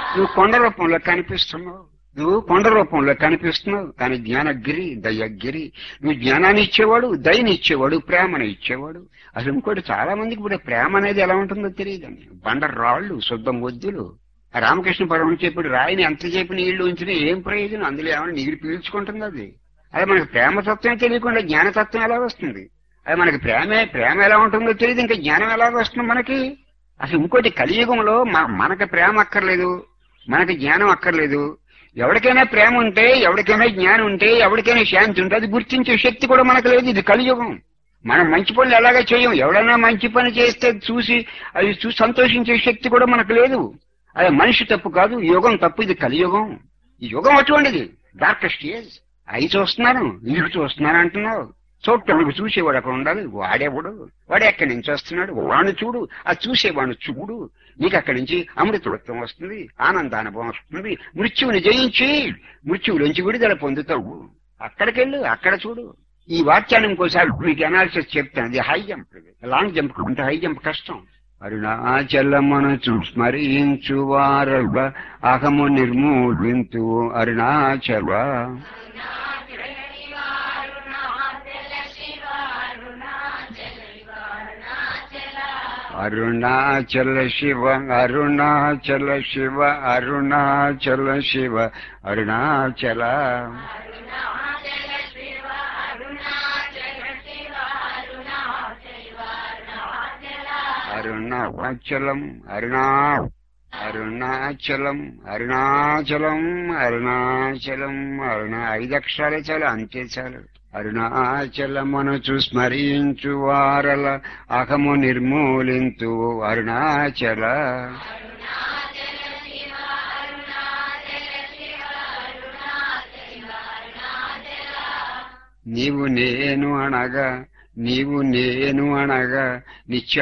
నువ్వు కొండ రూపంలో కనిపిస్తున్నావు నువ్వు కొండ రూపంలో కనిపిస్తున్నావు కానీ జ్ఞానగిరి దయగిరి నువ్వు జ్ఞానాన్ని ఇచ్చేవాడు దయని ఇచ్చేవాడు ప్రేమను ఇచ్చేవాడు అసలు ఇంకోటి చాలా మందికి ఇప్పుడు ప్రేమ అనేది ఎలా ఉంటుందో తెలియదండి బండ రాళ్ళు శుద్ధ మొద్దులు ఆ రామకృష్ణ పరమహంస చెప్పాడు రాయిని ఎంతసేపు నీళ్లు ఉంచినా ఏం ప్రయోజనం అందులో ఏమైనా నీరు పీల్చుకుంటుంది అది అది మనకి ప్రేమతత్వమే తెలియకుండా జ్ఞానతత్వం ఎలా వస్తుంది అది మనకి ప్రేమే ప్రేమ ఎలా ఉంటుందో తెలియదు ఇంకా జ్ఞానం ఎలా వస్తుంది మనకి అసలు ఇంకోటి కలియుగంలో మ- మనకి ప్రేమ అక్కర్లేదు మనకి జ్ఞానం అక్కర్లేదు ఎవరికైనా ప్రేమ ఉంటే ఎవరికైనా జ్ఞానం ఉంటే ఎవరికైనా శాంతి ఉంటే అది గుర్తించే శక్తి కూడా మనకు లేదు ఇది కలియుగం మనం మంచి పనులు ఎలాగ చేయం ఎవడైనా మంచి పని చేస్తే చూసి అది చూసి సంతోషించే శక్తి కూడా మనకు లేదు అది మనిషి తప్పు కాదు యుగం తప్పు ఇది కలియుగం ఈ యుగం అటువంటిది డార్కెస్ట్ ఏజ్ అయి చూస్తున్నాను ఇల్లు చూస్తున్నాను అంటున్నావు చూడటానికి చూసేవాడు అక్కడ ఉండాలి వాడేవాడు వాడు ఎక్కడి నుంచి వస్తున్నాడు వాడిని చూడు ఆ చూసేవాడిని చూడు నీకు అక్కడి నుంచి అమృతత్వం వస్తుంది ఆనందానుభవం వస్తుంది మృత్యువుని జయించి మృత్యువులోంచి విడుదల పొందుతావు అక్కడికెళ్ళు అక్కడ చూడు ఈ వాక్యాన్ని ఇంకోసారి మీకు అనాలిసిస్ చెప్తాను అది హై జంప్ లాంగ్ జంప్ అంటే హై జంప్ కష్టం అరుణాచలమును స్మరించు వారవ అహము నిర్మూలింతు అరుణాచల అరుణాచల శివ అరుణాచల శివ అరుణాచల శివ అరుణాచల అరుణాచలం అరుణా అరుణాచలం అరుణాచలం అరుణాచలం అరుణ ఐదు అక్షరాలే చాలు అంతే చాలు అరుణాచలమును స్మరించు వారల అహము నిర్మూలింతు అరుణాచల నీవు నేను అనగా నీవు నేను అనగా నిత్య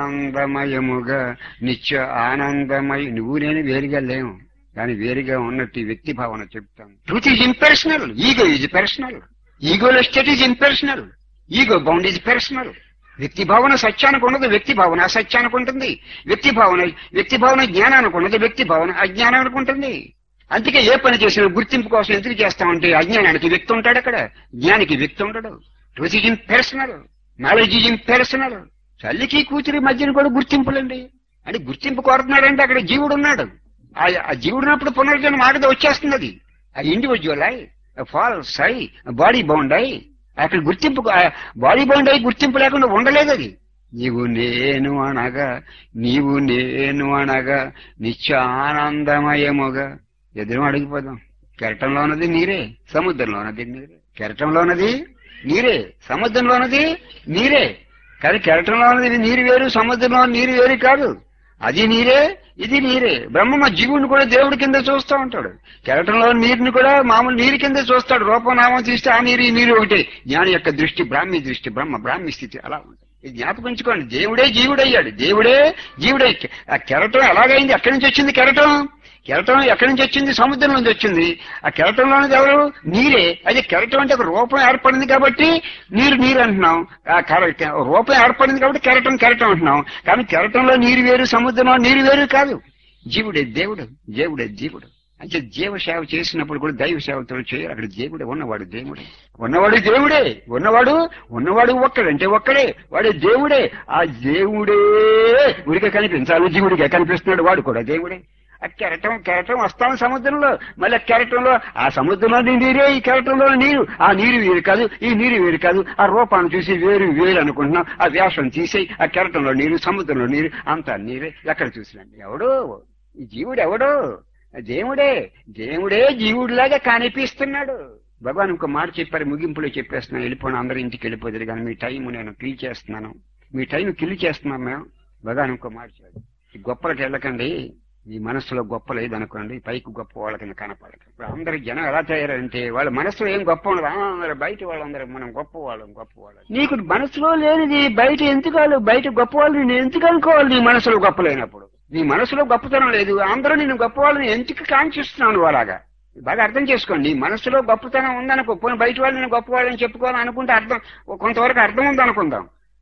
ఆనందమయముగా నిత్య ఆనందమయ నువ్వు నేను వేరుగా లేవు కానీ వేరుగా ఉన్నట్టు ఈ వ్యక్తి భావన చెప్తాను truth is impersonal ego is personal ఈగోలో state is impersonal ego bound is personal వ్యక్తి భావన సత్యానికి ఉండదు వ్యక్తి భావన అసత్యానికి ఉంటుంది వ్యక్తి భావన వ్యక్తి భావన జ్ఞానానికి ఉండదు వ్యక్తి భావన అజ్ఞానానికి ఉంటుంది అందుకే ఏ పని చేసినా గుర్తింపు కోసం ఎందుకు చేస్తామంటే అజ్ఞానానికి వ్యక్తి ఉంటాడు అక్కడ జ్ఞానికి వ్యక్తి ఉండడు truth is impersonal knowledge is impersonal తల్లికి కూతురి మధ్యన కూడా గుర్తింపులండి అంటే గుర్తింపు కోరుతున్నాడంటే అక్కడ జీవుడు ఉన్నాడు ఆ- ఆ జీవుడు ఉన్నప్పుడు పునర్జన్మ ఆగద వచ్చేస్తుంది అది ఆ ఇండివిజువల్ అయి ఫాల్స్ అయి బాడీ బౌండ్ అయి అక్కడ గుర్తింపు బాడీ బౌండ్ అయి గుర్తింపు లేకుండా ఉండలేదు అది నీవు నేను అనగా నీవు నేను అనగా నిత్య ఆనందమయముగా ఎదురు అడిగిపోదాం కెరటంలో ఉన్నది నీరే సముద్రంలో ఉన్నది నీరే కెరటంలో ఉన్నది నీరే సముద్రంలో ఉన్నది నీరే కానీ కెరటంలో ఉన్నది నీరు వేరు సముద్రంలో నీరు వేరు కాదు అది నీరే ఇది నీరే బ్రహ్మ జీవుని కూడా దేవుడి కింద చూస్తూ ఉంటాడు కెరటంలో నీరుని కూడా మామూలు నీరు కింద చూస్తాడు రూపనామం తీస్తే ఆ నీరు ఈ నీరు ఒకటే జ్ఞాని యొక్క దృష్టి బ్రాహ్మీ దృష్టి బ్రహ్మ బ్రాహ్మీ స్థితి అలా ఉంటుంది ఇది జ్ఞాపకించుకోండి దేవుడే జీవుడయ్యాడు దేవుడే జీవుడై ఆ కెరటం ఎలాగైంది ఎక్కడి నుంచి వచ్చింది కెరటం కెరటం ఎక్కడి నుంచి వచ్చింది సముద్రం నుంచి వచ్చింది ఆ కెరటంలోనిది ఎవరు నీరే అది కెరటం అంటే ఒక రూపం ఏర్పడింది కాబట్టి నీరు నీరు అంటున్నాం ఆ కెర- కె- రూపం ఏర్పడింది కాబట్టి కెరటం కెరటం అంటున్నాం కానీ కెరటంలో నీరు వేరు సముద్రంలో నీరు వేరు కాదు జీవుడే దేవుడు దేవుడే జీవుడు అంటే జీవ సేవ చేసినప్పుడు కూడా దైవ సేవతో చేయాలి అక్కడ దేవుడే ఉన్నవాడు దేవుడే ఉన్నవాడు దేవుడే ఉన్నవాడు ఉన్నవాడు ఒక్కడంటే ఒక్కడే వాడు దేవుడే ఆ దేవుడే ఉడిగా కనిపించాలి జీవుడిగా కనిపిస్తున్నాడు వాడు కూడా దేవుడే ఆ కెరటం కెరటం వస్తాం సముద్రంలో మళ్ళీ ఆ కెరటంలో ఆ సముద్రంలో నీరే ఈ కెరటంలో నీరు ఆ నీరు వేరు కాదు ఈ నీరు వేరు కాదు ఆ రూపాన్ని చూసి వేరు వేరు అనుకుంటున్నాం ఆ వ్యాసం తీసేయి ఆ కెరటంలో నీరు సముద్రంలో నీరు అంతా నీరే ఎక్కడ చూసినండి ఎవడో ఈ జీవుడు ఎవడో దేవుడే దేవుడే జీవుడిలాగా కనిపిస్తున్నాడు భగవాన్ ఇంకో మాట చెప్పారు ముగింపులో చెప్పేస్తున్నాను వెళ్ళిపోయిన అందరూ ఇంటికి వెళ్ళిపోతారు కానీ మీ టైం నేను కిల్ చేస్తున్నాను మీ టైం కిల్ చేస్తున్నాం మేము భగవాన్ ఇంకో మాట చెప్పారు. ఈ గొప్పలకి వెళ్ళకండి మీ మనసులో గొప్ప లేదనుకోండి పైకి గొప్ప వాళ్ళ కింద కనపడక ఇప్పుడు అందరి జనం ఎలా తయారంటే వాళ్ళ మనసులో ఏం గొప్ప ఉండదు ఆ, అందరూ బయట వాళ్ళందరూ మనం గొప్ప వాళ్ళం గొప్ప వాళ్ళం నీకు మనసులో లేనిది బయట ఎందుకు వాళ్ళు బయట గొప్ప వాళ్ళు నేను ఎందుకు అనుకోవాలి నీ మనసులో గొప్ప లేనప్పుడు నీ మనసులో గొప్పతనం లేదు అందరూ నేను గొప్ప వాళ్ళని ఎందుకు కాంక్షిస్తున్నాను అలాగా బాగా అర్థం చేసుకోండి నీ మనసులో గొప్పతనం ఉందనుకో పోనీ బయట వాళ్ళు నేను గొప్ప వాళ్ళని చెప్పుకోవాలని అనుకుంటే అర్థం కొంతవరకు అర్థం ఉందనుకుందాం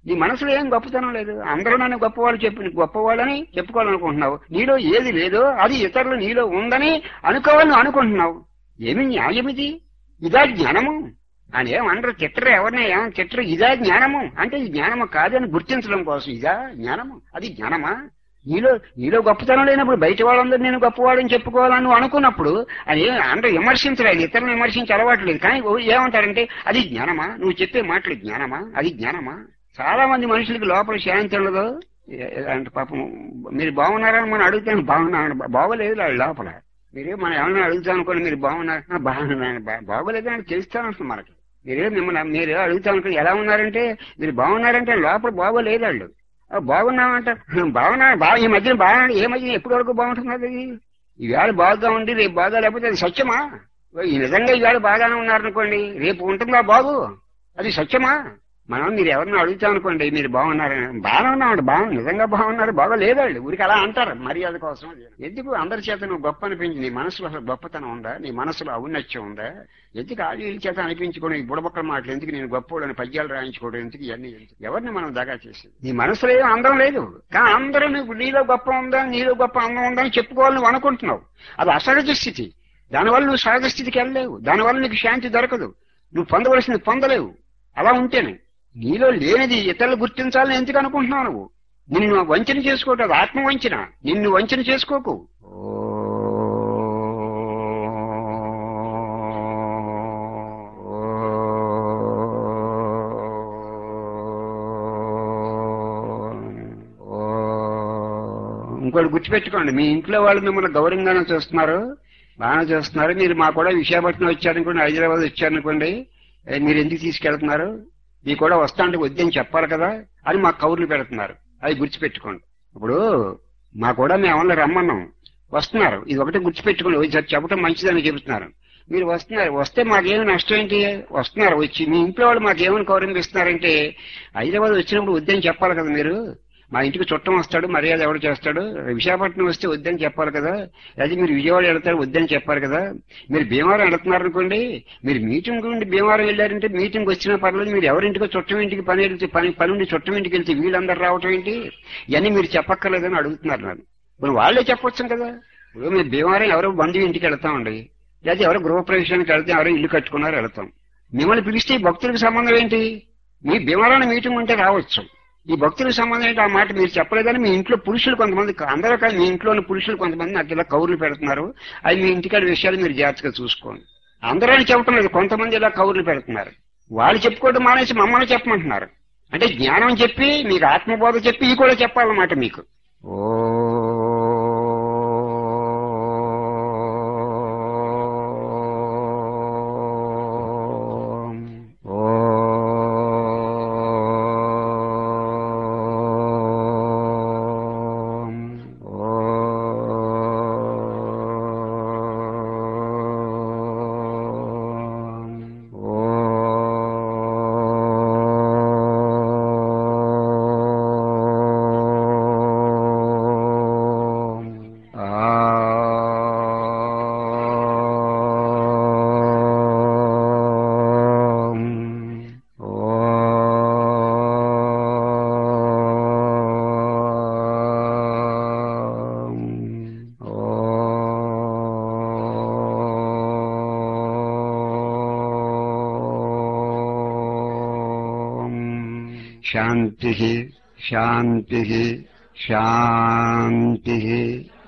నీ మనసులో ఏం గొప్పతనం లేదు అందరూ నన్ను గొప్పవాళ్ళు చెప్పి గొప్పవాళ్ళని చెప్పుకోవాలనుకుంటున్నావు నీలో ఏది లేదో అది ఇతరులు నీలో ఉందని అనుకోవాలని అనుకుంటున్నావు ఏమి న్యాయమిది ఇదా జ్ఞానము అని ఏమనరు తిట్టరు ఎవరిని ఏమని తిట్టరు ఇదా జ్ఞానము అంటే ఈ జ్ఞానము కాదని గుర్తించడం కోసం ఇదా జ్ఞానము అది జ్ఞానమా నీలో నీలో గొప్పతనం లేనప్పుడు బయట వాళ్ళందరూ నేను గొప్పవాడని చెప్పుకోవాలని నువ్వు అనుకున్నప్పుడు అది అందరూ విమర్శించలేదు ఇతరులను విమర్శించే అలవాటు లేదు కానీ ఓ ఏమంటారంటే అది జ్ఞానమా నువ్వు చెప్పే మాటలు జ్ఞానమా అది జ్ఞానమా చాలా మంది మనుషులకి లోపల శాంతి ఉండదు ఏ- అంటే పాపం మీరు బాగున్నారని మనం అడుగుతాను బాగున్నాను బాగోలేదు వాళ్ళ లోపల మీరు మనం ఏమన్నా అడుగుతాం అనుకోండి మీరు బాగున్నారు "ఆ, బాగున్నాను బా- బాగోలేదు అని తెలుస్తాను మనకి మీరు మిమ్మల్ని మీరు అడుగుతాం అనుకోండి ఎలా ఉన్నారంటే మీరు బాగున్నారంటే లోపల బాగోలేదు వాళ్ళు "ఆ, బాగున్నామంట బాగున్నా బాగా ఈ మధ్యన బాగున్నాడు ఏ మధ్యన ఎప్పటి వరకు బాగుంటున్నది అది ఈవేళ బాగా ఉండి రేపు బాగా లేకపోతే అది సత్యమా ఈ నిజంగా ఈవేళ బాగానే ఉన్నారనుకోండి రేపు ఉంటుందా బాగు అది సత్యమా మనం మీరు ఎవరిని అడుగుతాం అనుకోండి మీరు బాగున్నారని బాగానే ఉన్నామండి బాగు నిజంగా బాగున్నారు బాగోలేదండి ఊరికి అలా అంటారు మర్యాద కోసం ఎందుకు అందరి చేత నువ్వు గొప్ప అనిపించి నీ మనసులో అసలు గొప్పతనం ఉందా నీ మనసులో ఔన్నత్యం ఉందా ఎందుకు ఆ వీళ్ళ చేత అనిపించుకోవడం ఈ బుడబక్కల మాటలు ఎందుకు నేను గొప్పవాడని పద్యాలు రాయించుకోవడం ఎందుకు ఇవన్నీ ఎందుకు? ఎవరిని మనం దగా చేసి నీ మనసులో ఏం అందం లేదు కానీ అందరూ నీకు నీలో గొప్ప ఉందా నీలో గొప్ప అందం ఉందా అని చెప్పుకోవాలని నువ్వు అనుకుంటున్నావు అది అసహజ స్థితి దానివల్ల నువ్వు సహజ స్థితికి వెళ్ళలేవు దానివల్ల నీకు శాంతి దొరకదు నువ్వు పొందవలసింది పొందలేవు అలా ఉంటేనే నీలో లేనిది ఇతరులు గుర్తించాలని ఎందుకు అనుకుంటున్నావు నువ్వు నిన్ను వంచన చేసుకోవటం అది ఆత్మ వంచన నిన్ను వంచన చేసుకోకు ఇంకోటి గుర్తుపెట్టుకోండి మీ ఇంట్లో వాళ్ళు మిమ్మల్ని గౌరవంగానే చూస్తున్నారు బాగానే చూస్తున్నారు మీరు మా కూడా విశాఖపట్నం వచ్చారనుకోండి హైదరాబాద్ వచ్చారనుకోండి ఏ, మీరు ఎందుకు తీసుకెళ్తున్నారు మీ కూడా వస్తా అంటే వద్దని చెప్పాలి కదా అని మాకు కౌర్లు పెడుతున్నారు అది గుర్తుపెట్టుకోండి ఇప్పుడు మా కూడా మేము ఏమన్నా రమ్మన్నాం వస్తున్నారు ఇది ఒకటి గుర్తుపెట్టుకోండి ఒకసారి చెప్పడం మంచిదని చెబుతున్నారు మీరు వస్తున్నారు వస్తే మాకేమి నష్టం ఏంటి వస్తున్నారు వచ్చి మీ ఇంట్లో వాళ్ళు మాకేమని గౌరవిస్తున్నారంటే హైదరాబాద్ వచ్చినప్పుడు వద్దని చెప్పాలి కదా మీరు మా ఇంటికి చుట్టం వస్తాడు మర్యాద ఎవడు చేస్తాడు విశాఖపట్నం వస్తే వద్దని చెప్పాలి కదా అది మీరు విజయవాడ వెళ్తారు వద్దని చెప్పాలి కదా మీరు భీమవరం వెళ్తున్నారు అనుకోండి మీరు మీటింగ్ నుండి భీమవరం వెళ్ళారంటే మీటింగ్ వచ్చినా పర్లేదు మీరు ఎవరింటికో చుట్టం ఇంటికి పని వెళ్తే పని పని నుండి చుట్టం ఇంటికి వెళ్తే వీళ్ళందరూ రావటం ఏంటి ఇవన్నీ మీరు చెప్పక్కర్లేదని అడుగుతున్నారు నన్ను ఇప్పుడు వాళ్ళే చెప్పొచ్చు కదా ఇప్పుడు మీరు భీమవరం ఎవరో బంధువు ఇంటికి వెళ్తామండి లేదా ఎవరో గృహప్రవేశానికి వెళ్తే ఎవరో ఇల్లు కట్టుకున్నారు వెళ్తాం మిమ్మల్ని పిలిస్తే ఈ భక్తులకు సంబంధం ఏంటి మీ భీమవరాన్ని మీటింగ్ ఉంటే రావచ్చు ఈ భక్తులకు సంబంధం ఏంటి ఆ మాట మీరు చెప్పలేదని మీ ఇంట్లో పురుషులు కొంతమంది అందరూ కాదు మీ ఇంట్లోని పురుషులు కొంతమంది నాకు ఇలా కౌర్లు పెడుతున్నారు అవి మీ ఇంటికాడ విషయాలు మీరు జాగ్రత్తగా చూసుకోండి అందరూ అని చెప్పడం లేదు కొంతమంది ఇలా కౌర్లు పెడుతున్నారు వాళ్ళు చెప్పుకోవడం మానేసి మమ్మల్ని చెప్పమంటున్నారు అంటే జ్ఞానం చెప్పి మీకు ఆత్మబోధ చెప్పి ఈ కూడా చెప్పాలన్నమాట మీకు ఓం. ఓం. ఓం. ఓం. ఓం. ఓం. ఓం. శాంతి శాంతి శాంతి